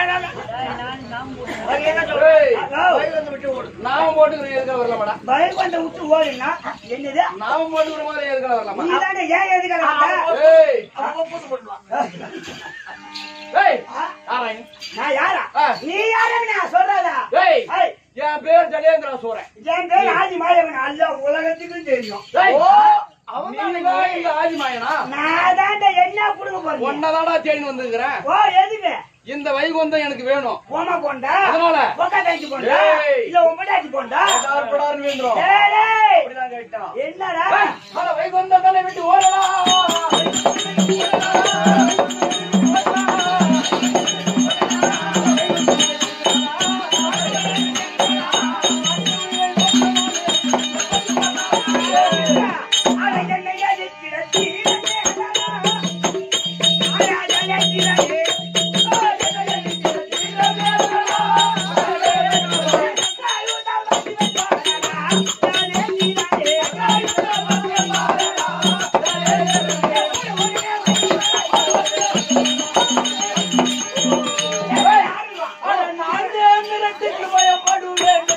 ஏய், ஹலோ. நாம போட்டுக்கிறோம் எதுக்காக வரலாமாடா பைக் வந்த விட்டு ஓடுனா என்னது நாம போட்டுக்கிற மாதிரி எதுக்காக வரலாமா நீ தானே ஏன் எதுக்காக வந்த? ஏய் அவன் பூசு பண்ணுவான் ஏய் யாரா நீ? நான் யாரா ஆ. நீ யாருன்னு நான் சொல்றதா ஏய் ஏய், என் பேர் ஜடேந்திரா சூரன் என் பேர் ஆதி மாயவன் அல்ல உலகத்துக்கும் தெரியும் ஏய், அவன் நீதான் இந்த ஆதிமாயனா நான் தான் என்ன கொடுக்க போறேன் ஒன்னதாடா தேடி வந்துருக்கிறேன் ஓ எதுக்கு இந்த வைகுந்தம் எனக்கு வேணும் போமா கொண்டா அதனால? உக்கா தைச்சு கொண்டா ஏய். இல்ல உம்படாச்சு கொண்டா படார் படார்னு வேண்டுறோம் டேய், டேய். அப்படிதான் கேட்டான் என்னடா ஏய், அட வைகுந்தம் தானே விட்டு ஓடடா அட என்னை எதிர்க்கிற தீரனே. அட என்னை எதிர்க்கிறதே. அட நான் தேர்ந்தெடுத்துக்கு பயப்படுவேன்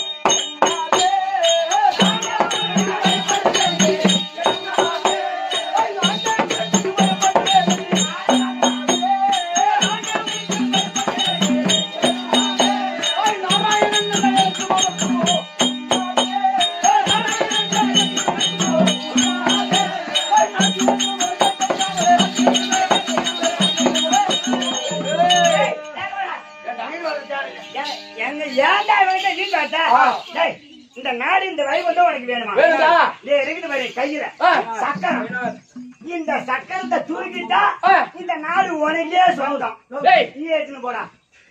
எங்க ஏன்டா இவன்கிட்ட நீ பார்த்தா? டேய், இந்த நாடு இந்த வழி வந்து உனக்கு வேணுமா வேணுடா. டேய், இருக்குது பாரு கையில ஆ. சக்கரம் இந்த சக்கரத்தை தூக்கிட்டா ஆ. இந்த நாடு உனக்கே சொந்தம் டேய். நீ ஏத்துன்னு போடா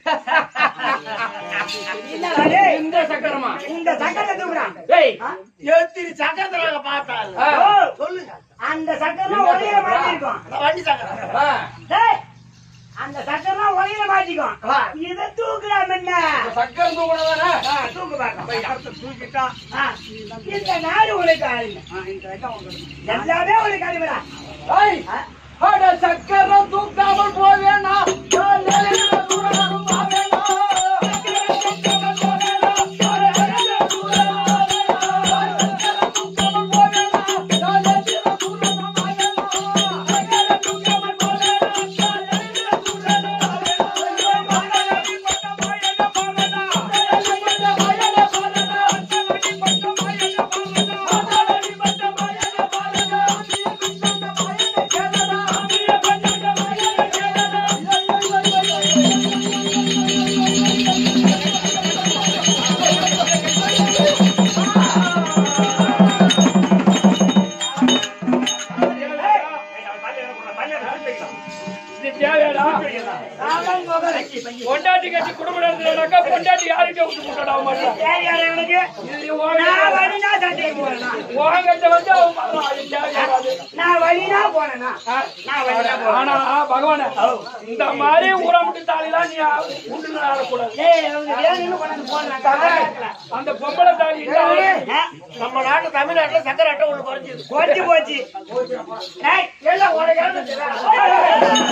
என்னடா டேய்? இந்த சக்கரமா இந்த சக்கரத்தை தூக்குடா டேய் ஆ? எத்திரி சக்கரத்துல நாங்க பார்த்தாங்க ஆ. ஓ, சொல்லுங்க அந்த சக்கரம் உலகில மாட்டிருக்கும் அந்த வண்டி சக்கரம் ஆ, டேய், அந்த சக்கரம் உலகில மாட்டிக்கும் ஆ. இதை தூக்கலாம் என்ன இந்த சக்கரம் தூக்கணும்தானே ஆ, தூக்கு பார்க்கலாம் சக்கரத்தை தூக்கிட்டான் ஆ, இந்த நாடு உனக்கு அடிமை. எல்லாமே உனக்கு அடிமைடா. ஏய், அட சக்கரம் தூக்காமல் போவேனா நான் நிலையில தூரணும் பாவேனா. சக்கரம் தூக்காமல் போவேனா, நான் நிலையில தூரணும் பாவேனா. சக்கரம் தூக்காமல் போவேனா, நான் நிலையில தூரணும் பாவேனா. சக்கரம் தூக்காமல் போவேனா, நான் நிலையில தூரணும் பாவேனா. மகனடி பட்ட மாயன பாவேனா. மகனடி பட்ட மாயன பாவேனா. மகனடி பட்ட மாயன பாவேனா. மகனடி பட்ட மாயன பாவேனா. அடிய பின்னந்த மாயன கேளடா. அடிய பின்னந்த மாயன கேளடா. இது தேவையாடா சாமான் போக வச்சு. பொண்டாட்டி கட்டி குடும்பம் நடத்துறாக்கா பொண்டாட்டி யாருக்கே விட்டு போட்டா மாட்டேன் தேவையாடா உனக்கு? இது உன் நான் வழினா சண்டைக்கு போறேனா? உங்ககிட்ட வந்து அவன் பண்றான். அது தேவையாடாது. நான் வழினா போனேனா? நான் வழினா போறேன். ஆனா பகவான இந்த மாதிரி ஊரமுட்டு தாலிலாம் நீ உண்டு ஆடக்கூடாது ஏய், அவங்க வேணும்னு கொண்டாந்து போடுறான். கதை கேட்கல. அந்த பொம்பளை தாலி இல்ல ஆ, நம்ம நாட்டு தமிழ்நாட்டுல சக்கர அட்டை ஒண்ணு குறைஞ்சிது போச்சு போச்சு டேய், எல்லாம் உனக்கு இறந்துச்சுடா.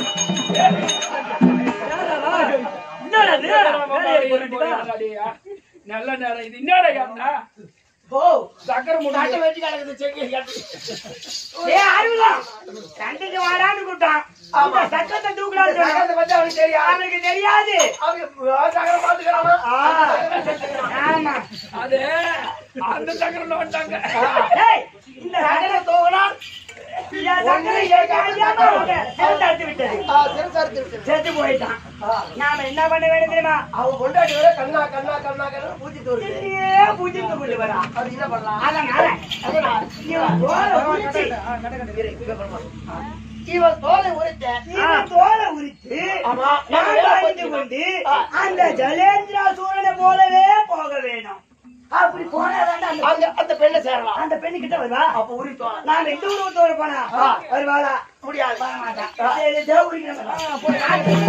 நல்ல நேரம் இது என்னடா ஏன்னா ஓ சக்கரை சட்டை முட்டை வச்சு கிடக்குது செங்கி கட்டு ஏய், அருள்தான். சண்டைக்கு வாடான்னு கூப்பிட்டான். இந்த சக்கரத்தை தூக்கலாம்னு சொன்னான். சக்கரத்தை பத்தி அவனுக்கு தெரியாது அவனுக்கு தெரியாது அவங்க சக்கரை பாத்துக்கிறானா ஆ, ஆமா அது அந்த சக்கரம் வந்துட்டாங்க டேய், இந்த சக்கரை தோகனா இந்த சக்கரை எனக்கு அறியாம அவனை சேர்த்து அறுத்து விட்டது. செத்து போயிட்டான் நாம என்ன பண்ண வேண்டும் தெரியுமா அவன் கொண்டாடி வர கண்ணா கண்ணா கண்ணா கண்ணா பூச்சிட்டு வருது இதுலயே பூஜித்து கொண்டு வரா அது என்ன பண்ணலாம் அதனால இவன் தோலை உரிச்சு இவன் தோலை உரித்த இவன் தோலை உரித்து ஆமா. நான் அணிந்து கொண்டு அந்த ஜலேந்திரா சூழனை போலவே போக வேணும் அப்படி போனா அந்த அந்த அந்த பெண்ணை சேரலாம் அந்த பெண்ணு கிட்ட வருவா அப்ப உரித்தோம் நான் எந்த உருவத்தோட போனா வருவாளா முடியாது வர மாட்டான் சரி, இதோ உரிக்கிறேன்.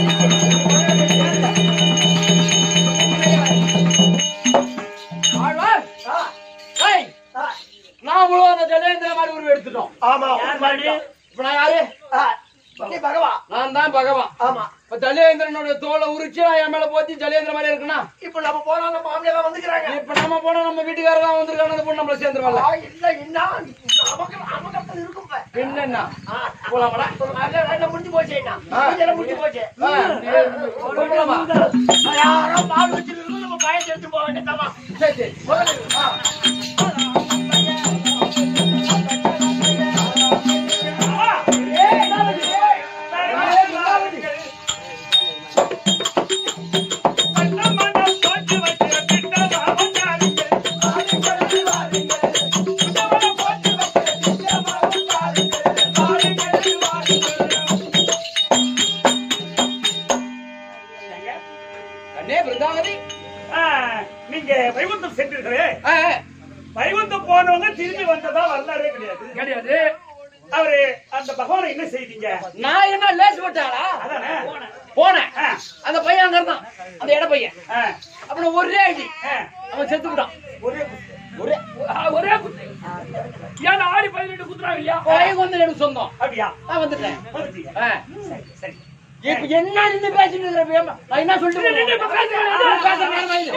ஆழ்வா ஏய், நாமளும் அந்த ஜலேந்திர மாதிரி உருவம் எடுத்துட்டோம் ஆமா இப்ப நான் யாரு ஆ, நீ பகவா நான் தான் பகவான் ஆமா இப்ப ஜலேந்திரனுடைய தோலை உரிச்சு நான் என் மேல போத்தி ஜலேந்திர மாதிரி இருக்குன்னா இப்ப நம்ம போனா நம்ம மாமியார் வந்துக்கிறாங்க இப்ப நம்ம போனா நம்ம வீட்டுக்காரர் தான் வந்திருக்காங்க அந்த பொண்ணு நம்மள சேர்ந்துருவாங்க ஆ, இல்ல இன்னும் நமக்கு நமக்கு இருக்கும் இப்ப. என்னன்னா ஆ, போலாமாடா வேலை- வேலை முடிஞ்சு போச்சு என்ன ஆ. வேலை முடிஞ்சு போச்சு ஆ, நீ போலாமா யாரோ பால் வச்சிருக்கு நம்ம பயத்தை எடுத்து போக வேண்டியதாமா சரி சரி அண்ணே பிருந்தாவதி நீங்க வைகுந்தம் சென்றீர்களே ஆ, வைகுந்தம் போனவங்க திரும்பி வந்ததா வரலாறே கிடையாது கிடையாது அவரு அந்த பகவானை என்ன செய்தீங்க நான் என்ன லேஸ் போட்டாளா அதானே போனேன் ஆ, அந்த பையன் அங்க இருந்தான் அந்த இட பையன் ஆ, அப்புறம் ஒரே அடி ஆ. அவன் செத்து விட்டான் ஒரே குத்து. ஒரே ஆ, ஒரே குத்து ஏன் ஆடி பதினெட்டு குத்துறாங்க இல்லையா பையன் வந்து எனக்கு சொந்தம் அப்படியா நான் வந்துட்டேன் வந்துட்டீங்க. ஆ. சரி சரி இப்ப என்ன நின்னு பேசிட்டு இருக்கிற வேமா? நான் என்ன சொல்லிட்டு போறேன்? நான் பேசுற நேரமா இது?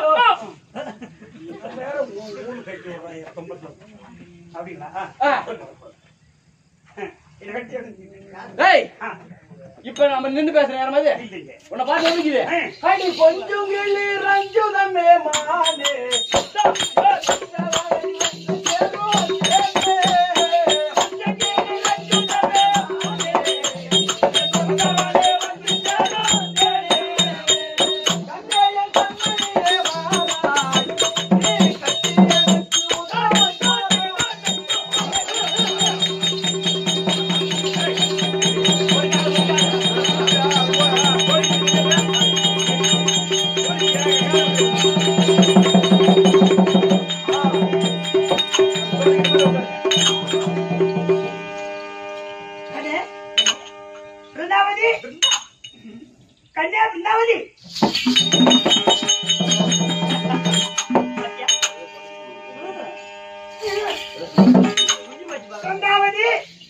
வேற ஊ- ஊரு கட்டி விடுறாங்க, தொம்பத்துல. அப்படிங்களா ஆ, ஆ. சொல்லுங்க. இதை கட்டி எடுங்க. ஏய், ஆ, இப்ப நம்ம நின்னு பேசுற நேரமா இது? இல்லைங்க. உன்னை பார்த்து எதுக்குது? ஆ. அடி கொஞ்சம் கிளி ரஞ்சுதமே மானே. அண்ணே, பிருந்தாவதி கன்யா பிருந்தாவதி பிருந்தாவதி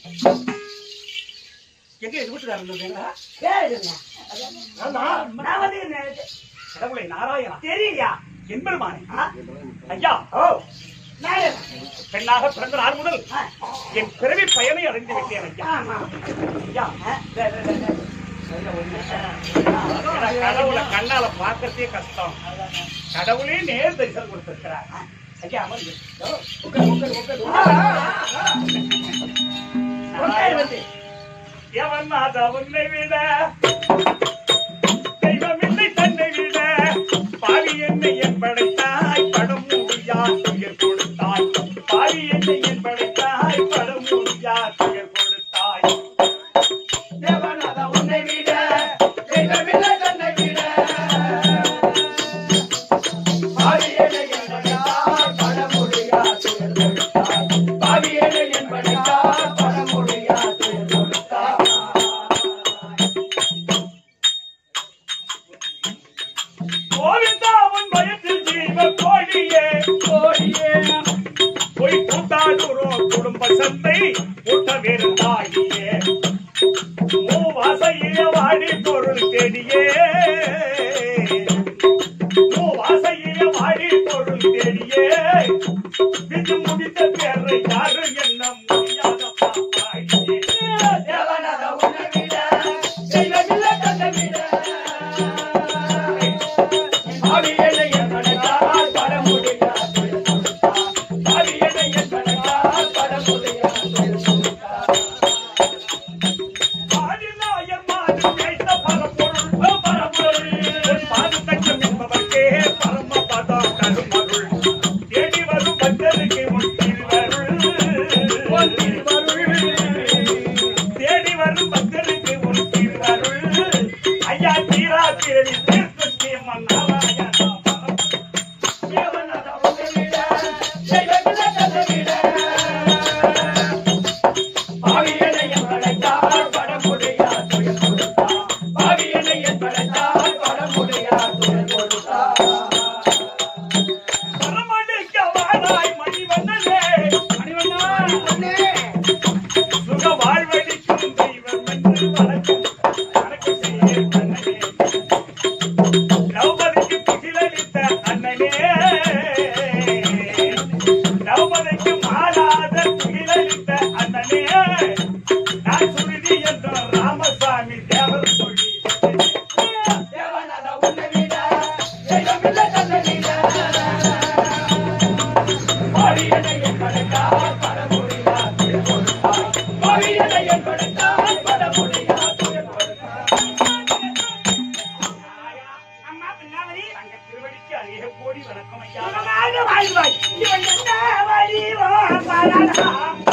எங்க இது வீட்டுக்காரர் இருந்தீங்களா? பேர் என்ன? ஆமா. நான் வந்து என்ன? கடவுளை நாராயணா தெரியலையா எம்பெருமானே ஆ? ஐயா ஓ நான் என்ன? பெண்ணாக பிறந்த நாள் முதல் ஆ, என் பிறவி பயனை அடைந்து விட்டேன் ஐயா ஆமா. ஐயா ஆ, டே, டே, டே, டே. எனக்கு கடவுளை கண்ணால பார்க்கறதே கஷ்டம் கடவுளே நேர் தரிசனம் கொடுத்திருக்கிறார் ஐயா அமர்ந்து உட்கார், உட்கார், உட்கார், ஆ, உட்கார். ஆ, ஆ. உட்காரு வந்து. எவன் மாதா உன்னை விட தெய்வமில்லை தன்னை விட பாவி என்னை என் படைத்தாய் படம் முடியா துயர் கொடுத்தாய் பாவி என்னை என் படைத்தாய் படம் முடியா துயர் கொடுத்தாய் தேவனாதா உன்னை விட, தெய்வமில்லை தன்னை விட. பாவியேனை என்பதால் படமுடியாது என்பதால். பாவியேனை என்பதால் படமுடியாது என்பதால். கோவிந்தா உன் பயத்தில் ஜீவ கோழியே கோழியே போய் கூட்டாடுறோம் குடும்ப சந்தை கூட்டவிருந்தாயே மூவாசையில வாடி பொருள் தேடியே மூவாசையில வாடி பொருள் தேடியே விட்டு முடித்த பேரை யாரு என்ன முடியாத பாப்பாயே தேவனாதா உன்னை விட, தெய்வமில்லை தன்னை விட. பாவியேனை என்பதால் படமுடியாது என்பதால். பாவியேனை என்பதால் படமுடியாது என்பதால். ஆதிநாயர் மாது கைத்த பரம்பொருள், ஓ பரம்பொருள். உன் பாது தஞ்சம் என்பவர்க்கே பரமபதம் தருமருள். தேடி வரும் பக்தருக்கு உன் திருவருள். உன் திருவருள். தேடி வரும் பக்தருக்கு உன் திருவருள். ஐயா தீரா தேடி தீர்க்கும் தீர்மன் நாராயணா பரம்பொருள். தேவனாதா உன்னை விட, தெய்வமில்லை தன்னை விட. பாவியனை என்படைத்தால் படமுடியாது என்பதால். பாவியனை என்படைத்தால் படமுடியாது என்பதால். பரமடிக்க வாராய் மணிவண்ணனே பொண்ணே சுக வாழ்வழிக்கும் தெய்வம் என்று வணக்கம் வணக்கம் செய்ய கண்ணனே திரௌபதிக்கு புகிலளித்த அண்ணனே திரௌபதிக்கு மாறாத புகிலளித்த அண்ணனே நான் சுருதி என்ற ராமசாமி தேவர் சொல்லி தேவனாத உன்னை விட தெய்வமில்லை தன்னை விட. மாரியனை என் படைத்தாய் படமுடியா துயர் கொடுத்தாய். மாரியனை என் படைத்தாய் படமுடியா துயர் கொடுத்தாய். அம்மா பின்னாவரி அங்க திருவடிக்கு அநேக கோடி வணக்கம் ஐயா சுகமாக வாழ்வாய் இவன் என்ன வடிவோ பாலாடா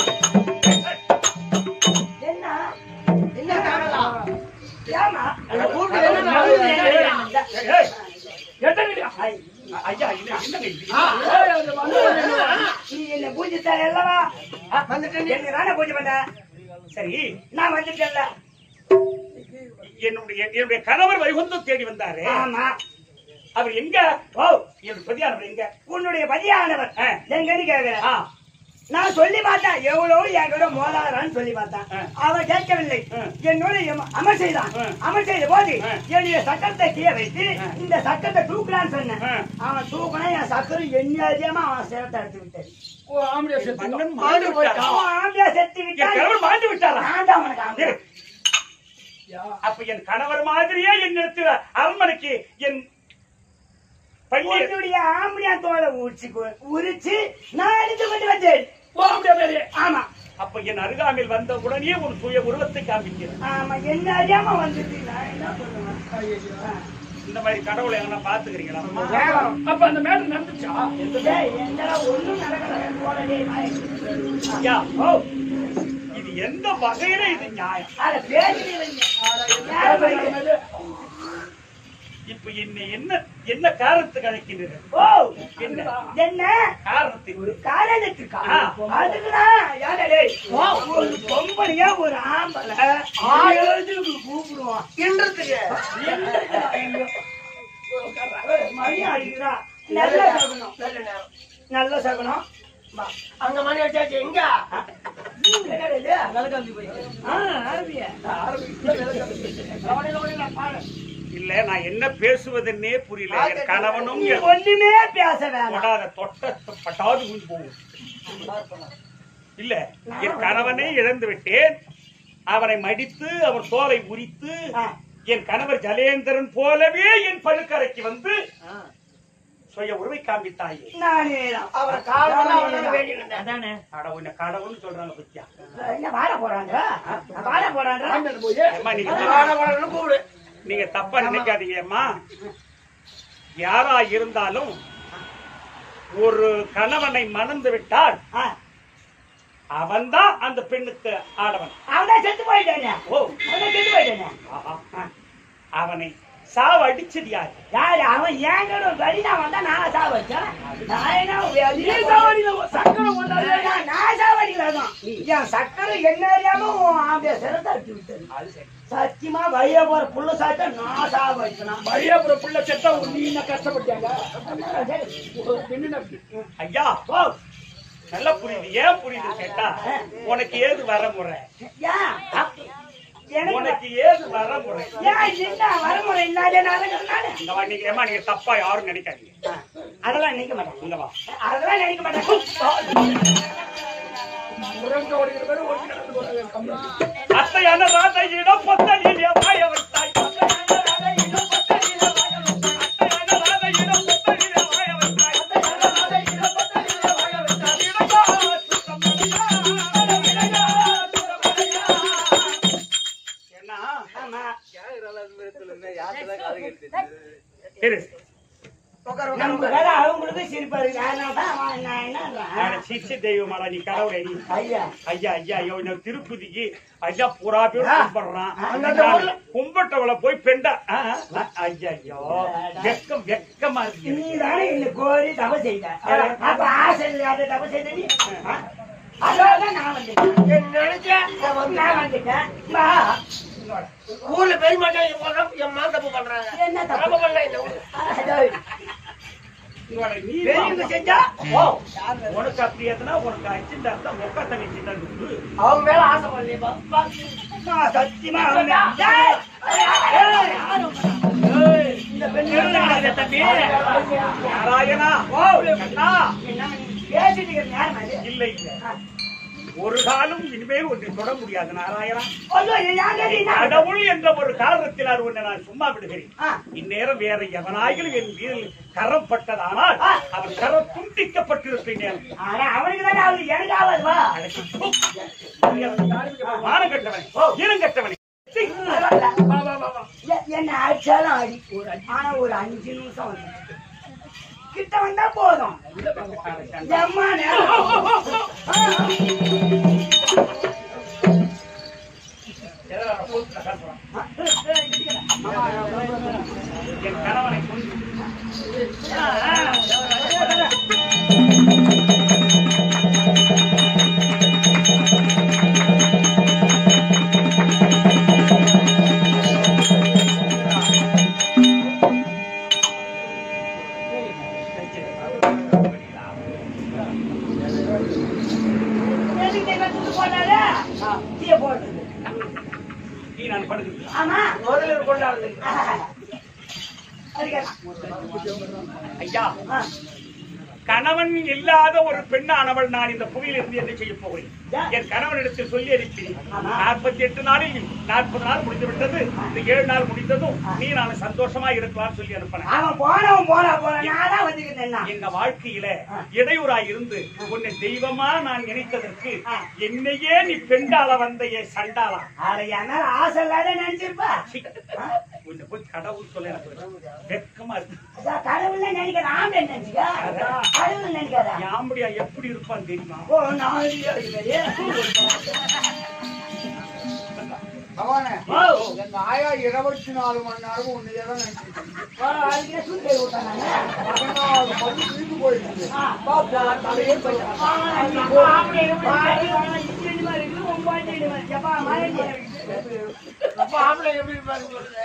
என்ன என்ன காணலாம் ஏமா கூப்பிட்டு என்ன நடந்தது? ஏய், ஏய், எட்டங்கடியா? ஐயா இது என்னங்க இது? ஏய், அது வந்து நீ என்ன பூஜித்த அல்லவா வந்துட்டேன் என்ன தானே பூஜை பண்ண சரி நான் வந்துட்டேன்ல என்னுடைய என்னுடைய கணவர் வைகுந்தம் தேடி வந்தாரு ஆமா அவர் எங்க ஓ என்னுடைய பதியானவர் எங்க உன்னுடைய பதியானவர் ஆ. எங்கன்னு கேக்குறேன் ஆ, நான் சொல்லி பார்த்தேன் எவ்வளவு என் கூட மோதாரான்னு சொல்லி பார்த்தேன் ஆ. அவன் கேட்கவில்லை ஆ. என்னோட எம- அமர் செய்தான் ஆ. அமர் செய்த போது ஆ. என்னுடைய சட்டத்தை கீழே வைத்து ஆ. இந்த சட்டத்தை தூக்கலான்னு சொன்னேன் ஆ. அவன் தூக்கினா என் சக்கரம் எண்ணாதியமா அவன் சிரத்தை எடுத்து விட்டது ஓ, ஆம்படியா செத்து. மன்னன் மாண்டு விட்டாரா? அவன் ஆம்பியா செத்து என் விட்டான் கணவர் மாண்டு விட்டாரா நான் தான் அவனுக்கு ஆம்பியா. இரு. அப்ப என் கணவர் மாதிரியே என்னிடத்தில் அரண்மனைக்கு என் பள்ளி உன்னுடைய ஆம்பியா தோலை உரிச்சு கொ- உரிச்சு நான் எடுத்து கொண்டு வந்தேன் ஓ, ஆம்படியா பேரு. ஆமா அப்ப என் அருகாமையில் வந்த உடனே உன் சுய உருவத்தை காமிக்கிறேன் ஆமா என்ன அறியாம வந்துட்டு நான் என்ன பண்ணுவேன் இந்த மாதிரி கடவுளை எங்கன்னா பாத்துக்கிறீங்களா அப்ப அந்த மேட்டர் நடந்துச்சா டேய், என்னடா ஒண்ணும் நடக்கல போல டேய், நாய். ஐயா ஓ இது எந்த வகையில இது நியாயம் அட, பேசி வைங்க. யாரை வைங்க? இப்ப என்ன என்ன என்ன காரணத்துக்கு அழைக்கின்றது ஓ, என்ன என்ன காரணத்துக்கு காரணத்துக்கா ஆ. அதுக்குதான் யாரா டேய்? ஒரு பொம்பளையா ஒரு ஆம்பளை ஆயிரத்துக்கு கூப்பிடுவான் என்றதுக்கு மணி அடிக்கிறா நல்ல சகுனம் நல்ல நேரம் நல்ல சகுனம் வா. அங்க மணி வச்சாச்சு எங்க என்னடா இது? ஆ, அரபியா? இல்ல நான் என்ன பேசுவதுன்னே புரியல என் கணவனும் நீ என் ஒண்ணுமே பேச வேணாம் தொடாத தொட்ட பட்டாது உயிர் போகும் இல்ல என் கணவனை இழந்து விட்டேன் அவனை மடித்து அவர் தோலை உரித்து ஆ. என் கணவர் ஜலேந்திரன் போலவே என் பழுக்கரைக்கு வந்து சுய உருவை காண்பித்தாயே நானே தான். அவரை காலமெல்லாம் அவனோட வேண்டி இருந்தேன் அதானே அட உன்னை கடவுள்னு சொல்றாங்க பத்தியா என்ன வாழ போறாங்க வாழ போறாங்க ஆம்படியா போய் அம்மா நீங்க காலமெல்லாம் கூப்பிடு நீங்க தப்பா நினைக்காதீங்க அம்மா யாரா இருந்தாலும் ஒரு கணவனை மணந்து விட்டால் அவன்தான் அந்த பெண்ணுக்கு ஆடவன் அவன் செத்து போயிட்டானே ஓ அவன் செத்து போயிட்டானே ஆஹா. அவனை சாவு அடிச்சது யாரு யாரு அவன் ஏன் கூட வழினா வந்தா நான் சாவ வச்சேன் நான் என்ன நீ வெளியே சாவடியில சக்கரை கொண்டாடி நான் நான் சாவடியில தான் என் சக்கரை என்ன அறியாம உன் ஆம்பிய சிறந்த அடிச்சு விட்டது சத்தியமா வழிய போற புள்ள சாச்சா நான் சாவ வைக்கணும் பையாபுர புள்ள செத்தா நீ என்ன கஷ்டப்பட்டியாங்க என்ன ஐயா ஓ நல்லா புரியுது ஏன் புரியுது கேட்டா உனக்கு ஏது வரமுறை ஏன் எனக்கு உனக்கு ஏது வரமுறை ஏன் என்ன வரமுறை இல்லாத நடக்கிறதுனால இந்த வா, நீங்க ஏம்மா நீங்க தப்பா யாரும் நினைக்காதீங்க அதெல்லாம் நினைக்க மாட்டேன் இங்க வா அதெல்லாம் நினைக்க மாட்டேன் முருங்க ஓடிக்கிற பேரு ஓடி கிடந்து போறாங்க கம்மியா அத்தையான ராதையிடம் பொத்தலிலே வாய வைத்தாய் அத்தையான ராதையிடம் பொத்தலிலே வாய வைத்தாய் அத்தையான ராதையிடம் பொத்தலிலே வாய வைத்தாய் அத்தையான ராதையிடம் பொத்தலிலே வாய வைத்தாய் இடகா சுத்தமடையா இடகா சுத்தமடையா என்ன ஆமா இரு நம்ம வேலை அவங்களுக்கு சிரிப்பா இருக்கு அதனால தான் அவன் நான் என்னன்றான் நான் சிச்சி தெய்வமாடா நீ கடவுளை நீ ஐயா ஐயா ஐயா ஐயோ இந்த திருப்பதிக்கு ஐயா பூரா பேர் ஆ. கும்பிடுறான் அந்த ஊர்ல- கும்பிட்டவளை போய் பெண்டா ஆ, ஆ, ஐயா ஐயோ வெக்கம் வெக்கமா நீ இருக்கு தானே இந்த கோரி தப செய்த அப்ப ஆசை இல்லாத தப செய்த நீ ஆ? அதனால நான் வந்துட்டேன் நினைச்சேன் நான் வந்துட்டேன் வா ஊர்ல பெரிய மாட்டேன் என் மகன் என் மகன் தப்பு பண்றாங்க என்ன தப்பு தப்பு பண்ணல இந்த ஊர் அதோ, இவனை நீ பெரியவங்க செஞ்சா ஓ, உனக்கு அப்படி எதுனா உனக்கு அச்சிண்டா இருந்தா மொக்க தங்கச்சி தான் இருக்கு. அவங்க மேல ஆசை பண்ணலையேப்பா நான் சத்தியமா அவன் ஏய், ஏய், இந்த பெண் இருந்தாங்க தம்பி. நாராயணா ஓ அண்ணா என்ன நீ பேசிட்டு இருக்கிற நேரம் அது இல்லை இல்லை ஒரு காலம் இனிமேல் ஒன்றை தொட முடியாது நாராயணா ஐயோ, இது யாரு இது? என்ன? கடவுள் என்ற ஒரு காரணத்தினால் உன்னை நான் சும்மா விடுகிறேன் ஆ. இந்நேரம் வேற எவனாயிலும் என் வீரில் கரம் பட்டதானால் ஆ. அவன் கரம் துண்டிக்கப்பட்டிருப்பேன் ஆனா அவனுக்கு தானே அவரு எனக்கு ஆகாது வா மானம் கட்டவன் ஈரம் கட்டவன் பரவாயில்ல. எ- என்ன அடிச்சாலும் அடி ஆனா ஒரு அஞ்சு நிமிஷம் வந்து கிட்ட வந்தா போதும் எம்மா நேரம் என் கணவனை கொண்டு எதுக்கு இவன் தூக்கு போட்டாரு? தீய போடுறது. நீ நான் படுகிறேன் ஆமா முதல்ல கொண்டாடுது அதுக்கு ஐயா ஆ. கணவன் இல்லாத ஒரு பெண்ணானவள் நான் இந்த புவியில் இருந்து என்ன செய்ய போகிறேன் ஏன்? என் கணவனிடத்தில் சொல்லி அனுப்பினேன் ஆமா. நாற்பத்தி எட்டு நாளில் நாற்பது நாள் முடிந்து விட்டது இந்த ஏழு நாள் முடிந்ததும் நீ நான் சந்தோஷமா இருக்கலாம்னு சொல்லி அனுப்பினேன் அவன் போனவன் போனா போன நான் தான் வந்துக்கிட்டேன் எங்க வாழ்க்கையில ஆ. இடையூறாய் இருந்து உன்னை தெய்வமா நான் நினைத்ததற்கு ஆ. என்னையே நீ பெண்டால வந்த என் சண்டாளா அட என் மேல ஆசை இல்லாத நினைச்சிருப்பா சீ. உன்னை போய் கடவுள் சொல்ல எனக்கு வெக்கமா இருக்கு அதான் கடவுள்ல நினைக்கிற ஆம்பளை நினைச்சுக்க கடவுள் நினைக்காத யாம்படியா எப்படி இருப்பான் தெரியுமா ஓ நான் இருக்கிறது பகவானே ஓ எங்க ஆயா இருபத்தி நாலு மணி நேரமும் ஒன்னையே தான் நினைச்சிட்டு ஓ, அதுக்கே சுத்தி விட்டாங்க பதினாலு மணி வீட்டு போயிட்டு ஆ. பாப்பா தலையே போயிட்டான் அப்ப ஆம்பளை எப்படி இருப்பாரு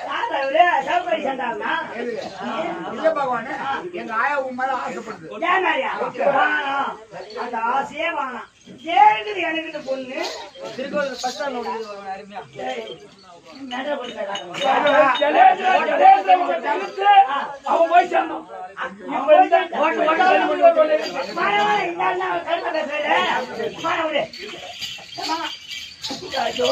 இல்ல பகவானே எங்க ஆயா உன் மேல ஆசைப்படுது அந்த ஆசையே வேணாம் கேக்குது எனக்கு இந்த பொண்ணு திருக்கோவில் பஸ் ஸ்டாண்ட் அருமையா ஏய், மேடை போட்டுக்கடா. அவன் போய் சேர்ந்தான் ஓட்டு, ஓட்டு, ஓட்டு, ஓட்டு, ஓட்டு. வாடா, வாடா, இந்த ஆள் தான் கருப்பை பேசுறாரு. வாடா, விடு. ஏம்மா. ஐயோ,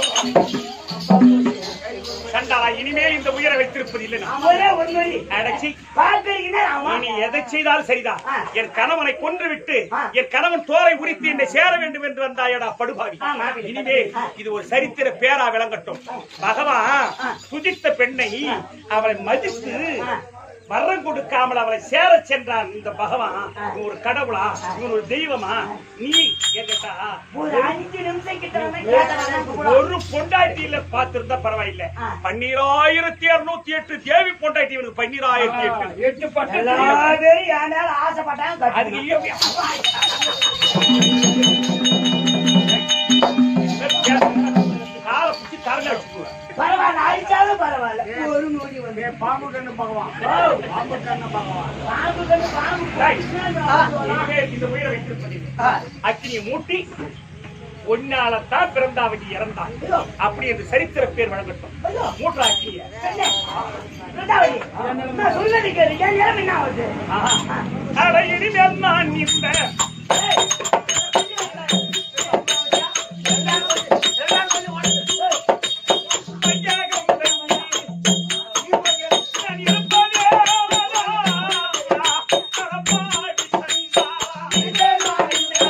சண்டாளா இனிமேல் இந்த உயிரை வைத்திருப்பது இல்லை நான். அவரே ஒரு நொடி. அடச்சி பார்க்கறீங்கன்னா அவன். நீ எதை செய்தாலும் சரிதான் ஆ. என் கணவனை கொன்றுவிட்டு ஆ. என் கணவன் தோரை உரித்து என்னை சேர வேண்டும் என்று வந்தாயடா படுபாவி ஆமா. இனிமேல் ஆ. இது ஒரு சரித்திர பேரா விளங்கட்டும் பகவான் ஆ. துதித்த பெண்ணை அவளை மதித்து ஆ. வரம் கொடுக்காமல் அவளை சேர சென்றான் இந்த பகவான் இவன் ஒரு கடவுளா இவன் ஒரு தெய்வமா நீ என்கிட்ட ஒரு அஞ்சு நிமிஷம் கிட்ட வந்து கேட்டவன் கூட. ஒரு பொண்டாட்டியில பார்த்திருந்தா பரவாயில்ல ஆ. பன்னீராயிரத்தி இருநூத்தி எட்டு தேவி பொண்டாட்டி இவனுக்கு பன்னீராயிரத்தி எட்டு எட்டு பட்டு எல்லா பேரும் என் மேல ஆசைப்பட்டாங்க அதுக்கு கட்டுங்க. இயற்கை- காலை பிடிச்சி தரங்க வச்சுக்குவேன் பரவாயில்ல அடிச்சாலும் பரவாயில்ல ஒரு நொடி வந்து ஏ, பாம்பு கண்ணு பகவான் பாம்பு கண்ணு பகவான் பாம்பு கண்ணு பாம்பு டேய், ஆ. இனிமேல் இந்த உயிரை வைத்திருப்பதில்லை ஆ. அக்கினியை மூட்டி ஒன்னாலத்தான் பிறந்தாவதி இறந்தான் ஐயோ. அப்படி என்று சரித்திர பேர் வழங்கட்டும் ஐயோ. மூன்றா அக்கினிய என்ன? ரெண்டாவது, நான் சொல்றது கேளு. என் நிலைமை என்ன ஆகுது? அட இனிமேல் நான் இந்த மையகம் நான் இருப்பதே அறப்பாடி சண்டா.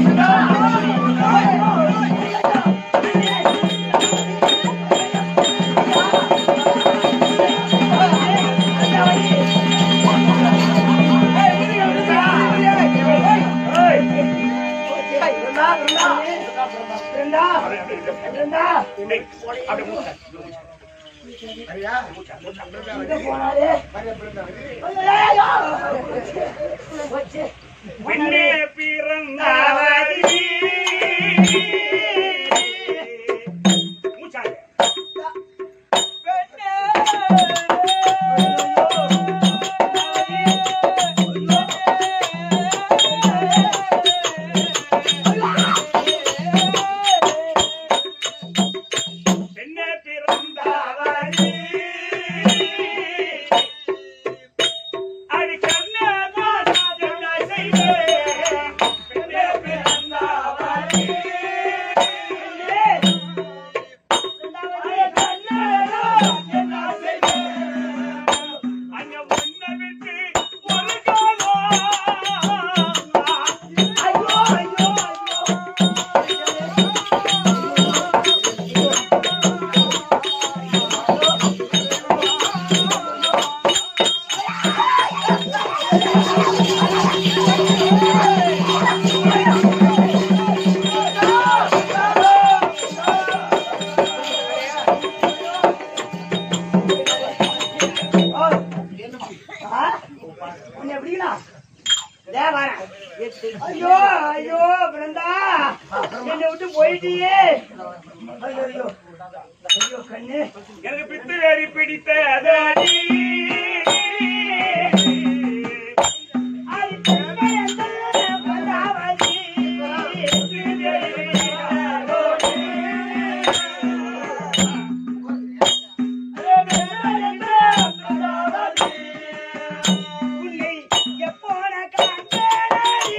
பெண்ணே பிறந்தாவதி மூச்சாங்க பெண்ணே பிறந்தாவதி அடி கண்ணே மாசாதன செய்தே பெண்ணே பிறந்தாவதி அங்க உன்னை விட்டு ஒரு காலம் ஐயோ ஐயோ ஐயோ உன்னை எப்படிங்களா? இதே வரேன். ஐயோ ஐயோ பிறந்தா என்னை விட்டு போயிட்டியே ஐயோ ஐயோ ஐயோ கண்ணு எனக்கு பித்து வேறி பிடித்ததடி அது பெருமை எந்தது பந்தாவதி. உன்னை எப்போன காண்பேனடி?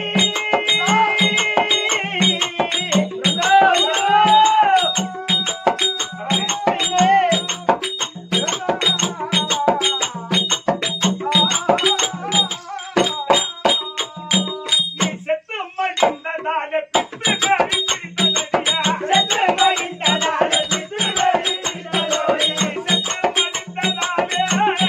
நீ செத்து மடிந்ததால பித்து வேறி பிடித்ததடியா செத்து மடிந்ததால பித்து வேறி பிடித்ததோடி. செத்து மடிந்ததாலே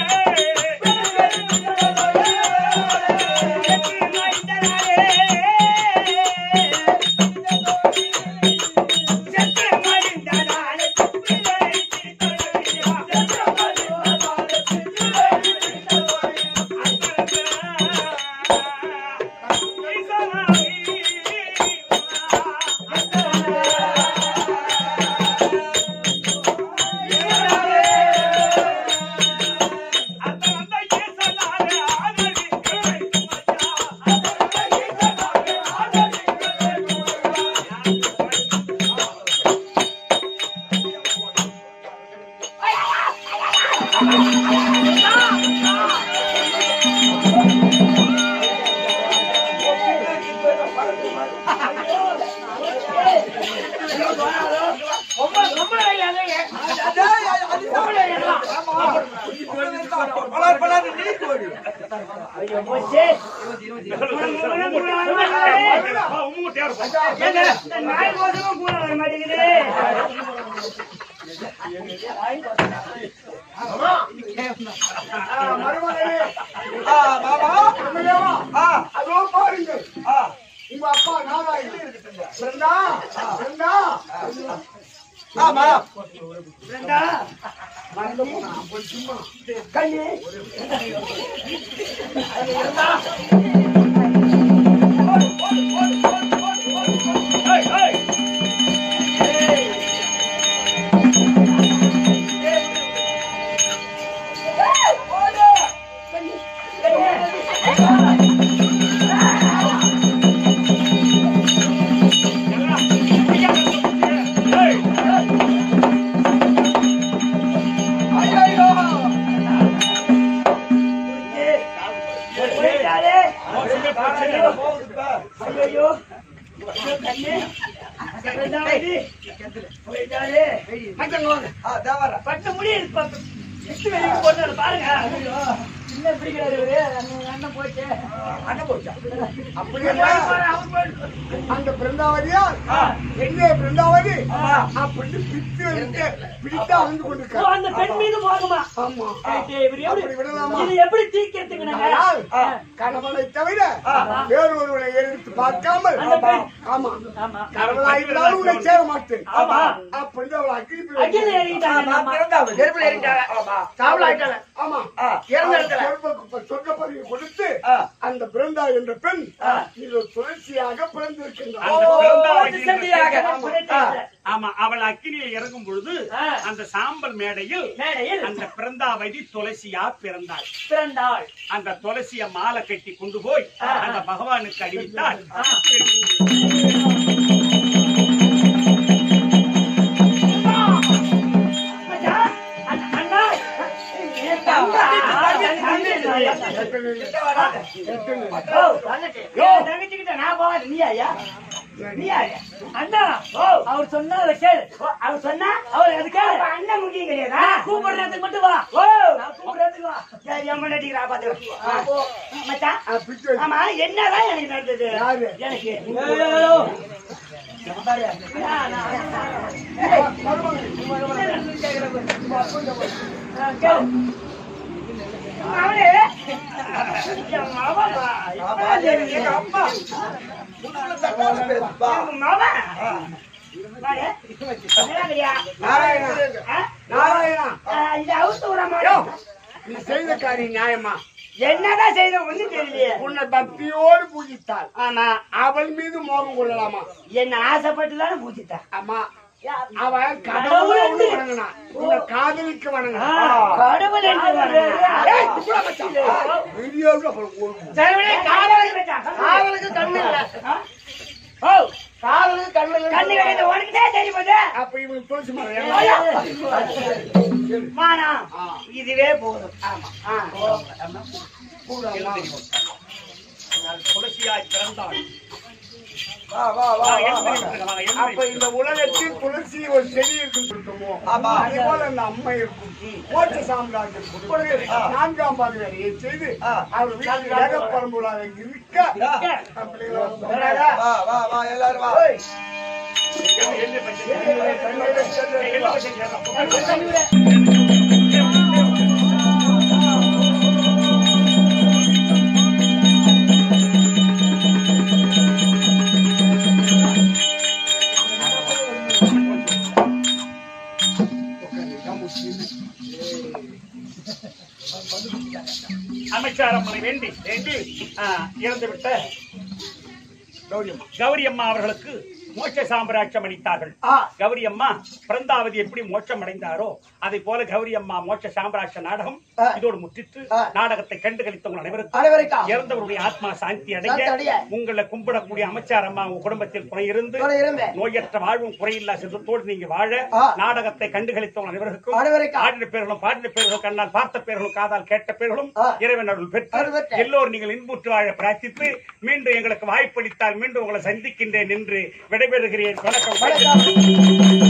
நாய் கோசமும் கூட வர மாட்டேங்குது அதோ பாருங்க உங்க அப்பா நாராயண பிருந்தா பிருந்தா ஆமா பிருந்தா கண்ணு போயிட்டாரே ஐயோ கண்ணு ரெண்டாவது போயிட்டாரே பட்டு முடி எட்டு வெளியே போட்டு பாருங்க ஐயோ என்ன பிடிக்கிறாரு இவரு அண்ணன் அண்ணன் போச்சு அண்ணன் போச்சா அப்படி அவர் போயிட்டு அந்த பிருந்தாவதியார் எங்கே பிருந்தாவதி அப்படின்னு பிடித்து வந்து பிடித்து அழிந்து ஓ, கொண்டிருக்கார் அந்த பெண் மீது மோகமா ஆமா ரைட்டு, இவர் எப்படி- அப்படி விடலாமா? இது எப்படி தீர்க்கிறதுக்கு நாங்க? ஆனால் கணவனை தவிர வேறொருவனை எடுத்து பார்க்காமல் அந்த பெண். ஆமா ஆமா. கணவனாயிருந்தாலும் உன்னை சேர மாட்டேன் ஆமா. அப்படின்னு அவளை அக்கினி அகில பிள்ளை ஏறிட்டாங்க ஆமா, நம்ம. பிறந்தாவ நெருப்புல ஏறிட்டாங்க சாவல ஆயிட்டாங்க ஆமா ஆ, இறந்த இடத்துல. சொர்க்க- சொர்க்க பதவி கொடுத்து ஆ. அந்த பிறந்தா என்ற பெண் இது துளசியாக பிறந்திருக்கின்றார் அந்த ஓ, பிறந்தாவை அது சரியாக. ஆ. புரட்டாத. ஆமா அவள் அக்கினியில் இறங்கும் பொழுது ஆ. அந்த சாம்பல் மேடையில் மேடையில் அந்த பிறந்தாவதி துளசியா பிறந்தாள் பிறந்தாள் அந்த துளசிய மாலை கட்டி கொண்டு போய் ஆ. அந்த பகவானுக்கு அணிவித்தால் ஆ. மச்சான், அண்ணா, அண்ணா. என் தம்பி, தம்பி, ஓ, என் தங்கச்சிக்கிட்ட நான் போகாது, நீயா ஐயா? நீயா ஐயா? அண்ணா, அவர் சொன்னா அதை கேளு. அவர் சொன்னா அவர் அது கேளு. அண்ணன் முக்கியம் கிடையாதா நான் கூப்பிடுறதுக்கு மட்டும் வா நான் கூப்பிடுறதுக்கு வா சரி அம்மா நடிக்கிறா பாத்துக்கலாம் ஓ, மச்சான் ஆ, பிடிச்சு வை. ஆமா என்னதான் எனக்கு நடந்தது யாரு எனக்கு நான், நான், நான் கேளு. அவனே என் மாமாப்பா. எங்க அம்மா எங்க மாமா வாடே. என்னங்கய்யா? நாராயணா ஆ? நாராயணா ஆ, இது அவுத்து விடாம யோ, நீ செய்த காரியம் நியாயமா என்னதான் செய்த ஒண்ணும் தெரியலையே உன்னை பக்தியோடு பூஜித்தாள் ஆமா அவள் மீது மோகம் கொள்ளலாமா என்ன ஆசைப்பட்டு தானே பூஜித்தா ஆமா அவன் கடவுளை ஒண்ணு வணங்கினான் உன்னை காதலிக்க வணங்கினான் கடவுள் என்று ஏய், துப்புடா மச்சான். வீடியோவுல அப்புறம் ஓடும். காதலுக்கு கண்ணு இல்ல ஓ காதலுக்கு கண்ணு இல்ல கண்ணு கிடையாது உனக்குதே தெரியும் போது அப்ப இவனுக்கு துளசி மரம் ஏன்? மானா ஆ. இதுவே போதும் ஆமா ஆ. ஆனால் துளசியாய் பிறந்தாள் வா, வா, வா, வாங்க, வா, எழுந்து வா. நில்லுங்க, வாங்க, எழுந்து அப்ப இந்த உலகத்தில் துளசி ஒரு செடி இருக்கும் சொல்லிட்டோமோ அதே போல அந்த அம்மை இருக்கும் மோட்ச சாம்ராஜ்யம் கொடுத்து நான்காம் பாதுகாரியை செய்து அவர் வீட்டில் ஏக பரம்புலாக இருக்க அப்படிங்கிற ஒரு வராதா? ஓய். எழுந்து, எழுந்து, எழுந்து. எழுந்து, எழுந்து. அமைச்சர் அம்மனை வேண்டி வேண்டி ஆ, இறந்துவிட்ட கௌரி அம்மா அவர்களுக்கு மோட்ச சாம்ராஜ்யம் அளித்தார்கள் கௌரி அம்மா பிறந்தாவது எப்படி மோட்சம் அடைந்தாரோ அதை போல கௌரி அம்மா மோட்ச சாம்ராஜ்ய நாடகம் இதோடு முற்றித்து நாடகத்தை கண்டு கழித்தவங்க அனைவருக்கும் அனைவருக்கும் இறந்தவருடைய ஆத்மா சாந்தி சாந்தி அடைய அடைய. உங்களை கும்பிடக்கூடிய அமைச்சர் அம்மா உங்க குடும்பத்தில் துணை இருந்து துணை இருந்து. நோயற்ற வாழ்வும் குறையில்லா செல்வத்தோடு நீங்க வாழ ஆ. நாடகத்தை கண்டு கழித்தவங்க அனைவருக்கும் அனைவருக்கும். ஆடின பேர்களும் பாடின பேர்களும் கண்ணால் பார்த்த பேர்களும் காதால் கேட்ட பேர்களும் ஆ. இறைவன் அருள் அருள் பெற்று பெற்று. எல்லோரும் நீங்கள் இன்புற்று வாழ பிரார்த்தித்து மீண்டும் எங்களுக்கு வாய்ப்பளித்தால் மீண்டும் உங்களை சந்திக்கின்றேன் என்று விடைபெறுகிறேன் வணக்கம் வணக்கம்